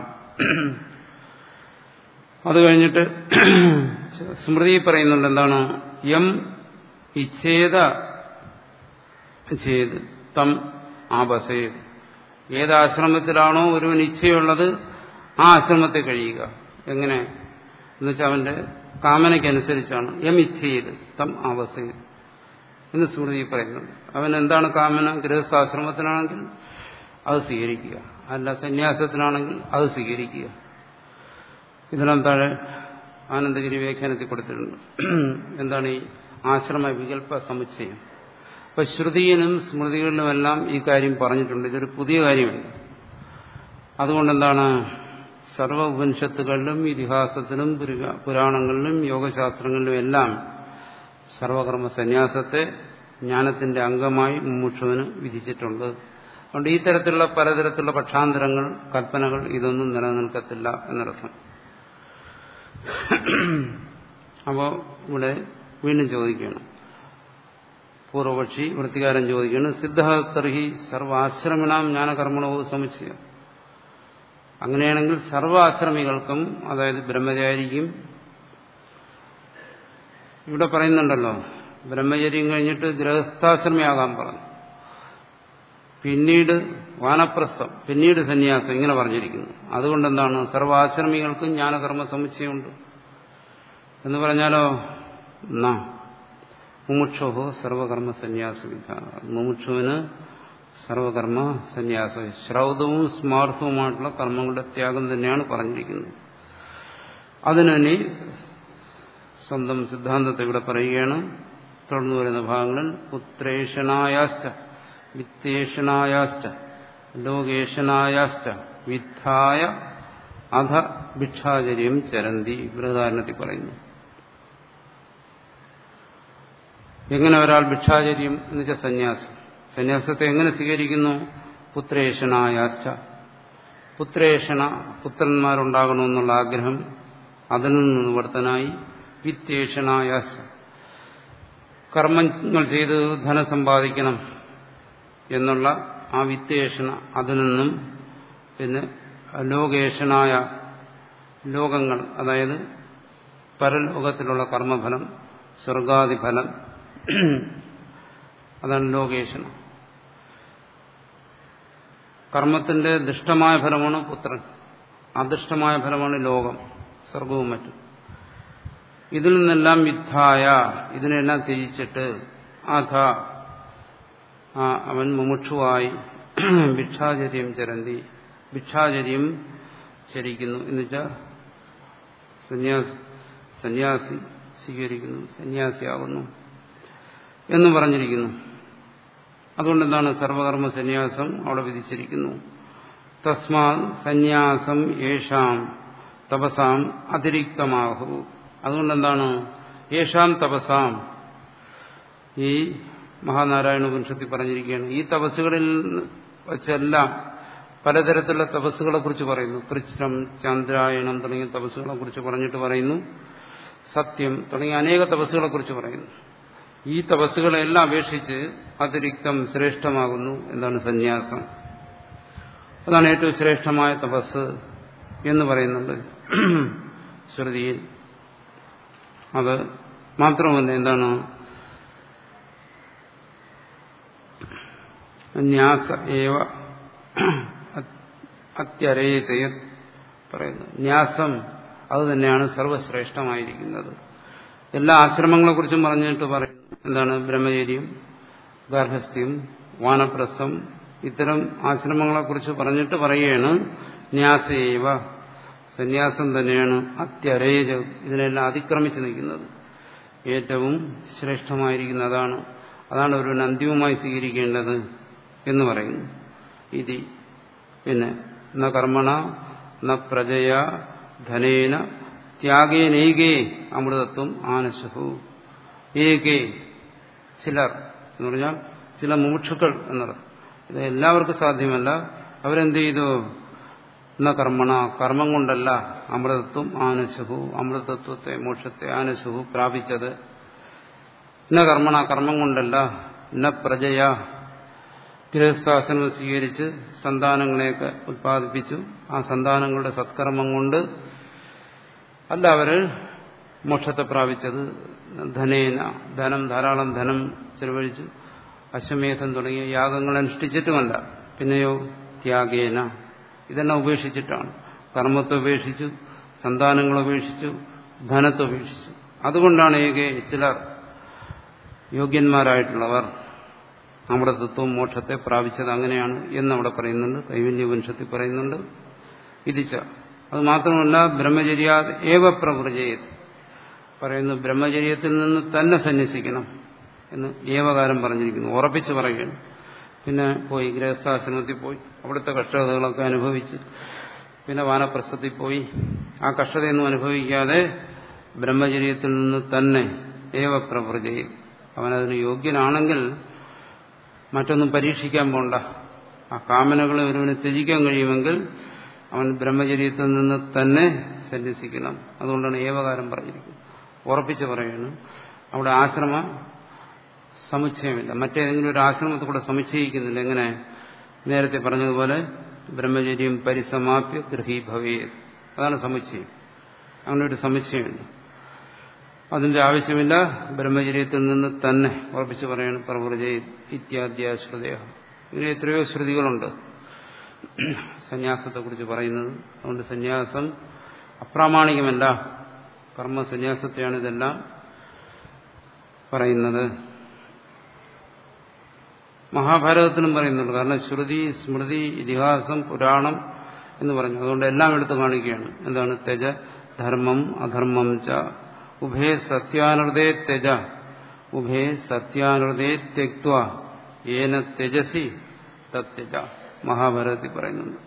S1: അത് കഴിഞ്ഞിട്ട് സ്മൃതി പറയുന്നുണ്ട് എന്താണ് യം ഇച്ഛേദ ചെയ്ത് തം ആപസേ ഏതാശ്രമത്തിലാണോ ഒരുവൻ ഇച്ഛയുള്ളത് ആ ആശ്രമത്തെ കഴിയുക എങ്ങനെ എന്നുവെച്ചാൽ അവന്റെ കാമനയ്ക്കനുസരിച്ചാണ് യം ഇച്ഛയത് തം ആവസയത് എന്ന് സ്മൃതി പറയുന്നുണ്ട് അവൻ എന്താണ് കാമന ഗൃഹസ്ഥാശ്രമത്തിനാണെങ്കിൽ അത് സ്വീകരിക്കുക അല്ല സന്യാസത്തിനാണെങ്കിൽ അത് സ്വീകരിക്കുക ഇതിനാം താഴെ ആനന്ദഗിരി വ്യാഖ്യാനത്തിൽ കൊടുത്തിട്ടുണ്ട് എന്താണ് ഈ ആശ്രമ വികല്പ സമുച്ചയം അപ്പൊ ശ്രുതിയിലും സ്മൃതികളിലുമെല്ലാം ഈ കാര്യം പറഞ്ഞിട്ടുണ്ട് ഇതൊരു പുതിയ കാര്യമല്ല അതുകൊണ്ട് എന്താണ് സർവ ഉപനിഷത്തുകളിലും ഇതിഹാസത്തിലും പുരാണങ്ങളിലും യോഗശാസ്ത്രങ്ങളിലും എല്ലാം സർവകർമ്മ സന്യാസത്തെ ജ്ഞാനത്തിന്റെ അംഗമായി മുമുക്ഷുവിന് വിധിച്ചിട്ടുണ്ട് അതുകൊണ്ട് ഈ തരത്തിലുള്ള പലതരത്തിലുള്ള പക്ഷാന്തരങ്ങൾ കൽപ്പനകൾ ഇതൊന്നും നിലനിൽക്കത്തില്ല എന്നർത്ഥം അപ്പോൾ ഇവിടെ വീണ്ടും ചോദിക്കുകയാണ് പൂർവപക്ഷി വൃത്തികാരൻ ചോദിക്കുകയാണ് സിദ്ധതർഹി സർവാശ്രമിണാം ജ്ഞാനകർമ്മണവും സമുച്ചയം അങ്ങനെയാണെങ്കിൽ സർവാശ്രമികൾക്കും അതായത് ബ്രഹ്മചാരിക്കും ഇവിടെ പറയുന്നുണ്ടല്ലോ ബ്രഹ്മചര്യം കഴിഞ്ഞിട്ട് ഗൃഹസ്ഥാശ്രമിയാകാൻ പറഞ്ഞു പിന്നീട് വാനപ്രസ്ഥം പിന്നീട് സന്യാസം ഇങ്ങനെ പറഞ്ഞിരിക്കുന്നു അതുകൊണ്ട് എന്താണ് സർവാശ്രമികൾക്കും ജ്ഞാനകർമ്മ സമുച്ചയമുണ്ട് എന്ന് പറഞ്ഞാലോ എന്നാ മുമുക്ഷോഹോ സർവകർമ്മ സന്യാസ മുമുക്ഷുവിന് സർവകർമ്മ സന്യാസം ശ്രൗതവും സ്മാർത്ഥവുമായിട്ടുള്ള കർമ്മങ്ങളുടെ ത്യാഗം തന്നെയാണ് പറഞ്ഞിരിക്കുന്നത് അതിനു തന്നെ സ്വന്തം സിദ്ധാന്തത്തെ ഇവിടെ പറയുകയാണ് തുടർന്നു വരുന്ന ഭാഗങ്ങളിൽ പുത്രേഷനായാശ്ച വിത്തേഷനായാശ്ച ലോകേഷനായാശ്ച വിദ്ധായ അധ ഭിക്ഷാചര്യം ചരന്തി ബൃഹദാരണത്തിൽ പറയുന്നു എങ്ങനെ ഒരാൾ ഭിക്ഷാചര്യം എന്ന് വെച്ചാൽ സന്യാസം സന്യാസത്തെ എങ്ങനെ സ്വീകരിക്കുന്നു പുത്രേഷനായാശ്ച പുത്രേഷണ പുത്രന്മാരുണ്ടാകണമെന്നുള്ള ആഗ്രഹം അതിൽ നിന്ന് നിവർത്തനായി വിത്തേഷണായാശ്ച കർമ്മങ്ങൾ ചെയ്ത് ധനം സമ്പാദിക്കണം എന്നുള്ള ആ വിത്തേഷണ അതിൽ നിന്നും പിന്നെ ലോകേഷനായ ലോകങ്ങൾ അതായത് പരലോകത്തിലുള്ള കർമ്മഫലം സ്വർഗാദിഫലം അതാണ് ലോകേഷണം കർമ്മത്തിന്റെ ദുഷ്ടമായ ഫലമാണ് പുത്രൻ അദൃഷ്ടമായ ഫലമാണ് ലോകം സ്വർഗവും മറ്റും ഇതിൽ നിന്നെല്ലാം വിദ്ധായ ഇതിനെല്ലാം ത്യജിച്ചിട്ട് അധ അവൻ മുമുക്ഷുവായി ഭിക്ഷാചര്യം ചരന്തി ഭിക്ഷാചര്യം ചരിക്കുന്നു എന്നുവെച്ചാൽ സന്യാസി സന്യാസി സ്വീകരിക്കുന്നു സന്യാസിയാകുന്നു എന്ന് പറഞ്ഞിരിക്കുന്നു അതുകൊണ്ട് എന്താണ് സർവകർമ്മ സന്യാസം അവിടെ വിധിച്ചിരിക്കുന്നു തസ്മാ സന്യാസം യേഷാം തപസാം അതിരിക്തമാഹു അതുകൊണ്ട് എന്താണ് യേഷാം തപസാം ഈ മഹാനാരായണ ഉപനിഷത്തിൽ പറഞ്ഞിരിക്കുകയാണ് ഈ തപസ്സുകളിൽ വച്ചെല്ലാം പലതരത്തിലുള്ള തപസ്സുകളെ കുറിച്ച് പറയുന്നു കൃച്ഛ്രം ചന്ദ്രായണം തുടങ്ങിയ തപസ്സുകളെ കുറിച്ച് പറഞ്ഞിട്ട് പറയുന്നു സത്യം തുടങ്ങിയ അനേക തപസ്സുകളെ കുറിച്ച് പറയുന്നു ഈ തപസ്സുകളെല്ലാം അപേക്ഷിച്ച് അതിരിക്തം ശ്രേഷ്ഠമാകുന്നു എന്താണ് സന്യാസം അതാണ് ഏറ്റവും ശ്രേഷ്ഠമായ തപസ് എന്ന് പറയുന്നുണ്ട് ശ്രുതിയിൽ അത് മാത്രമല്ല എന്താണ് ന്യാസ ഏവ അത്യരേ ചെയ്യ പറയുന്നു ന്യാസം അത് തന്നെയാണ് സർവശ്രേഷ്ഠമായിരിക്കുന്നത് എല്ലാ ആശ്രമങ്ങളെക്കുറിച്ചും പറഞ്ഞിട്ട് പറയുന്നു എന്താണ് ബ്രഹ്മചര്യം ഗാർഹസ്ഥ്യം വാനപ്രസ്ഥം ഇത്തരം ആശ്രമങ്ങളെക്കുറിച്ച് പറഞ്ഞിട്ട് പറയുകയാണ് ന്യാസേവ സന്യാസം തന്നെയാണ് അത്യരേജ ഇതിനെല്ലാം അതിക്രമിച്ച് നിൽക്കുന്നത് ഏറ്റവും ശ്രേഷ്ഠമായിരിക്കുന്ന അതാണ് അതാണ് ഒരു അന്തിമമായി സ്വീകരിക്കേണ്ടത് എന്ന് പറയുന്നു ഇതി പിന്നെ ന കർമ്മണ ന പ്രജയ ധനേന ത്യാഗേനേകേ അമൃതത്വം ആനശഹു ഏകേ ചിലർ എന്ന് പറഞ്ഞാൽ ചില മുമുക്ഷുക്കൾ എന്നർത്ഥം ഇത് എല്ലാവർക്കും സാധ്യമല്ല അവരെന്ത് ചെയ്തു എന്ന കർമ്മണ കർമ്മം കൊണ്ടല്ല അമൃതത്വം ആനശുഹു അമൃതത്വത്തെ മോക്ഷത്തെ ആനശുഹു പ്രാപിച്ചത് ഇന്ന കർമ്മണ കർമ്മം കൊണ്ടല്ല ഇന്ന പ്രജയ ഗൃഹസ്ഥാസനം സ്വീകരിച്ച് സന്താനങ്ങളെയൊക്കെ ഉത്പാദിപ്പിച്ചു ആ സന്താനങ്ങളുടെ സത്കർമ്മം കൊണ്ട് അല്ല അവര് മോക്ഷത്തെ പ്രാപിച്ചത് ധനേന ധനം ധാരാളം ധനം ചെലവഴിച്ചു അശ്വമേധം തുടങ്ങിയ യാഗങ്ങൾ അനുഷ്ഠിച്ചിട്ടുമല്ല പിന്നെയോ ത്യാഗേന ഇതെല്ലാം ഉപേക്ഷിച്ചിട്ടാണ് കർമ്മത്തെ ഉപേക്ഷിച്ചു സന്താനങ്ങൾ ഉപേക്ഷിച്ചു ധനത്തെ ഉപേക്ഷിച്ചു അതുകൊണ്ടാണ് ഏകെ ചിലർ യോഗ്യന്മാരായിട്ടുള്ളവർ അമൃതത്വം മോക്ഷത്തെ പ്രാപിച്ചത് അങ്ങനെയാണ് എന്നവിടെ പറയുന്നുണ്ട് കൈവല്യ വംശത്തിൽ പറയുന്നുണ്ട് ഇതിച്ച അത് മാത്രമല്ല ബ്രഹ്മചര്യ ഏവ പ്രവൃജയത് പറയുന്നു ബ്രഹ്മചര്യത്തിൽ നിന്ന് തന്നെ സന്യസിക്കണം എന്ന് ഏവകാലം പറഞ്ഞിരിക്കുന്നു ഉറപ്പിച്ച് പറയുകയാണ് പിന്നെ പോയി ഗൃഹസ്ഥാശ്രമത്തിൽ പോയി അവിടുത്തെ കഷ്ടതകളൊക്കെ അനുഭവിച്ച് പിന്നെ വാനപ്രസ്ഥത്തിൽ പോയി ആ കഷ്ടതയൊന്നും അനുഭവിക്കാതെ ബ്രഹ്മചര്യത്തിൽ നിന്ന് തന്നെ ഏവ പ്രവൃജയിൽ അവനതിന് യോഗ്യനാണെങ്കിൽ മറ്റൊന്നും പരീക്ഷിക്കാൻ പോണ്ട ആ കാമനകളെ ഒരുവന് ത്യജിക്കാൻ കഴിയുമെങ്കിൽ അവൻ ബ്രഹ്മചര്യത്തിൽ നിന്ന് തന്നെ സന്യസിക്കണം അതുകൊണ്ടാണ് ഏവകാലം പറഞ്ഞിരിക്കുന്നത് ഉറപ്പിച്ച് പറയുന്നു അവിടെ ആശ്രമ സമുച്ചയമില്ല മറ്റേതെങ്കിലും ഒരു ആശ്രമത്തിൽ കൂടെ സമുച്ചയിക്കുന്നില്ല എങ്ങനെ നേരത്തെ പറഞ്ഞതുപോലെ ബ്രഹ്മചര്യം പരിസമാപ്യ ഗൃഹീഭവേ അതാണ് സമുച്ചയം അങ്ങനെ ഒരു സമുച്ചയമില്ല അതിന്റെ ആവശ്യമില്ല ബ്രഹ്മചര്യത്തിൽ നിന്ന് തന്നെ ഉറപ്പിച്ച് പറയണം പ്രവൃജയ ഇത്യാദ്യ ശ്രുതയ ഇങ്ങനെ എത്രയോ ശ്രുതികളുണ്ട് സന്യാസത്തെക്കുറിച്ച് പറയുന്നത് അതുകൊണ്ട് സന്യാസം അപ്രാമാണികമല്ല കർമ്മ സന്യാസത്തെയാണ് ഇതെല്ലാം പറയുന്നത് മഹാഭാരതത്തിനും പറയുന്നുണ്ട് കാരണം ശ്രുതി സ്മൃതി ഇതിഹാസം പുരാണം എന്ന് പറഞ്ഞു അതുകൊണ്ട് എല്ലാം എടുത്തു കാണിക്കുകയാണ് എന്താണ് തെജ ധർമ്മം അധർമ്മം ച ഉഭേ സത്യാനൃതേ തെജ ഉഭേ സത്യാനൃതേ തെക്വ ഏന തെജസി തത്യജ മഹാഭാരതത്തിൽ പറയുന്നുണ്ട്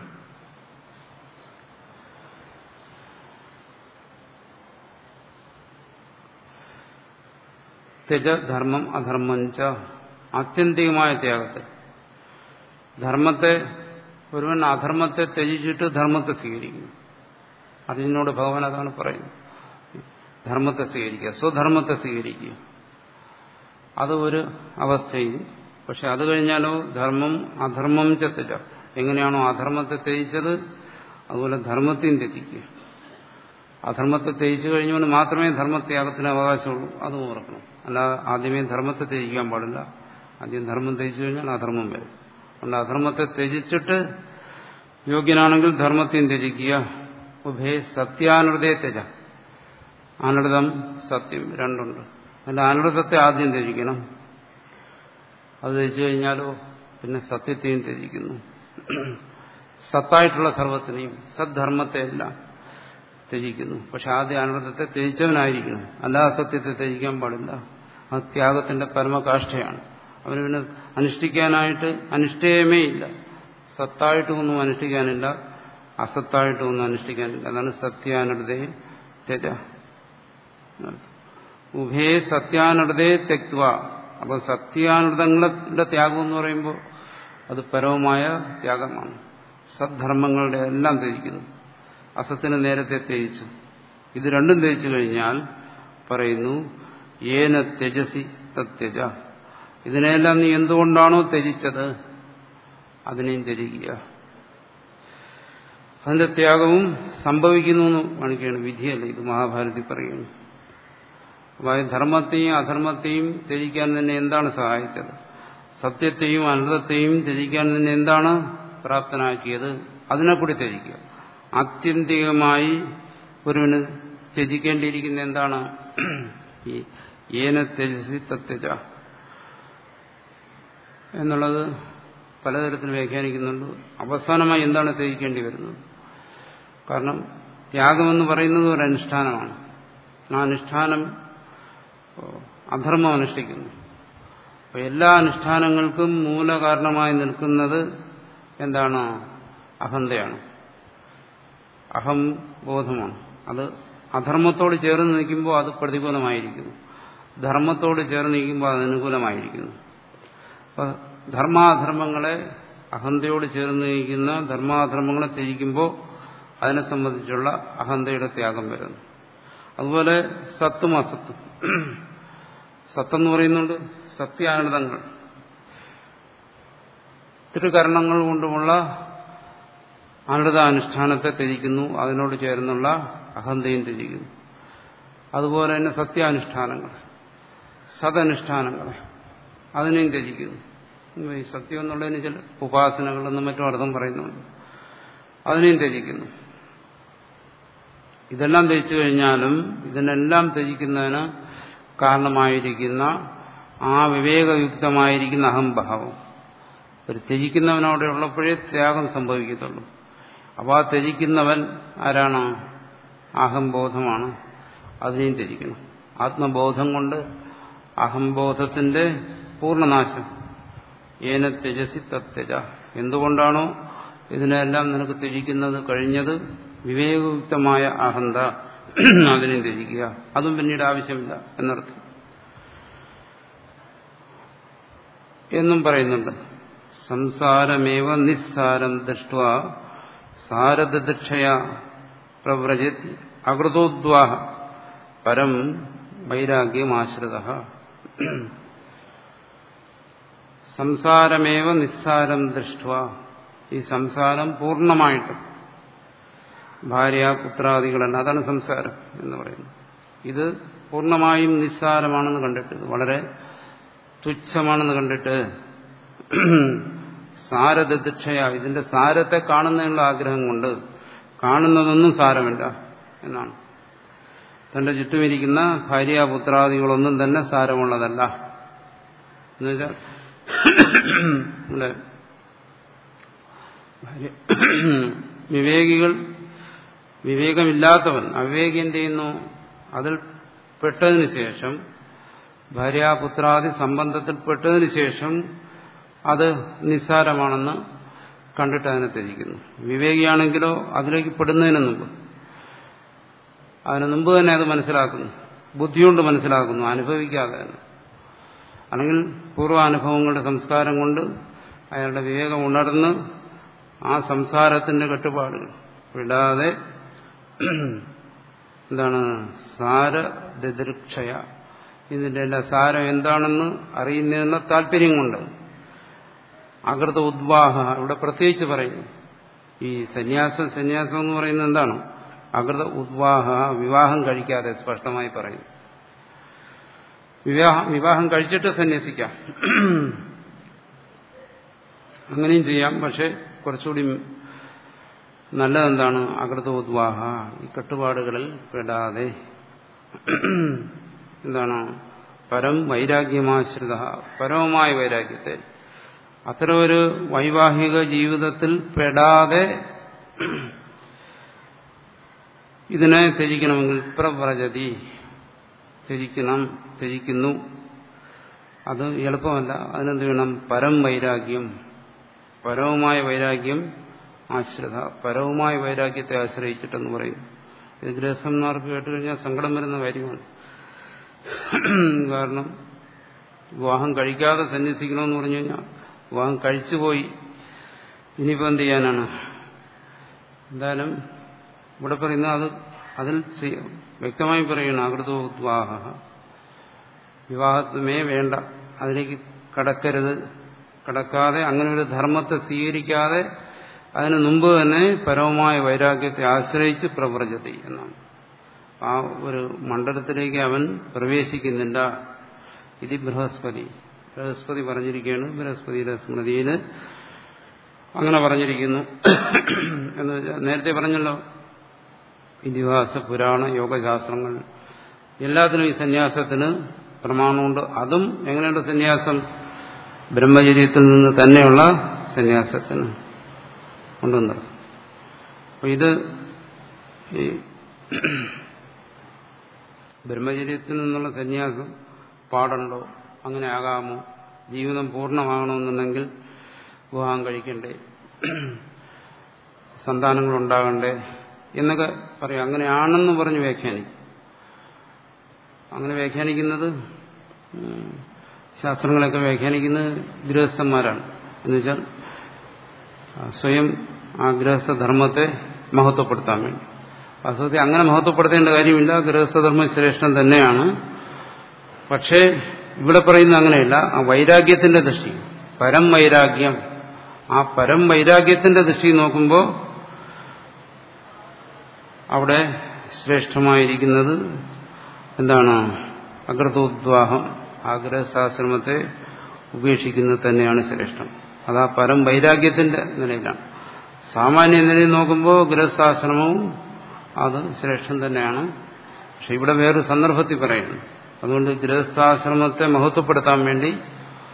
S1: തെജ ധർമ്മം അധർമ്മം ച ആത്യന്തികമായ ത്യാഗത്തെ ധർമ്മത്തെ ഒരുവൻ അധർമ്മത്തെ ത്യജിച്ചിട്ട് ധർമ്മത്തെ സ്വീകരിക്കുന്നു അർജുനോട് ഭഗവാൻ അതാണ് പറയുന്നത് ധർമ്മത്തെ സ്വീകരിക്കുക സ്വധർമ്മത്തെ സ്വീകരിക്കുക അത് ഒരു അവസ്ഥയിൽ പക്ഷെ അത് കഴിഞ്ഞാലോ ധർമ്മം അധർമ്മം ചെത്തില്ല എങ്ങനെയാണോ അധർമ്മത്തെ ത്യജിച്ചത് അതുപോലെ ധർമ്മത്തെയും ത്യജിക്കുക അധർമ്മത്തെ ത്യജിച്ചു കഴിഞ്ഞവന് മാത്രമേ ധർമ്മത്യാഗത്തിന് അവകാശമുള്ളൂ അതും ഓർക്കണം അല്ലാതെ ആദ്യമേ ധർമ്മത്തെ ത്യജിക്കാൻ പാടില്ല ആദ്യം ധർമ്മം ത്യജിച്ചു കഴിഞ്ഞാൽ അധർമ്മം വരും അതുകൊണ്ട് അധർമ്മത്തെ ത്യജിച്ചിട്ട് യോഗ്യനാണെങ്കിൽ ധർമ്മത്തെയും ത്യജിക്കുക ഉഭേ സത്യാനൃതേ ത്യജ അനൃതം സത്യം രണ്ടുണ്ട് അതിന്റെ അനൃതത്തെ ആദ്യം ത്യജിക്കണം അത് ത്യജിച്ചു കഴിഞ്ഞാലോ പിന്നെ സത്യത്തെയും ത്യജിക്കുന്നു സത്തായിട്ടുള്ള സർവത്തിനെയും സദ്ധർമ്മത്തെ എല്ലാം ത്യജിക്കുന്നു പക്ഷെ ആദ്യം അനൃതത്തെ ത്യജിച്ചവനായിരിക്കണം അല്ലാതെ സത്യത്തെ ത്യജിക്കാൻ പാടില്ല അത് ത്യാഗത്തിന്റെ പരമകാഷ്ഠയാണ് അവന് പിന്നെ അനുഷ്ഠിക്കാനായിട്ട് അനുഷ്ഠേയമേ ഇല്ല സത്തായിട്ടൊന്നും അനുഷ്ഠിക്കാനില്ല അസത്തായിട്ടൊന്നും അനുഷ്ഠിക്കാനില്ല അതാണ് സത്യാനൃതേ ത്യജ ഉഭേ സത്യാനൃതേ തെക്വ അപ്പൊ സത്യാനൃതങ്ങളുടെ ത്യാഗം എന്ന് പറയുമ്പോൾ അത് പരമമായ ത്യാഗമാണ് സദ്ധർമ്മങ്ങളുടെ എല്ലാം ത്യജിക്കുന്നു അസത്തിന് നേരത്തെ ത്യജിച്ചു ഇത് രണ്ടും ത്യജിച്ചു കഴിഞ്ഞാൽ പറയുന്നു ഏന ത്യജസി തത്യജ ഇതിനെല്ലാം നീ എന്തുകൊണ്ടാണോ ത്യജിച്ചത് അതിനെയും ത്യജിക്കുക അതിന്റെ ത്യാഗവും സംഭവിക്കുന്നു എന്ന് കാണിക്കുകയാണ് വിധിയല്ല ഇത് മഹാഭാരതി പറയുന്നു അതായത് ധർമ്മത്തെയും അധർമ്മത്തെയും ത്യജിക്കാൻ തന്നെ എന്താണ് സഹായിച്ചത് സത്യത്തെയും അനൃതത്തെയും ത്യജിക്കാൻ തന്നെ എന്താണ് പ്രാപ്തനാക്കിയത് അതിനെ കൂടി ത്യജിക്കുക ആത്യന്തികമായി ഒരുവന് ത്യജിക്കേണ്ടിയിരിക്കുന്ന എന്താണ് ഈ ഏന ത്യജസി തത്യജ എന്നുള്ളത് പലതരത്തിൽ വ്യാഖ്യാനിക്കുന്നുണ്ട് അവസാനമായി എന്താണ് ത്യജിക്കേണ്ടി വരുന്നത് കാരണം ത്യാഗമെന്ന് പറയുന്നത് ഒരു അനുഷ്ഠാനമാണ് ആ അനുഷ്ഠാനം അധർമ്മം അനുഷ്ഠിക്കുന്നു അപ്പോൾ എല്ലാ അനുഷ്ഠാനങ്ങൾക്കും മൂലകാരണമായി നിൽക്കുന്നത് എന്താണ് അഹന്തയാണ് അഹം ബോധമാണ് അത് അധർമ്മത്തോട് ചേർന്ന് നിൽക്കുമ്പോൾ അത് പ്രതികൂലമായിരിക്കുന്നു ധർമ്മത്തോട് ചേർന്ന് നിൽക്കുമ്പോൾ അത് അനുകൂലമായിരിക്കുന്നു അപ്പോൾ ധർമാധർമ്മങ്ങളെ അഹന്തയോട് ചേർന്ന് നിൽക്കുന്ന ധർമാധർമ്മങ്ങളെ ത്യജിക്കുമ്പോൾ അതിനെ സംബന്ധിച്ചുള്ള അഹന്തയുടെ ത്യാഗം വരുന്നു അതുപോലെ സത്തും അസത്തും സത്തെന്ന് പറയുന്നുണ്ട് സത്യാനൃതങ്ങൾ തിരുകരണങ്ങൾ കൊണ്ടുമുള്ള അനൃതാനുഷ്ഠാനത്തെ ത്യജിക്കുന്നു അതിനോട് ചേർന്നുള്ള അഹന്തയും ത്യജിക്കുന്നു അതുപോലെ തന്നെ സത്യാനുഷ്ഠാനങ്ങൾ സദനുഷ്ഠാനങ്ങൾ അതിനെയും ത്യജിക്കുന്നു ഈ സത്യം എന്നുള്ളതിന് ചില ഉപാസനകളെന്നും മറ്റും അർത്ഥം പറയുന്നുണ്ട് അതിനെയും ത്യജിക്കുന്നു ഇതെല്ലാം ത്യജിച്ചു കഴിഞ്ഞാലും ഇതിനെല്ലാം ത്യജിക്കുന്നതിന് കാരണമായിരിക്കുന്ന ആ വിവേകയുക്തമായിരിക്കുന്ന അഹംഭാവം ഒരു ത്യജിക്കുന്നവനവിടെ ഉള്ളപ്പോഴേ ത്യാഗം സംഭവിക്കത്തുള്ളൂ അപ്പോൾ ആ ത്യജിക്കുന്നവൻ ആരാണ് അഹംബോധമാണ് അതിനെയും ത്യജിക്കണം ആത്മബോധം കൊണ്ട് അഹംബോധത്തിന്റെ പൂർണ്ണനാശം ഏന ത്യജസി തത്യജ എന്തുകൊണ്ടാണോ ഇതിനെല്ലാം നിനക്ക് ത്യജിക്കുന്നത് കഴിഞ്ഞത് വിവേകയുക്തമായ അഹന്ത അതിനെ ത്യജിക്കുക അതും പിന്നീട് ആവശ്യമില്ല എന്നർത്ഥം എന്നും പറയുന്നുണ്ട് സംസാരമേവ നിസ്സാരം ദൃഷ്ട സാരദക്ഷയ പ്രവ്രജിത് അകൃതോദ്വാഹ പരം വൈരാഗ്യമാശ്രിത സംസാരമേവ നിസ്സാരം ദൃഷ്ട ഈ സംസാരം പൂർണ്ണമായിട്ടും ഭാര്യ പുത്രാദികളല്ല അതാണ് സംസാരം എന്ന് പറയുന്നത് ഇത് പൂർണ്ണമായും നിസ്സാരമാണെന്ന് കണ്ടിട്ട് വളരെ തുച്ഛമാണെന്ന് കണ്ടിട്ട് സാരദക്ഷയ ഇതിന്റെ സാരത്തെ കാണുന്നതിനുള്ള ആഗ്രഹം കൊണ്ട് കാണുന്നതൊന്നും സാരമില്ല എന്നാണ് തന്റെ ചുറ്റുമിരിക്കുന്ന ഭാര്യാപുത്രാദികളൊന്നും തന്നെ സാരമുള്ളതല്ല എന്നുവെച്ചാൽ ഇവിടെ വിവേകികൾ വിവേകമില്ലാത്തവൻ അവിവേകി എന്ത് ചെയ്യുന്നു അതിൽ പെട്ടതിന് ശേഷം ഭാര്യാപുത്രാദി സംബന്ധത്തിൽ പെട്ടതിന് ശേഷം അത് നിസ്സാരമാണെന്ന് കണ്ടിട്ട് അതിനെ ത്യജിക്കുന്നു വിവേകിയാണെങ്കിലോ അതിലേക്ക് പെടുന്നതിന് മുമ്പ് അതിന് മുമ്പ് തന്നെ അത് മനസ്സിലാക്കുന്നു ബുദ്ധിയുകൊണ്ട് മനസ്സിലാക്കുന്നു അനുഭവിക്കാതെ തന്നെ അല്ലെങ്കിൽ പൂർവാനുഭവങ്ങളുടെ സംസ്കാരം കൊണ്ട് അയാളുടെ വിവേകം ഉണർന്ന് ആ സംസാരത്തിന്റെ കെട്ടുപാടുകൾ വിടാതെ എന്താണ് സാരദൃക്ഷയ ഇതിന്റെ എല്ലാ സാരം എന്താണെന്ന് അറിയുന്നതിനുള്ള താല്പര്യം കൊണ്ട് അകൃത ഉദ്വാഹ ഇവിടെ പ്രത്യേകിച്ച് പറയുന്നു ഈ സന്യാസം സന്യാസം എന്ന് പറയുന്നത് എന്താണ് അകൃത ഉദ്വാഹ വിവാഹം കഴിക്കാതെ സ്പഷ്ടമായി പറയുന്നു വിവാഹം വിവാഹം കഴിച്ചിട്ട് സന്യസിക്കാം അങ്ങനെയും ചെയ്യാം പക്ഷെ കുറച്ചുകൂടി നല്ലതെന്താണ് അകൃതോദ്വാഹ ഈ കെട്ടുപാടുകളിൽ പെടാതെ എന്താണ് പരം വൈരാഗ്യമാശ്രിത പരമമായ വൈരാഗ്യത്തെ അത്തരം ഒരു വൈവാഹിക ജീവിതത്തിൽ പെടാതെ ഇതിനെ ത്യജിക്കണമെങ്കിൽ പ്രവ്രജതി ത്യജിക്കണം ത്യജിക്കുന്നു അത് എളുപ്പമല്ല അതിനെന്ത് വേണം പരം വൈരാഗ്യം പരവുമായ വൈരാഗ്യം ആശ്രിത പരവുമായ വൈരാഗ്യത്തെ ആശ്രയിച്ചിട്ടെന്ന് പറയും ഇത് ഗൃഹസ്ഥന്മാർക്ക് കേട്ടുകഴിഞ്ഞാൽ സങ്കടം വരുന്ന കാര്യമാണ് കാരണം വിവാഹം കഴിക്കാതെ സന്യസിക്കണമെന്ന് പറഞ്ഞു കഴിഞ്ഞാൽ വിവാഹം കഴിച്ചുപോയി ഇനിയിപ്പോൾ എന്ത് ചെയ്യാനാണ് എന്തായാലും ഇവിടെ പറയുന്ന അത് അതിൽ വ്യക്തമായി പറയണം അകൃതോദ്വാഹ വിവാഹത്തിമേ വേണ്ട അതിലേക്ക് കടക്കരുത് കടക്കാതെ അങ്ങനെ ഒരു ധർമ്മത്തെ സ്വീകരിക്കാതെ അതിനു മുമ്പ് തന്നെ പരമമായ വൈരാഗ്യത്തെ ആശ്രയിച്ച് പ്രവ്രജതി എന്നാണ് ആ ഒരു മണ്ഡലത്തിലേക്ക് അവൻ പ്രവേശിക്കുന്നില്ല ഇത് ബൃഹസ്പതി ബൃഹസ്പതി പറഞ്ഞിരിക്കുകയാണ് ബൃഹസ്പതിയുടെ സ്മൃതിയിൽ അങ്ങനെ പറഞ്ഞിരിക്കുന്നു എന്ന് വെച്ചാൽ നേരത്തെ പറഞ്ഞല്ലോ ഇതിഹാസ പുരാണ യോഗശാസ്ത്രങ്ങൾ എല്ലാത്തിനും ഈ സന്യാസത്തിന് പ്രമാണമുണ്ട് അതും എങ്ങനെയുണ്ട് സന്യാസം ബ്രഹ്മചര്യത്തിൽ നിന്ന് തന്നെയുള്ള സന്യാസത്തിന് ഉണ്ടെന്ന് അപ്പൊ ഇത് ഈ ബ്രഹ്മചര്യത്തിൽ നിന്നുള്ള സന്യാസം പാടുണ്ടോ അങ്ങനെ ആകാമോ ജീവിതം പൂർണ്ണമാകണമെന്നുണ്ടെങ്കിൽ വിവാഹം കഴിക്കണ്ടേ സന്താനങ്ങളുണ്ടാകണ്ടേ എന്നൊക്കെ പറയും അങ്ങനെയാണെന്ന് പറഞ്ഞ് വ്യാഖ്യാനിക്കും അങ്ങനെ വ്യാഖ്യാനിക്കുന്നത് ശാസ്ത്രങ്ങളൊക്കെ വ്യാഖ്യാനിക്കുന്നത് ഗൃഹസ്ഥന്മാരാണ് എന്നുവെച്ചാൽ സ്വയം ആ ഗൃഹസ്ഥധർമ്മത്തെ മഹത്വപ്പെടുത്താൻ വേണ്ടി വാസ്തവത്തിൽ അങ്ങനെ മഹത്വപ്പെടുത്തേണ്ട കാര്യമില്ല ഗൃഹസ്ഥധർമ്മം ശ്രേഷ്ഠം തന്നെയാണ് പക്ഷേ ഇവിടെ പറയുന്നത് അങ്ങനെയല്ല ആ വൈരാഗ്യത്തിന്റെ ദൃഷ്ടി പരം വൈരാഗ്യം ആ പരം വൈരാഗ്യത്തിന്റെ ദൃഷ്ടി നോക്കുമ്പോൾ അവിടെ ശ്രേഷ്ഠമായിരിക്കുന്നത് എന്താണ് അഗ്രതോദ്വാഹം ആഗ്രഹശാശ്രമത്തെ ഉപേക്ഷിക്കുന്നത് തന്നെയാണ് ശ്രേഷ്ഠം അത് ആ പരം വൈരാഗ്യത്തിന്റെ നിലയിലാണ് സാമാന്യ നിലയിൽ നോക്കുമ്പോൾ ഗൃഹസ്ഥാശ്രമവും അത് ശ്രേഷ്ഠം തന്നെയാണ് പക്ഷെ ഇവിടെ വേറൊരു സന്ദർഭത്തിൽ പറയുന്നു അതുകൊണ്ട് ഗൃഹസ്ഥാശ്രമത്തെ മഹത്വപ്പെടുത്താൻ വേണ്ടി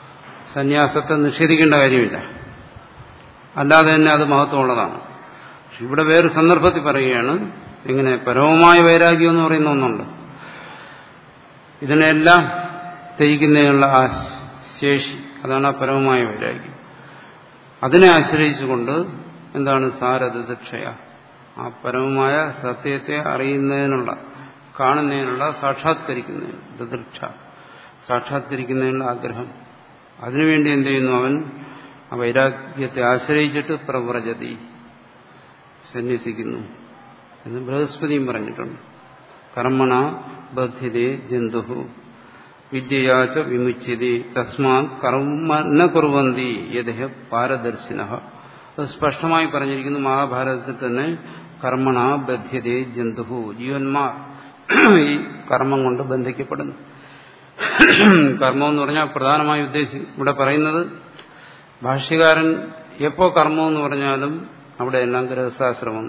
S1: സന്യാസത്തെ നിഷേധിക്കേണ്ട കാര്യമില്ല അല്ലാതെ തന്നെ അത് മഹത്വമുള്ളതാണ് പക്ഷെ ഇവിടെ വേറെ സന്ദർഭത്തിൽ പറയുകയാണ് ഇങ്ങനെ പരമമായ വൈരാഗ്യം എന്ന് പറയുന്ന ഒന്നുണ്ട് ഇതിനെല്ലാം ത്യജിക്കുന്നതിനുള്ള ആ ശേഷി അതാണ് ആ പരമമായ വൈരാഗ്യം അതിനെ ആശ്രയിച്ചുകൊണ്ട് എന്താണ് സാരദക്ഷയ ആ പരമമായ സത്യത്തെ അറിയുന്നതിനുള്ള കാണുന്നതിനുള്ള സാക്ഷാത്കരിക്കുന്നതിന് ദദൃക്ഷ സാക്ഷാത്കരിക്കുന്നതിനുള്ള ആഗ്രഹം അതിനുവേണ്ടി എന്ത് ചെയ്യുന്നു അവൻ ആ വൈരാഗ്യത്തെ ആശ്രയിച്ചിട്ട് പ്രവ്രജതി സന്യസിക്കുന്നു എന്ന് ബൃഹസ്പതിയും പറഞ്ഞിട്ടുണ്ട് കർമ്മണ ബദ്ധ്യതേ ജന്തു വിദ്യയാച്ച വിമുച്യതി തസ്മാത് കർമ്മ ന കുറുവന്തി യഥ പാരദർശിന അത് സ്പഷ്ടമായി പറഞ്ഞിരിക്കുന്നു മഹാഭാരതത്തിൽ തന്നെ കർമ്മണ ബദ്ധ്യതേ ജന്തു ജീവന്മാർ ഈ കർമ്മം കൊണ്ട് ബന്ധിക്കപ്പെടുന്നു കർമ്മം എന്ന് പറഞ്ഞാൽ പ്രധാനമായി ഉദ്ദേശി ഇവിടെ പറയുന്നത് ഭാഷ്യകാരൻ എപ്പോ കർമ്മം എന്ന് പറഞ്ഞാലും അവിടെ എല്ലാം ഗൃഹസ്ഥാശ്രമം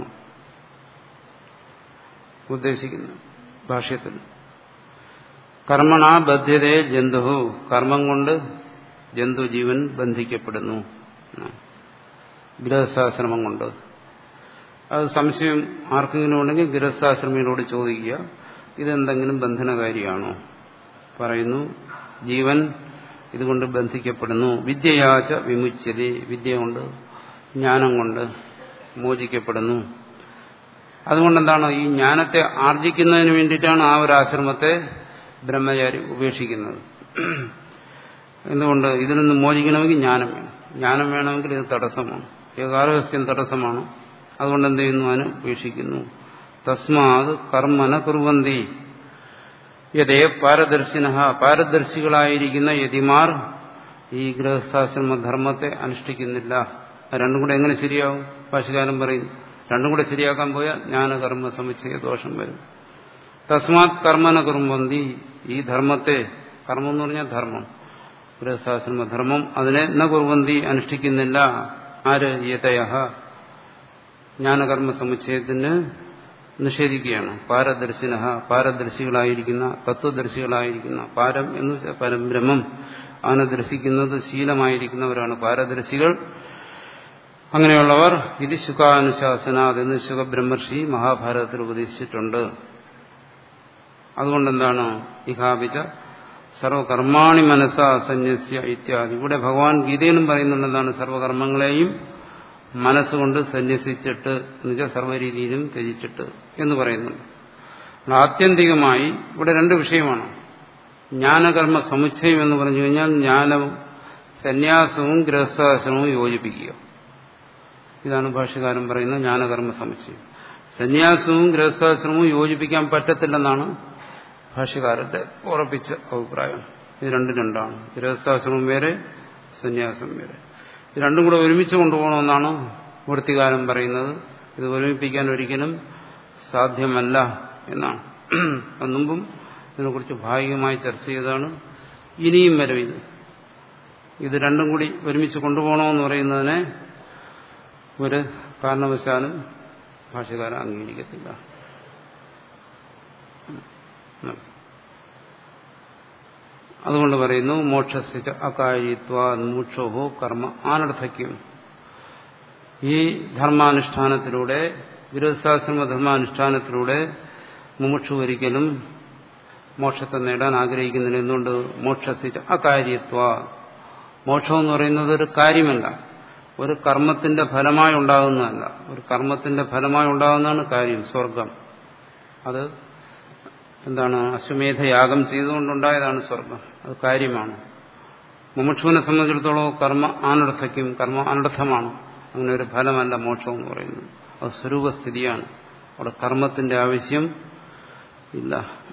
S1: ഉദ്ദേശിക്കുന്നു ഭാഷ്യത്തിൽ കർമ്മണ ബദ്ധ്യതയെ ജന്തു കർമ്മം കൊണ്ട് ജന്തു ജീവൻ ബന്ധിക്കപ്പെടുന്നു ഗൃഹസ്ഥാശ്രമം കൊണ്ട് അത് സംശയം ആർക്കെങ്കിലും ഉണ്ടെങ്കിൽ ഗൃഹസ്ഥാശ്രമികളോട് ചോദിക്കുക ഇതെന്തെങ്കിലും ബന്ധനകാരിയാണോ പറയുന്നു ജീവൻ ഇതുകൊണ്ട് ബന്ധിക്കപ്പെടുന്നു വിദ്യയാച്ച വിമുച്യതി വിദ്യ കൊണ്ട് ജ്ഞാനം കൊണ്ട് മോചിക്കപ്പെടുന്നു അതുകൊണ്ടെന്താണ് ഈ ജ്ഞാനത്തെ ആർജിക്കുന്നതിന് വേണ്ടിയിട്ടാണ് ആ ഒരു ആശ്രമത്തെ ബ്രഹ്മചാരി ഉപേക്ഷിക്കുന്നത് എന്തുകൊണ്ട് ഇതിൽ നിന്ന് മോചിക്കണമെങ്കിൽ ജ്ഞാനം വേണം ജ്ഞാനം വേണമെങ്കിൽ ഇത് തടസ്സമാണ് ഏകാരഹസ്യം തടസ്സമാണ് അതുകൊണ്ട് എന്ത് ചെയ്യുന്നു അതിന് ഉപേക്ഷിക്കുന്നു തസ്മാത് കർമ്മന കുറുവന്തി യഥേ പാരദർശിന പാരദർശികളായിരിക്കുന്ന യതിമാർ ഈ ഗൃഹസ്ഥാശ്രമ ധർമ്മത്തെ അനുഷ്ഠിക്കുന്നില്ല രണ്ടും കൂടെ എങ്ങനെ ശരിയാവും ഭാഷകാലം പറയും രണ്ടും കൂടെ ശരിയാക്കാൻ പോയാൽ ജ്ഞാനകർമ്മ സമുച്ചയ ദോഷം വരും തസ്മാത് കർമ്മന കുറുമ്പന്തി ഈ ധർമ്മത്തെ കർമ്മം എന്ന് പറഞ്ഞാൽ ധർമ്മം ഗൃഹസ്ഥാശ്രമ ധർമ്മം അതിനെ ന കുറുവന്തി അനുഷ്ഠിക്കുന്നില്ല ആര് യതയ ജ്ഞാനകർമ്മ സമുച്ചയത്തിന് നിഷേധിക്കുകയാണ് പാരദർശിന പാരദർശികളായിരിക്കുന്ന തത്വദർശികളായിരിക്കുന്ന പാരം എന്ന് വെച്ചാൽ പരബ്രഹ്മം അവനെ ദർശിക്കുന്നത് ശീലമായിരിക്കുന്നവരാണ് പാരദർശികൾ അങ്ങനെയുള്ളവർ ഇത് ശുഖാനുശാസനാത് എന്ന് ശുഖബ്രഹ്മർഷി മഹാഭാരതത്തിൽ ഉപദേശിച്ചിട്ടുണ്ട് അതുകൊണ്ടെന്താണ് ഇഹാപിച്ച സർവകർമാണി മനസ്സ സന്യസ്യ ഇത്യാദി ഇവിടെ ഭഗവാൻ ഗീതയിലും പറയുന്നുണ്ട് എന്താണ് സർവകർമ്മങ്ങളെയും മനസ്സുകൊണ്ട് സന്യസിച്ചിട്ട് എന്നുവെച്ചാൽ സർവ്വരീതിയിലും ത്യജിച്ചിട്ട് എന്ന് പറയുന്നുണ്ട് ആത്യന്തികമായി ഇവിടെ രണ്ട് വിഷയമാണ് ജ്ഞാനകർമ്മ സമുച്ചയം എന്ന് പറഞ്ഞു കഴിഞ്ഞാൽ ജ്ഞാനവും സന്യാസവും ഗൃഹസ്ഥാശ്രമവും യോജിപ്പിക്കുക ഇതാണ് ഭാഷ്യകാരൻ പറയുന്ന ജ്ഞാനകർമ്മ സമുച്ചയം സന്യാസവും ഗൃഹസ്ഥാശ്രമവും യോജിപ്പിക്കാൻ പറ്റത്തില്ലെന്നാണ് ഭാഷ്യകാരന്റെ ഉറപ്പിച്ച അഭിപ്രായം ഇത് രണ്ടും രണ്ടാണ് ഗൃഹസ്ഥാശ്രമം വേറെ സന്യാസം വേറെ ഇത് രണ്ടും കൂടെ ഒരുമിച്ച് കൊണ്ടുപോകണമെന്നാണ് വൃത്തികാലം പറയുന്നത് ഇത് ഒരുമിപ്പിക്കാൻ ഒരിക്കലും സാധ്യമല്ല എന്നാണ് അത് മുമ്പും ഇതിനെക്കുറിച്ച് ഭാഗികമായി ചർച്ച ചെയ്തതാണ് ഇനിയും വരും ഇത് ഇത് രണ്ടും കൂടി ഒരുമിച്ച് കൊണ്ടുപോകണമെന്ന് പറയുന്നതിനെ ഒരു കാരണവശാലും ഭാഷകാരൻ അംഗീകരിക്കത്തില്ല അതുകൊണ്ട് പറയുന്നു മോക്ഷസ്ഥിത അകാര്യത്വ മോക്ഷോഹോ കർമ്മ ആനർത്ഥക്യം ഈ ധർമാനുഷ്ഠാനത്തിലൂടെ ഗൃഹസ്ഥാശ്രമ ധർമാനുഷ്ഠാനത്തിലൂടെ മുമുക്ഷു ഒരിക്കലും മോക്ഷത്തെ നേടാൻ ആഗ്രഹിക്കുന്നില്ല എന്തുകൊണ്ട് മോക്ഷസ്ഥിത അകാര്യത്വ മോക്ഷം എന്ന് പറയുന്നത് ഒരു കാര്യമല്ല ഒരു കർമ്മത്തിന്റെ ഫലമായി ഉണ്ടാകുന്നതല്ല ഒരു കർമ്മത്തിന്റെ ഫലമായി ഉണ്ടാകുന്നതാണ് കാര്യം സ്വർഗം അത് എന്താണ് അശ്വമേധയാഗം ചെയ്തുകൊണ്ടുണ്ടായതാണ് സ്വർഗം അത് കാര്യമാണ് മുമുക്ഷുവിനെ സംബന്ധിച്ചിടത്തോളം കർമ്മ ആനർത്ഥയ്ക്കും കർമ്മ അനർത്ഥമാണ് അങ്ങനെ ഒരു ഫലമല്ല മോക്ഷം എന്ന് പറയുന്നത് അത് സ്വരൂപസ്ഥിതിയാണ് അവിടെ കർമ്മത്തിന്റെ ആവശ്യം ഇല്ല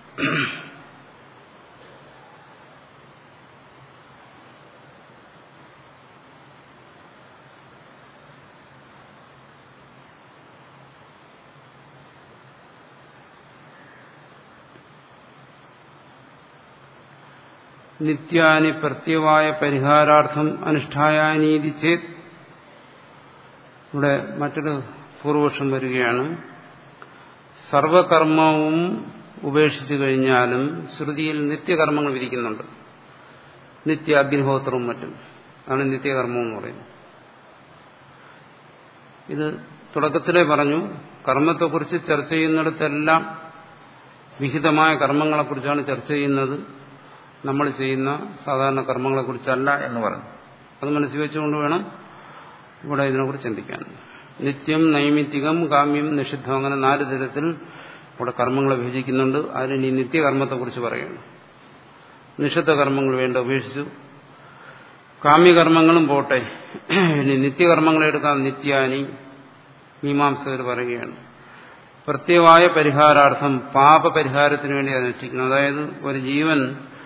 S1: നിത്യാനി പ്രത്യവായ പരിഹാരാർത്ഥം അനുഷ്ഠായാനീതി ചേത് ഇവിടെ മറ്റൊരു പൂർവപക്ഷം വരികയാണ് സർവകർമ്മവും ഉപേക്ഷിച്ചു കഴിഞ്ഞാലും ശ്രുതിയിൽ നിത്യകർമ്മങ്ങൾ വിധിക്കുന്നുണ്ട് നിത്യ അഗ്നിഹോത്രവും മറ്റും അതാണ് നിത്യകർമ്മം എന്ന് പറയുന്നത് ഇത് തുടക്കത്തിലേ പറഞ്ഞു കർമ്മത്തെക്കുറിച്ച് ചർച്ച ചെയ്യുന്നിടത്തെല്ലാം വിഹിതമായ കർമ്മങ്ങളെക്കുറിച്ചാണ് ചർച്ച ചെയ്യുന്നത് നമ്മൾ ചെയ്യുന്ന സാധാരണ കർമ്മങ്ങളെക്കുറിച്ചല്ല എന്ന് പറഞ്ഞു അത് മനസ്സിൽ വെച്ചുകൊണ്ട് വേണം ഇവിടെ ഇതിനെക്കുറിച്ച് ചിന്തിക്കാൻ നിത്യം നൈമിത്തികം കാമ്യം നിഷിദ്ധം അങ്ങനെ നാല് തരത്തിൽ ഇവിടെ കർമ്മങ്ങളെ വിഭജിക്കുന്നുണ്ട് അതിന് ഈ നിത്യകർമ്മത്തെക്കുറിച്ച് പറയുന്നു നിഷിദ്ധ കർമ്മങ്ങൾ വേണ്ട ഉപേക്ഷിച്ചു കാമ്യകർമ്മങ്ങളും പോട്ടെ ഇനി നിത്യകർമ്മങ്ങളെ എടുക്കാം നിത്യാനി മീമാംസകർ പറയുകയാണ് പ്രത്യേകമായ പരിഹാരാർത്ഥം പാപപരിഹാരത്തിന് വേണ്ടി അനുഷ്ഠിക്കണം അതായത് ഒരു ജീവൻ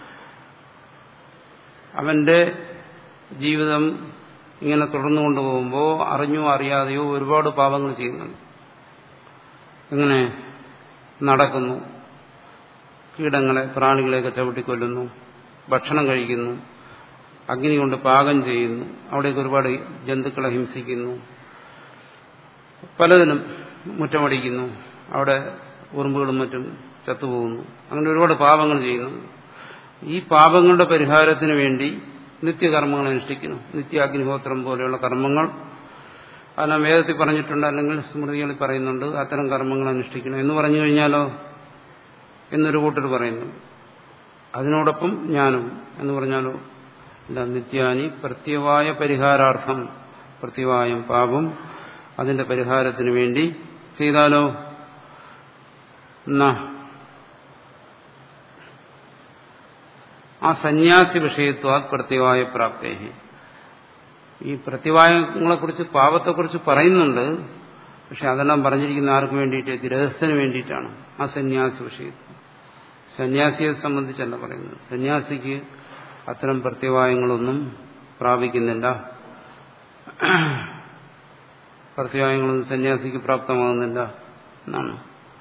S1: അവന്റെ ജീവിതം ഇങ്ങനെ തുടർന്നു കൊണ്ടുപോകുമ്പോൾ അറിഞ്ഞോ അറിയാതെയോ ഒരുപാട് പാപങ്ങൾ ചെയ്യുന്നുണ്ട് എങ്ങനെ നടക്കുന്നു കീടങ്ങളെ പ്രാണികളെയൊക്കെ ചവിട്ടിക്കൊല്ലുന്നു ഭക്ഷണം കഴിക്കുന്നു അഗ്നി കൊണ്ട് പാകം ചെയ്യുന്നു അവിടേക്ക് ഒരുപാട് ജന്തുക്കളെ ഹിംസിക്കുന്നു പലതിനും മുറ്റമടിക്കുന്നു അവിടെ ഉറുമ്പുകളും മറ്റും ചത്തുപോകുന്നു അങ്ങനെ ഒരുപാട് പാപങ്ങൾ ചെയ്യുന്നു ഈ പാപങ്ങളുടെ പരിഹാരത്തിന് വേണ്ടി നിത്യകർമ്മങ്ങൾ അനുഷ്ഠിക്കുന്നു നിത്യാഗ്നിഹോത്രം പോലെയുള്ള കർമ്മങ്ങൾ അതെല്ലാം വേദത്തിൽ പറഞ്ഞിട്ടുണ്ട് അല്ലെങ്കിൽ സ്മൃതികളിൽ പറയുന്നുണ്ട് അത്തരം കർമ്മങ്ങൾ അനുഷ്ഠിക്കണം എന്ന് പറഞ്ഞു കഴിഞ്ഞാലോ എന്നൊരു കൂട്ടർ പറയുന്നുണ്ട് അതിനോടൊപ്പം ജ്ഞാനം എന്ന് പറഞ്ഞാലോ ഇല്ല നിത്യാനി പ്രത്യവായ പരിഹാരാർത്ഥം പ്രത്യവായം പാപം അതിന്റെ പരിഹാരത്തിന് വേണ്ടി ചെയ്താലോ എന്നാ ആ സന്യാസി വിഷയത്വ പ്രത്യവായ പ്രാപ്തേഹി ഈ പ്രത്യവായങ്ങളെക്കുറിച്ച് പാപത്തെക്കുറിച്ച് പറയുന്നുണ്ട് പക്ഷെ അതെല്ലാം പറഞ്ഞിരിക്കുന്ന ആർക്ക് വേണ്ടിയിട്ട് ഗൃഹസ്ഥന് വേണ്ടിയിട്ടാണ് ആ സന്യാസി വിഷയത്വം സന്യാസിയെ സംബന്ധിച്ചല്ല പറയുന്നത് സന്യാസിക്ക് അത്തരം പ്രത്യവായങ്ങളൊന്നും പ്രാപിക്കുന്നില്ല പ്രത്യവായങ്ങളൊന്നും സന്യാസിക്ക് പ്രാപ്തമാകുന്നില്ല എന്നാണ്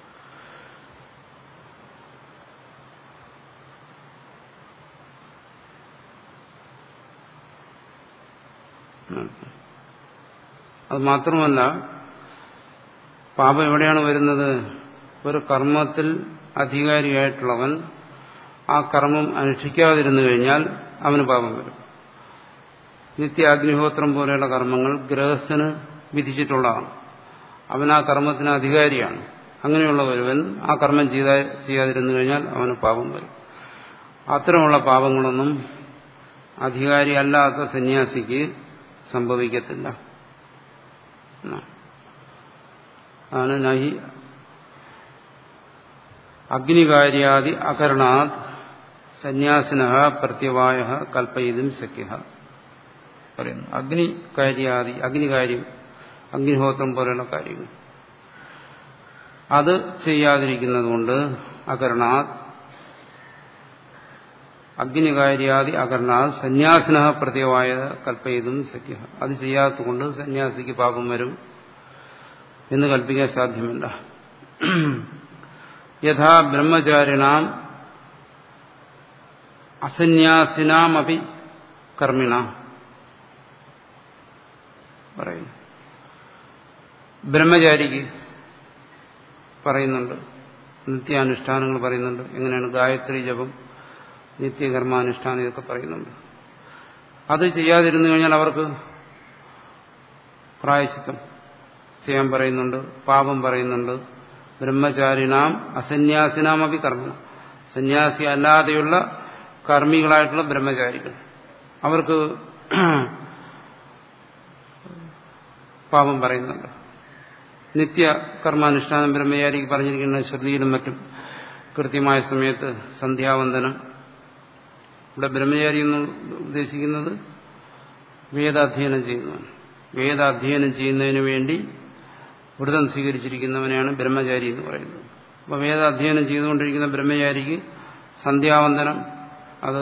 S1: അത് മാത്രമല്ല പാപം എവിടെയാണ് വരുന്നത് ഒരു കർമ്മത്തിൽ അധികാരിയായിട്ടുള്ളവൻ ആ കർമ്മം അനുഷ്ഠിക്കാതിരുന്നു കഴിഞ്ഞാൽ അവന് പാപം വരും നിത്യാഗ്നിഹോത്രം പോലെയുള്ള കർമ്മങ്ങൾ ഗൃഹസ്ഥന് വിധിച്ചിട്ടുള്ളതാണ് അവൻ ആ കർമ്മത്തിന് അധികാരിയാണ് അങ്ങനെയുള്ള ഒരുവൻ ആ കർമ്മം ചെയ്താ ചെയ്യാതിരുന്നു കഴിഞ്ഞാൽ അവന് പാപം വരും അത്തരമുള്ള പാപങ്ങളൊന്നും അധികാരി അല്ലാത്ത സന്യാസിക്ക് സംഭവിക്കത്തില്ല ആണ് നഹി അഗ്നികാര്യാദി അകരണാത് സന്യാസിന പ്രത്യവായ കൽപ്പയിതും ശക്യ പറയുന്നു അഗ്നികാര്യാദി അഗ്നികാര്യം അഗ്നിഹോത്രം പോലെയുള്ള കാര്യങ്ങൾ അത് ചെയ്യാതിരിക്കുന്നതുകൊണ്ട് അകരണാത് അഗ്നികാര്യാദി അകർണാത് സന്യാസിന പ്രത്യവായ കൽപ്പയതും സഖ്യ അത് ചെയ്യാത്തതുകൊണ്ട് സന്യാസിക്ക് പാപം വരും എന്ന് കൽപ്പിക്കാൻ സാധ്യമല്ല യഥാ ബ്രഹ്മചാരിണാം അസന്യാസിനാമപി കർമ്മിണ പറയുന്നു ബ്രഹ്മചാരിക്ക് പറയുന്നുണ്ട് നിത്യാനുഷ്ഠാനങ്ങൾ പറയുന്നുണ്ട് എങ്ങനെയാണ് ഗായത്രി ജപം നിത്യകർമാനുഷ്ഠാനം ഇതൊക്കെ പറയുന്നുണ്ട് അത് ചെയ്യാതിരുന്നു കഴിഞ്ഞാൽ അവർക്ക് പ്രായശിത്തം ചെയ്യാൻ പറയുന്നുണ്ട് പാപം പറയുന്നുണ്ട് ബ്രഹ്മചാരിനാം അസന്യാസിനാമപി കർമ്മ സന്യാസി അല്ലാതെയുള്ള കർമ്മികളായിട്ടുള്ള ബ്രഹ്മചാരികൾ അവർക്ക് പാപം പറയുന്നുണ്ട് നിത്യ കർമാനുഷ്ഠാനം ബ്രഹ്മചാരിക്ക് പറഞ്ഞിരിക്കുന്ന ശ്രുതിയിലും മറ്റും കൃത്യമായ സമയത്ത് സന്ധ്യാവന്തനം ഇവിടെ ബ്രഹ്മചാരി എന്ന് ഉദ്ദേശിക്കുന്നത് വേദാധ്യയനം ചെയ്യുന്നവൻ വേദാധ്യയനം ചെയ്യുന്നതിന് വേണ്ടി വ്രതം സ്വീകരിച്ചിരിക്കുന്നവനെയാണ് ബ്രഹ്മചാരി എന്ന് പറയുന്നത് അപ്പോൾ വേദാധ്യയനം ചെയ്തുകൊണ്ടിരിക്കുന്ന ബ്രഹ്മചാരിക്ക് സന്ധ്യാവന്തനം അത്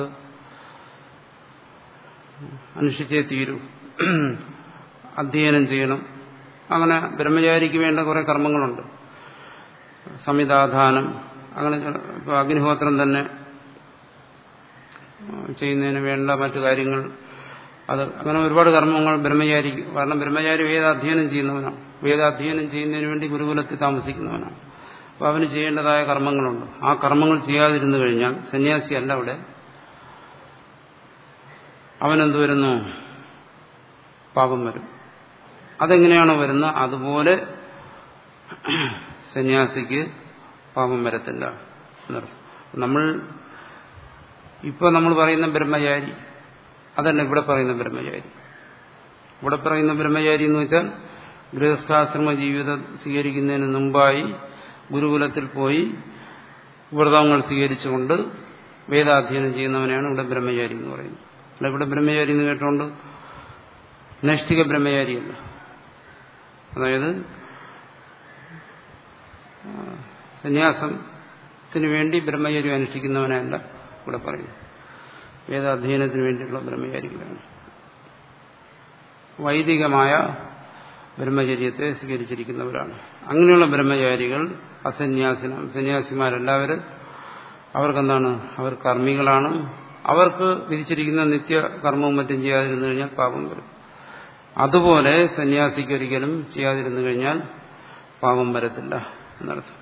S1: അനുഷ്ഠിച്ചേ തീരൂ അധ്യയനം ചെയ്യണം അങ്ങനെ ബ്രഹ്മചാരിക്ക് വേണ്ട കുറെ കർമ്മങ്ങളുണ്ട് സമിതാധാനം അങ്ങനെ ഇപ്പോൾ അഗ്നിഹോത്രം തന്നെ ചെയ്യുന്നതിന് വേണ്ട മറ്റു കാര്യങ്ങൾ അത് അങ്ങനെ ഒരുപാട് കർമ്മങ്ങൾ ബ്രഹ്മചാരിക്ക് കാരണം ബ്രഹ്മചാരി വേദാധ്യയനം ചെയ്യുന്നവനാണ് വേദാധ്യയനം ചെയ്യുന്നതിന് വേണ്ടി ഗുരുകുലത്തിൽ താമസിക്കുന്നവനാണ് അപ്പോൾ അവന് ചെയ്യേണ്ടതായ കർമ്മങ്ങളുണ്ട് ആ കർമ്മങ്ങൾ ചെയ്യാതിരുന്നു കഴിഞ്ഞാൽ സന്യാസിയല്ല അവിടെ അവനെന്ത് വരുന്നു പാപം വരും അതെങ്ങനെയാണോ വരുന്നത് അതുപോലെ സന്യാസിക്ക് പാപം വരത്തില്ല എന്നർത്ഥം നമ്മൾ ഇപ്പൊ നമ്മൾ പറയുന്ന ബ്രഹ്മചാരി അതല്ല ഇവിടെ പറയുന്ന ബ്രഹ്മചാരി ഇവിടെ പറയുന്ന ബ്രഹ്മചാരി എന്ന് വെച്ചാൽ ഗൃഹസ്ഥാശ്രമ ജീവിതം സ്വീകരിക്കുന്നതിന് മുമ്പായി ഗുരുകുലത്തിൽ പോയി വ്രതങ്ങൾ സ്വീകരിച്ചുകൊണ്ട് വേദാധ്യയനം ചെയ്യുന്നവനെയാണ് ഇവിടെ ബ്രഹ്മചാരി എന്ന് പറയുന്നത് അല്ല ഇവിടെ ബ്രഹ്മചാരി എന്ന് കേട്ടുകൊണ്ട് നൈഷ്ഠിക ബ്രഹ്മചാരിയല്ല അതായത് സന്യാസത്തിന് വേണ്ടി ബ്രഹ്മചര്യം അനുഷ്ഠിക്കുന്നവനല്ല ഇവിടെ പറയുന്നു വേദാധ്യയനത്തിന് വേണ്ടിയുള്ള ബ്രഹ്മചാരികളാണ് വൈദികമായ ബ്രഹ്മചര്യത്തെ സ്വീകരിച്ചിരിക്കുന്നവരാണ് അങ്ങനെയുള്ള ബ്രഹ്മചാരികൾ അസന്യാസിനം സന്യാസിമാരെല്ലാവരും അവർക്കെന്താണ് അവർ കർമ്മികളാണ് അവർക്ക് വിധിച്ചിരിക്കുന്ന നിത്യകർമ്മവും മറ്റും ചെയ്യാതിരുന്നു കഴിഞ്ഞാൽ പാപം വരും അതുപോലെ സന്യാസിക്ക് ഒരിക്കലും ചെയ്യാതിരുന്നു കഴിഞ്ഞാൽ പാപം വരത്തില്ല എന്നർത്ഥം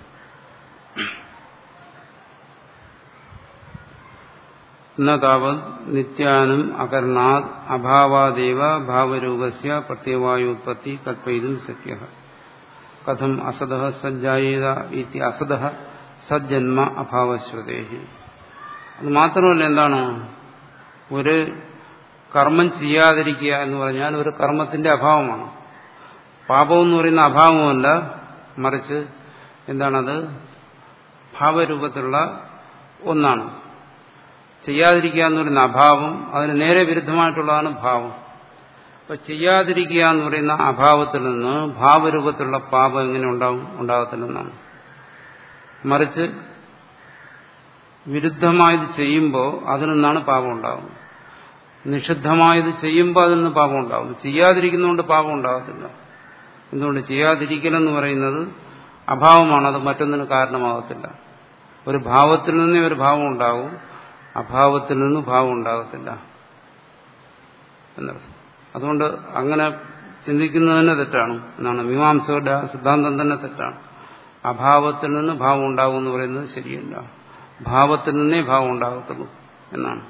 S1: താവത് നിത്യാനും അകർണാത് അഭാവാദേവ ഭാവരൂപസ്യ പ്രത്യവായുത്പത്തി കൽപ്പയിതും സത്യ കഥം അസത സജ്ജായേത ഇതി അസത സജ്ജന്മ അഭാവശ്രുതേഹി അത് മാത്രമല്ല എന്താണ് ഒരു കർമ്മം ചെയ്യാതിരിക്കുക എന്ന് പറഞ്ഞാൽ ഒരു കർമ്മത്തിന്റെ അഭാവമാണ് പാപം എന്ന് പറയുന്ന അഭാവമല്ല മറിച്ച് എന്താണത് ഭാവരൂപത്തിലുള്ള ഒന്നാണ് ചെയ്യാതിരിക്കുക എന്ന് പറയുന്ന അഭാവം അതിന് നേരെ വിരുദ്ധമായിട്ടുള്ളതാണ് ഭാവം അപ്പൊ ചെയ്യാതിരിക്കുക എന്ന് പറയുന്ന അഭാവത്തിൽ നിന്ന് ഭാവരൂപത്തിലുള്ള പാപം എങ്ങനെ ഉണ്ടാവും ഉണ്ടാകത്തില്ലെന്നാണ് മറിച്ച് വിരുദ്ധമായത് ചെയ്യുമ്പോൾ അതിൽ നിന്നാണ് പാപം ഉണ്ടാകുന്നത് നിഷിദ്ധമായത് ചെയ്യുമ്പോൾ അതിൽ നിന്ന് പാപം ഉണ്ടാകും ചെയ്യാതിരിക്കുന്നതുകൊണ്ട് പാപം ഉണ്ടാകത്തില്ല എന്തുകൊണ്ട് ചെയ്യാതിരിക്കലെന്ന് പറയുന്നത് അഭാവമാണ് അത് മറ്റൊന്നിന് കാരണമാകത്തില്ല ഒരു ഭാവത്തിൽ നിന്നേ ഒരു ഭാവം ഉണ്ടാകും അഭാവത്തിൽ നിന്ന് ഭാവം ഉണ്ടാകത്തില്ല എന്നർത്ഥം അതുകൊണ്ട് അങ്ങനെ ചിന്തിക്കുന്നത് തന്നെ തെറ്റാണ് എന്നാണ് മീമാംസയുടെ സിദ്ധാന്തം തന്നെ തെറ്റാണ് അഭാവത്തിൽ നിന്ന് ഭാവം ഉണ്ടാകും എന്ന് പറയുന്നത് ശരിയല്ല ഭാവത്തിൽ നിന്നേ ഭാവം ഉണ്ടാകത്തുള്ളൂ എന്നാണ്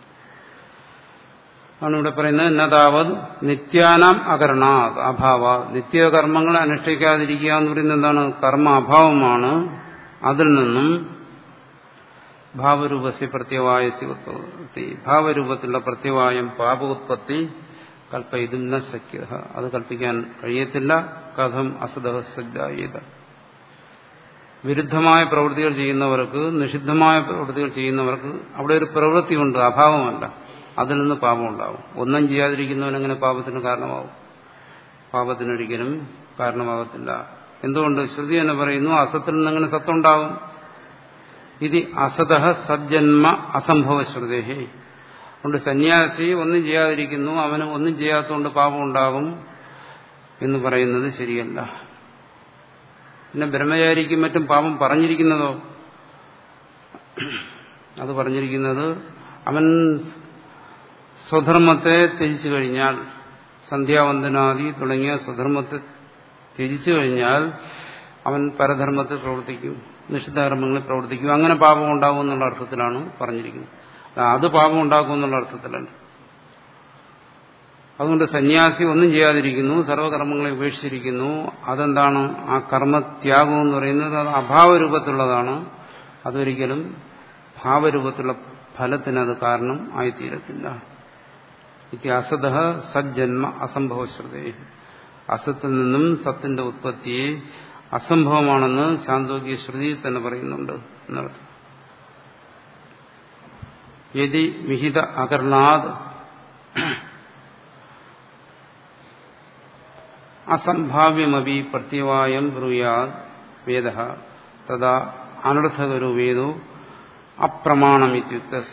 S1: ആണ് ഇവിടെ പറയുന്നത് എന്നതാവത് നിത്യാനാം അകരണ അഭാവ നിത്യകർമ്മങ്ങളെ അനുഷ്ഠിക്കാതിരിക്കുക എന്ന് പറയുന്നത് എന്താണ് കർമ്മ അഭാവമാണ് അതിൽ നിന്നും ഭാവരൂപസ്യ പ്രത്യവായസ്യ ഉത്പത്തി ഭാവരൂപത്തിലുള്ള പ്രത്യവായം പാപോത്പത്തി കൽപ്പയിതും ന ശക്യ അത് കൽപ്പിക്കാൻ കഴിയത്തില്ല കഥം അസത സജ്ജായത് വിരുദ്ധമായ പ്രവൃത്തികൾ ചെയ്യുന്നവർക്ക് നിഷിദ്ധമായ പ്രവൃത്തികൾ ചെയ്യുന്നവർക്ക് അവിടെ ഒരു പ്രവൃത്തിയുണ്ട് അഭാവമല്ല അതിൽ നിന്ന് പാപം ഉണ്ടാവും ഒന്നും ചെയ്യാതിരിക്കുന്നവനെങ്ങനെ പാപത്തിന് കാരണമാവും പാപത്തിനൊരിക്കലും കാരണമാകത്തില്ല എന്തുകൊണ്ട് ശ്രുതി എന്ന് പറയുന്നു അസത്തിൽ നിന്നെങ്ങനെ സത്തുണ്ടാവും ഇത് അസത സജ്ജന്മ അസംഭവ ശ്രുതേഹേ അതുകൊണ്ട് സന്യാസി ഒന്നും ചെയ്യാതിരിക്കുന്നു അവന് ഒന്നും ചെയ്യാത്തതുകൊണ്ട് പാപം ഉണ്ടാകും എന്ന് പറയുന്നത് ശരിയല്ല പിന്നെ ബ്രഹ്മചാരിക്കും മറ്റും പാപം പറഞ്ഞിരിക്കുന്നതോ അത് പറഞ്ഞിരിക്കുന്നത് അവൻ സ്വധർമ്മത്തെ ത്യജിച്ചു കഴിഞ്ഞാൽ സന്ധ്യാവന്ദനാദി തുടങ്ങിയ സ്വധർമ്മത്തെ ത്യജിച്ചു കഴിഞ്ഞാൽ അവൻ പരധർമ്മത്തിൽ പ്രവർത്തിക്കും നിഷിദ്ധകർമ്മങ്ങളിൽ പ്രവർത്തിക്കും അങ്ങനെ പാപം ഉണ്ടാകും എന്നുള്ള അർത്ഥത്തിലാണ് പറഞ്ഞിരിക്കുന്നത് അത് പാപം ഉണ്ടാക്കും എന്നുള്ള അർത്ഥത്തിലല്ല അതുകൊണ്ട് സന്യാസി ഒന്നും ചെയ്യാതിരിക്കുന്നു സർവകർമ്മങ്ങളെ ഉപേക്ഷിച്ചിരിക്കുന്നു അതെന്താണ് ആ കർമ്മത്യാഗം എന്ന് പറയുന്നത് അത് അഭാവരൂപത്തിലുള്ളതാണ് അതൊരിക്കലും ഭാവരൂപത്തിലുള്ള ഫലത്തിന് അത് കാരണം ആയിത്തീരത്തില്ല അസത സജ്ജന്മ അസംഭവശ്രുതേ അസത്തിൽ നിന്നും സത്തിന്റെ ഉത്പത്തിയെ അസംഭവമാണെന്ന് ചാന്തോക്യ ശ്രുതിയിൽ തന്നെ പറയുന്നുണ്ട് എന്നർത്ഥം യതി വിഹിത അകർണാത് അസംഭാവ്യമപി പ്രത്യവായം ബ്രൂയാത് വേദ തഥാ അനർത്ഥകരോ വേദോ അപ്രമാണമിത്യുക്ത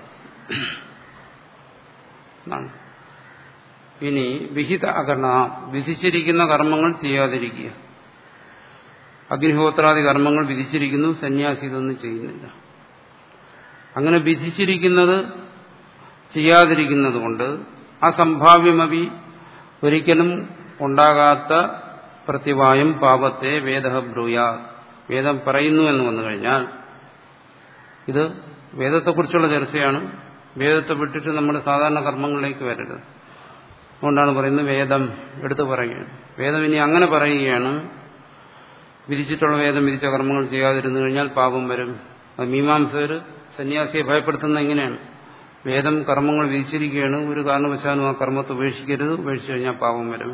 S1: ഇനി വിഹിത അകർണ വിധിച്ചിരിക്കുന്ന കർമ്മങ്ങൾ ചെയ്യാതിരിക്കുക അഗ്നിഹോത്രാദി കർമ്മങ്ങൾ വിധിച്ചിരിക്കുന്നു സന്യാസി ഇതൊന്നും ചെയ്യുന്നില്ല അങ്ങനെ വിധിച്ചിരിക്കുന്നത് ചെയ്യാതിരിക്കുന്നത് കൊണ്ട് അസംഭാവ്യമപി ഒരിക്കലും ഉണ്ടാകാത്ത പ്രതിവായം പാപത്തെ വേദ ബ്രൂയാ വേദം പറയുന്നു എന്ന് വന്നു കഴിഞ്ഞാൽ ഇത് വേദത്തെക്കുറിച്ചുള്ള ചർച്ചയാണ് വേദത്തെ വിട്ടിട്ട് നമ്മുടെ സാധാരണ കർമ്മങ്ങളിലേക്ക് വരരുത് അതുകൊണ്ടാണ് പറയുന്നത് വേദം എടുത്തു പറയുകയാണ് വേദം ഇനി അങ്ങനെ പറയുകയാണ് വിധിച്ചിട്ടുള്ള വേദം വിധിച്ച കർമ്മങ്ങൾ ചെയ്യാതിരുന്നു കഴിഞ്ഞാൽ പാപം വരും അത് മീമാംസകർ സന്യാസിയെ ഭയപ്പെടുത്തുന്ന എങ്ങനെയാണ് വേദം കർമ്മങ്ങൾ വിധിച്ചിരിക്കുകയാണ് ഒരു കാരണവശാലും ആ കർമ്മത്തെ ഉപേക്ഷിക്കരുത് ഉപേക്ഷിച്ചു കഴിഞ്ഞാൽ പാപം വരും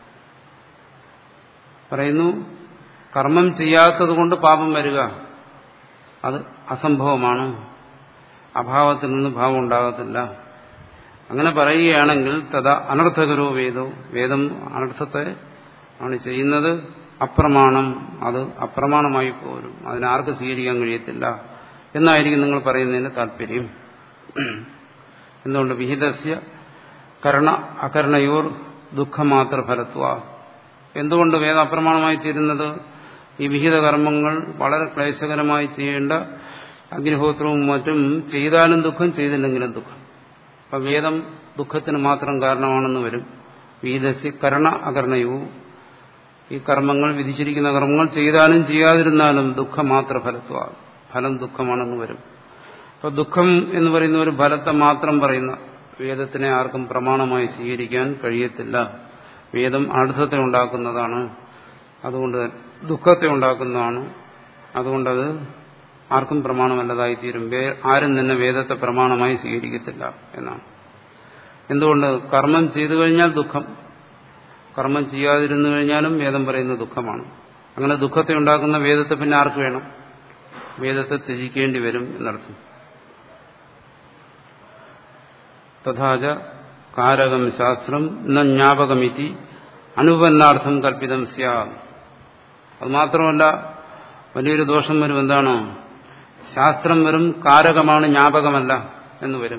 S1: പറയുന്നു കർമ്മം ചെയ്യാത്തത് കൊണ്ട് പാപം വരിക അത് അസംഭവമാണ് അഭാവത്തിൽ നിന്ന് ഭാവം ഉണ്ടാകത്തില്ല അങ്ങനെ പറയുകയാണെങ്കിൽ തഥാ അനർത്ഥകരോ വേദോ വേദം അനർത്ഥത്തെ ആണ് ചെയ്യുന്നത് അപ്രമാണം അത് അപ്രമാണമായി പോരും അതിനാർക്ക് സ്വീകരിക്കാൻ കഴിയത്തില്ല എന്നായിരിക്കും നിങ്ങൾ പറയുന്നതിന് താല്പര്യം എന്തുകൊണ്ട് വിഹിതസ്യ കർണ അകർണയോർ ദുഃഖമാത്ര ഫലത്വ എന്തുകൊണ്ട് വേദം അപ്രമാണമായി തീരുന്നത് ഈ വിഹിത കർമ്മങ്ങൾ വളരെ ക്ലേശകരമായി ചെയ്യേണ്ട അഗ്നിഹോത്രവും മറ്റും ചെയ്താലും ദുഃഖം ചെയ്തില്ലെങ്കിലും ദുഃഖം അപ്പൊ വേദം ദുഃഖത്തിന് മാത്രം കാരണമാണെന്ന് വരും വീതസ്യ കർണ അകർണയവും ഈ കർമ്മങ്ങൾ വിധിച്ചിരിക്കുന്ന കർമ്മങ്ങൾ ചെയ്താലും ചെയ്യാതിരുന്നാലും ദുഃഖം മാത്ര ഫലത്വ ഫലം ദുഃഖമാണെന്ന് വരും അപ്പൊ ദുഃഖം എന്ന് പറയുന്ന ഒരു ഫലത്തെ മാത്രം പറയുന്ന വേദത്തിനെ ആർക്കും പ്രമാണമായി സ്വീകരിക്കാൻ കഴിയത്തില്ല വേദം അർത്ഥത്തെ ഉണ്ടാക്കുന്നതാണ് അതുകൊണ്ട് ദുഃഖത്തെ ഉണ്ടാക്കുന്നതാണ് അതുകൊണ്ടത് ആർക്കും പ്രമാണമല്ലതായിത്തീരും ആരും തന്നെ വേദത്തെ പ്രമാണമായി സ്വീകരിക്കത്തില്ല എന്നാണ് എന്തുകൊണ്ട് കർമ്മം ചെയ്തു കഴിഞ്ഞാൽ ദുഃഖം കർമ്മം ചെയ്യാതിരുന്നു കഴിഞ്ഞാലും വേദം പറയുന്ന ദുഃഖമാണ് അങ്ങനെ ദുഃഖത്തെ ഉണ്ടാക്കുന്ന വേദത്തെ പിന്നെ ആർക്ക് വേണം വേദത്തെ ത്യജിക്കേണ്ടി വരും എന്നർത്ഥം തഥാച കാരകം ശാസ്ത്രം ന ജ്ഞാപകമിതി അനുപന്നാർത്ഥം കൽപ്പിതം സ്യാ അത് മാത്രമല്ല വലിയൊരു ദോഷം വരും എന്താണ് ശാസ്ത്രം വരും കാരകമാണ് ജ്ഞാപകമല്ല എന്ന് വരും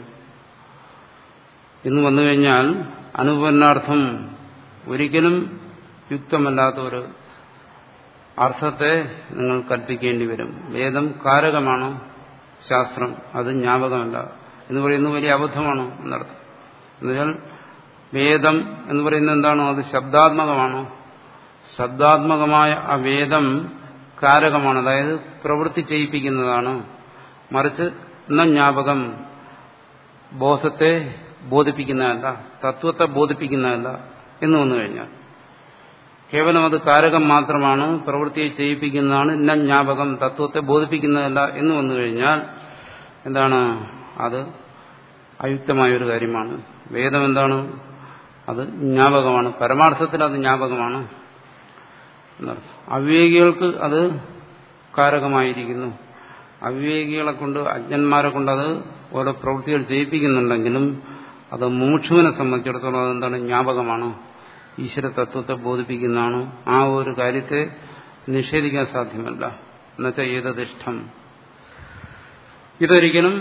S1: ഇന്ന് വന്നു കഴിഞ്ഞാൽ അനുപന്നാർത്ഥം ഒരിക്കലും യുക്തമല്ലാത്ത ഒരു അർത്ഥത്തെ നിങ്ങൾ കൽപ്പിക്കേണ്ടി വരും വേദം കാരകമാണ് ശാസ്ത്രം അത് ജ്ഞാപകമല്ല എന്ന് പറയുന്നത് വലിയ അബദ്ധമാണ് എന്നർത്ഥം എന്നുവെച്ചാൽ വേദം എന്ന് പറയുന്നത് എന്താണോ അത് ശബ്ദാത്മകമാണോ ശബ്ദാത്മകമായ ആ വേദം കാരകമാണ് അതായത് പ്രവൃത്തി ചെയ്യിപ്പിക്കുന്നതാണ് മറിച്ച് എന്ന ജ്ഞാപകം ബോധത്തെ ബോധിപ്പിക്കുന്നതല്ല തത്വത്തെ ബോധിപ്പിക്കുന്നതല്ല എന്ന് വന്നു കഴിഞ്ഞാൽ കേവലം അത് കാരകം മാത്രമാണ് പ്രവൃത്തിയെ ചെയ്യിപ്പിക്കുന്നതാണ് ഇന്ന ജ്ഞാപകം തത്വത്തെ ബോധിപ്പിക്കുന്നതല്ല എന്ന് വന്നു കഴിഞ്ഞാൽ എന്താണ് അത് അയുക്തമായ ഒരു കാര്യമാണ് വേദം എന്താണ് അത് ജ്ഞാപകമാണ് പരമാർത്ഥത്തിൽ അത് ജ്ഞാപകമാണ് അവിവേകികൾക്ക് അത് കാരകമായിരിക്കുന്നു അവിവേകികളെ കൊണ്ട് അജ്ഞന്മാരെ കൊണ്ട് അത് ഓരോ പ്രവൃത്തികൾ ചെയ്യിപ്പിക്കുന്നുണ്ടെങ്കിലും അത് മുമുക്ഷുവിനെ സംബന്ധിച്ചിടത്തോളം അതെന്താണ് ജ്ഞാപകമാണ് ഈശ്വര തത്വത്തെ ബോധിപ്പിക്കുന്നതാണ് ആ ഒരു കാര്യത്തെ നിഷേധിക്കാൻ സാധ്യമല്ല എന്നുവെച്ചാൽ ഏതതിഷ്ടം ഇതൊരിക്കലും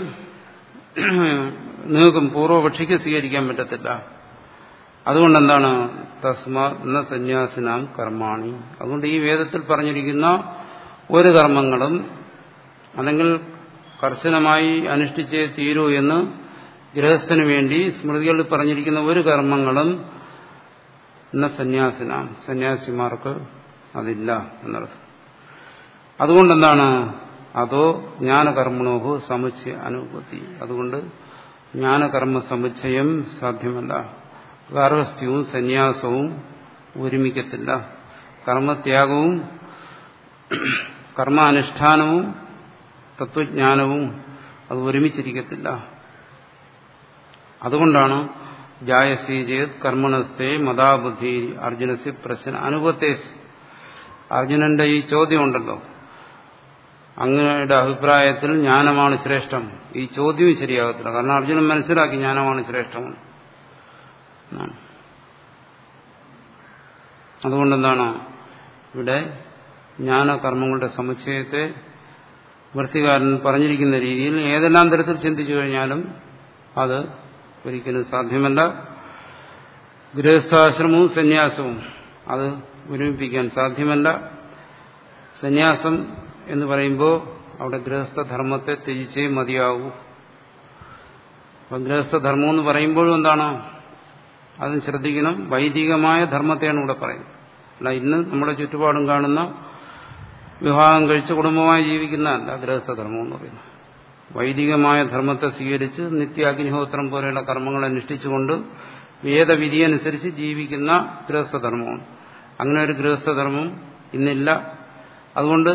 S1: നിങ്ങൾക്കും പൂർവപക്ഷിക്ക് സ്വീകരിക്കാൻ പറ്റത്തില്ല അതുകൊണ്ട് എന്താണ് തസ്മാ എന്ന സന്യാസിനാം കർമാണി അതുകൊണ്ട് ഈ വേദത്തിൽ പറഞ്ഞിരിക്കുന്ന ഒരു കർമ്മങ്ങളും അല്ലെങ്കിൽ കർശനമായി അനുഷ്ഠിച്ചേ തീരൂ എന്ന് ഗൃഹസ്ഥന് വേണ്ടി സ്മൃതികളിൽ പറഞ്ഞിരിക്കുന്ന ഒരു കർമ്മങ്ങളും എന്ന സന്യാസിനാം സന്യാസിമാർക്ക് അതില്ല എന്നർത്ഥം അതുകൊണ്ടെന്താണ് അതോ ജ്ഞാനകർമ്മണോഹോ സമുച്ചയ അനുഭൂതി അതുകൊണ്ട് ജ്ഞാനകർമ്മ സമുച്ചയം സാധ്യമല്ല ഗാർഹസ്ഥ്യവും സന്യാസവും ഒരുമിക്കത്തില്ല കർമ്മത്യാഗവും കർമാനുഷ്ഠാനവും തത്വജ്ഞാനവും അത് ഒരുമിച്ചിരിക്കത്തില്ല അതുകൊണ്ടാണ് ജായസീജേത് കർമ്മണസ്ഥേ മതാബുദ്ധി അർജുനസ് പ്രശ്ന അനുഭവത്തെ അർജുനന്റെ ഈ ചോദ്യമുണ്ടല്ലോ അങ്ങയുടെ അഭിപ്രായത്തിൽ ജ്ഞാനമാണ് ശ്രേഷ്ഠം ഈ ചോദ്യവും ശരിയാകത്തില്ല കാരണം അർജുനൻ മനസ്സിലാക്കി ജ്ഞാനമാണ് ശ്രേഷ്ഠമെന്ന് അതുകൊണ്ടെന്താണ് ഇവിടെ ജ്ഞാനകർമ്മങ്ങളുടെ സമുച്ചയത്തെ വൃത്തികാരൻ പറഞ്ഞിരിക്കുന്ന രീതിയിൽ ഏതെല്ലാം തരത്തിൽ ചിന്തിച്ചു കഴിഞ്ഞാലും അത് ഒരിക്കലും സാധ്യമല്ല ഗൃഹസ്ഥാശ്രമവും സന്യാസവും അത് ഒരുമിപ്പിക്കാൻ സാധ്യമല്ല സന്യാസം എന്ന് പറയുമ്പോൾ അവിടെ ഗൃഹസ്ഥധർമ്മത്തെ ത്യജിച്ചേ മതിയാവൂ അപ്പം ഗൃഹസ്ഥധർമ്മം എന്ന് പറയുമ്പോഴും എന്താണ് അതും ശ്രദ്ധിക്കണം വൈദികമായ ധർമ്മത്തെയാണ് ഇവിടെ പറയുന്നത് അല്ല ഇന്ന് നമ്മുടെ ചുറ്റുപാടും കാണുന്ന വിവാഹം കഴിച്ച് കുടുംബമായി ജീവിക്കുന്നതല്ല ഗൃഹസ്ഥധർമ്മം എന്ന് പറയുന്നത് വൈദികമായ ധർമ്മത്തെ സ്വീകരിച്ച് നിത്യാഗ്നിഹോത്രം പോലെയുള്ള കർമ്മങ്ങൾ അനുഷ്ഠിച്ചുകൊണ്ട് വേദവിധി അനുസരിച്ച് ജീവിക്കുന്ന ഗൃഹസ്ഥധർമ്മമാണ് അങ്ങനെ ഒരു ഗൃഹസ്ഥധർമ്മം ഇന്നില്ല അതുകൊണ്ട്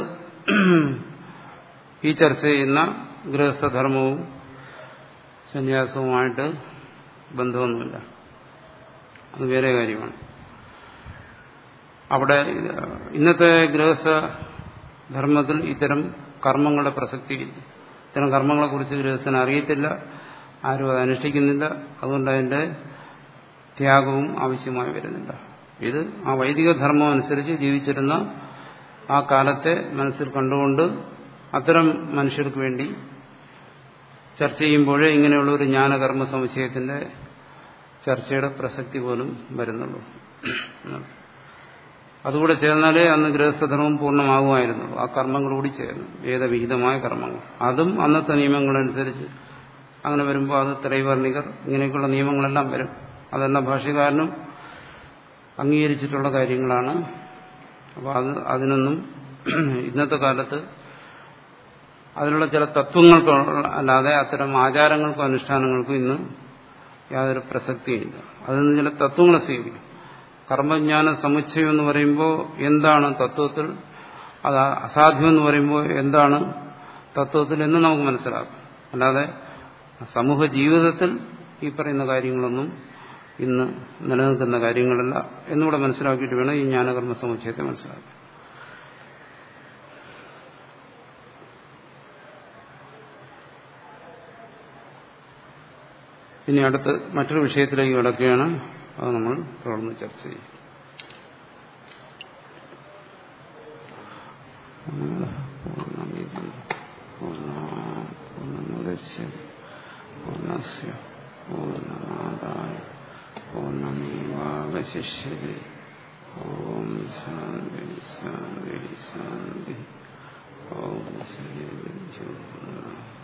S1: ഈ ചർച്ച ചെയ്യുന്ന ഗൃഹസ്ഥധർമ്മവും സന്യാസവുമായിട്ട് ബന്ധമൊന്നുമില്ല അത് വേറെ കാര്യമാണ് അവിടെ ഇന്നത്തെ ഗൃഹസ്ഥ ധർമ്മത്തിൽ ഇത്തരം കർമ്മങ്ങളുടെ പ്രസക്തിയില്ല ഇത്തരം കർമ്മങ്ങളെക്കുറിച്ച് ഗൃഹസ്ഥന് അറിയത്തില്ല ആരും അത് അനുഷ്ഠിക്കുന്നില്ല അതുകൊണ്ട് അതിന്റെ ത്യാഗവും ആവശ്യമായി വരുന്നില്ല ഇത് ആ വൈദിക ധർമ്മം അനുസരിച്ച് ജീവിച്ചിരുന്ന ആ കാലത്തെ മനസ്സിൽ കണ്ടുകൊണ്ട് അത്തരം മനുഷ്യർക്ക് വേണ്ടി ചർച്ച ചെയ്യുമ്പോഴേ ഇങ്ങനെയുള്ള ഒരു ജ്ഞാനകർമ്മ സമുച്ചയത്തിന്റെ ചർച്ചയുടെ പ്രസക്തി പോലും വരുന്നുള്ളൂ അതുകൂടെ ചേർന്നാലേ അന്ന് ഗൃഹസ്ഥധർമ്മം പൂർണ്ണമാകുമായിരുന്നുള്ളൂ ആ കർമ്മങ്ങൾ കൂടി ചേർന്നു വേദവിഹിതമായ കർമ്മങ്ങൾ അതും അന്നത്തെ നിയമങ്ങളനുസരിച്ച് അങ്ങനെ വരുമ്പോൾ അത് ത്രൈവർണികർ ഇങ്ങനെയൊക്കെയുള്ള നിയമങ്ങളെല്ലാം വരും അതെല്ലാം ഭാഷകാരനും അംഗീകരിച്ചിട്ടുള്ള കാര്യങ്ങളാണ് അപ്പോൾ അത് അതിനൊന്നും ഇന്നത്തെ കാലത്ത് അതിനുള്ള ചില തത്വങ്ങൾക്ക് അല്ലാതെ അത്തരം ആചാരങ്ങൾക്കും അനുഷ്ഠാനങ്ങൾക്കും ഇന്ന് യാതൊരു പ്രസക്തിയില്ല അതിൽ നിന്ന് ചില തത്വങ്ങളെ സ്വീകരിക്കും കർമ്മജ്ഞാന സമുച്ചയം എന്ന് പറയുമ്പോൾ എന്താണ് തത്വത്തിൽ അത് അസാധ്യം എന്ന് പറയുമ്പോൾ എന്താണ് തത്വത്തിൽ എന്ന് നമുക്ക് മനസ്സിലാക്കും അല്ലാതെ സമൂഹ ജീവിതത്തിൽ ഈ പറയുന്ന കാര്യങ്ങളൊന്നും ഇന്ന് നിലനിൽക്കുന്ന കാര്യങ്ങളല്ല എന്നുകൂടെ മനസ്സിലാക്കിയിട്ട് വേണം ഈ ജ്ഞാനകർമ്മ സമുച്ചയത്തെ മനസ്സിലാക്കാൻ ഇനി അടുത്ത് മറ്റൊരു വിഷയത്തിലേക്ക് കിടക്കുകയാണ് അത് നമ്മൾ തുടർന്ന് ചർച്ച ചെയ്യും പൂർണ്ണമുദശ്യ പൂർണ്ണസ്യ പൂർണ്ണമാദായ പൂർണ്ണമേവാവശിഷ്യത്തെ ഓം ശാന്തി ശാന്തി ശാന്തി ഓം ശ്രീ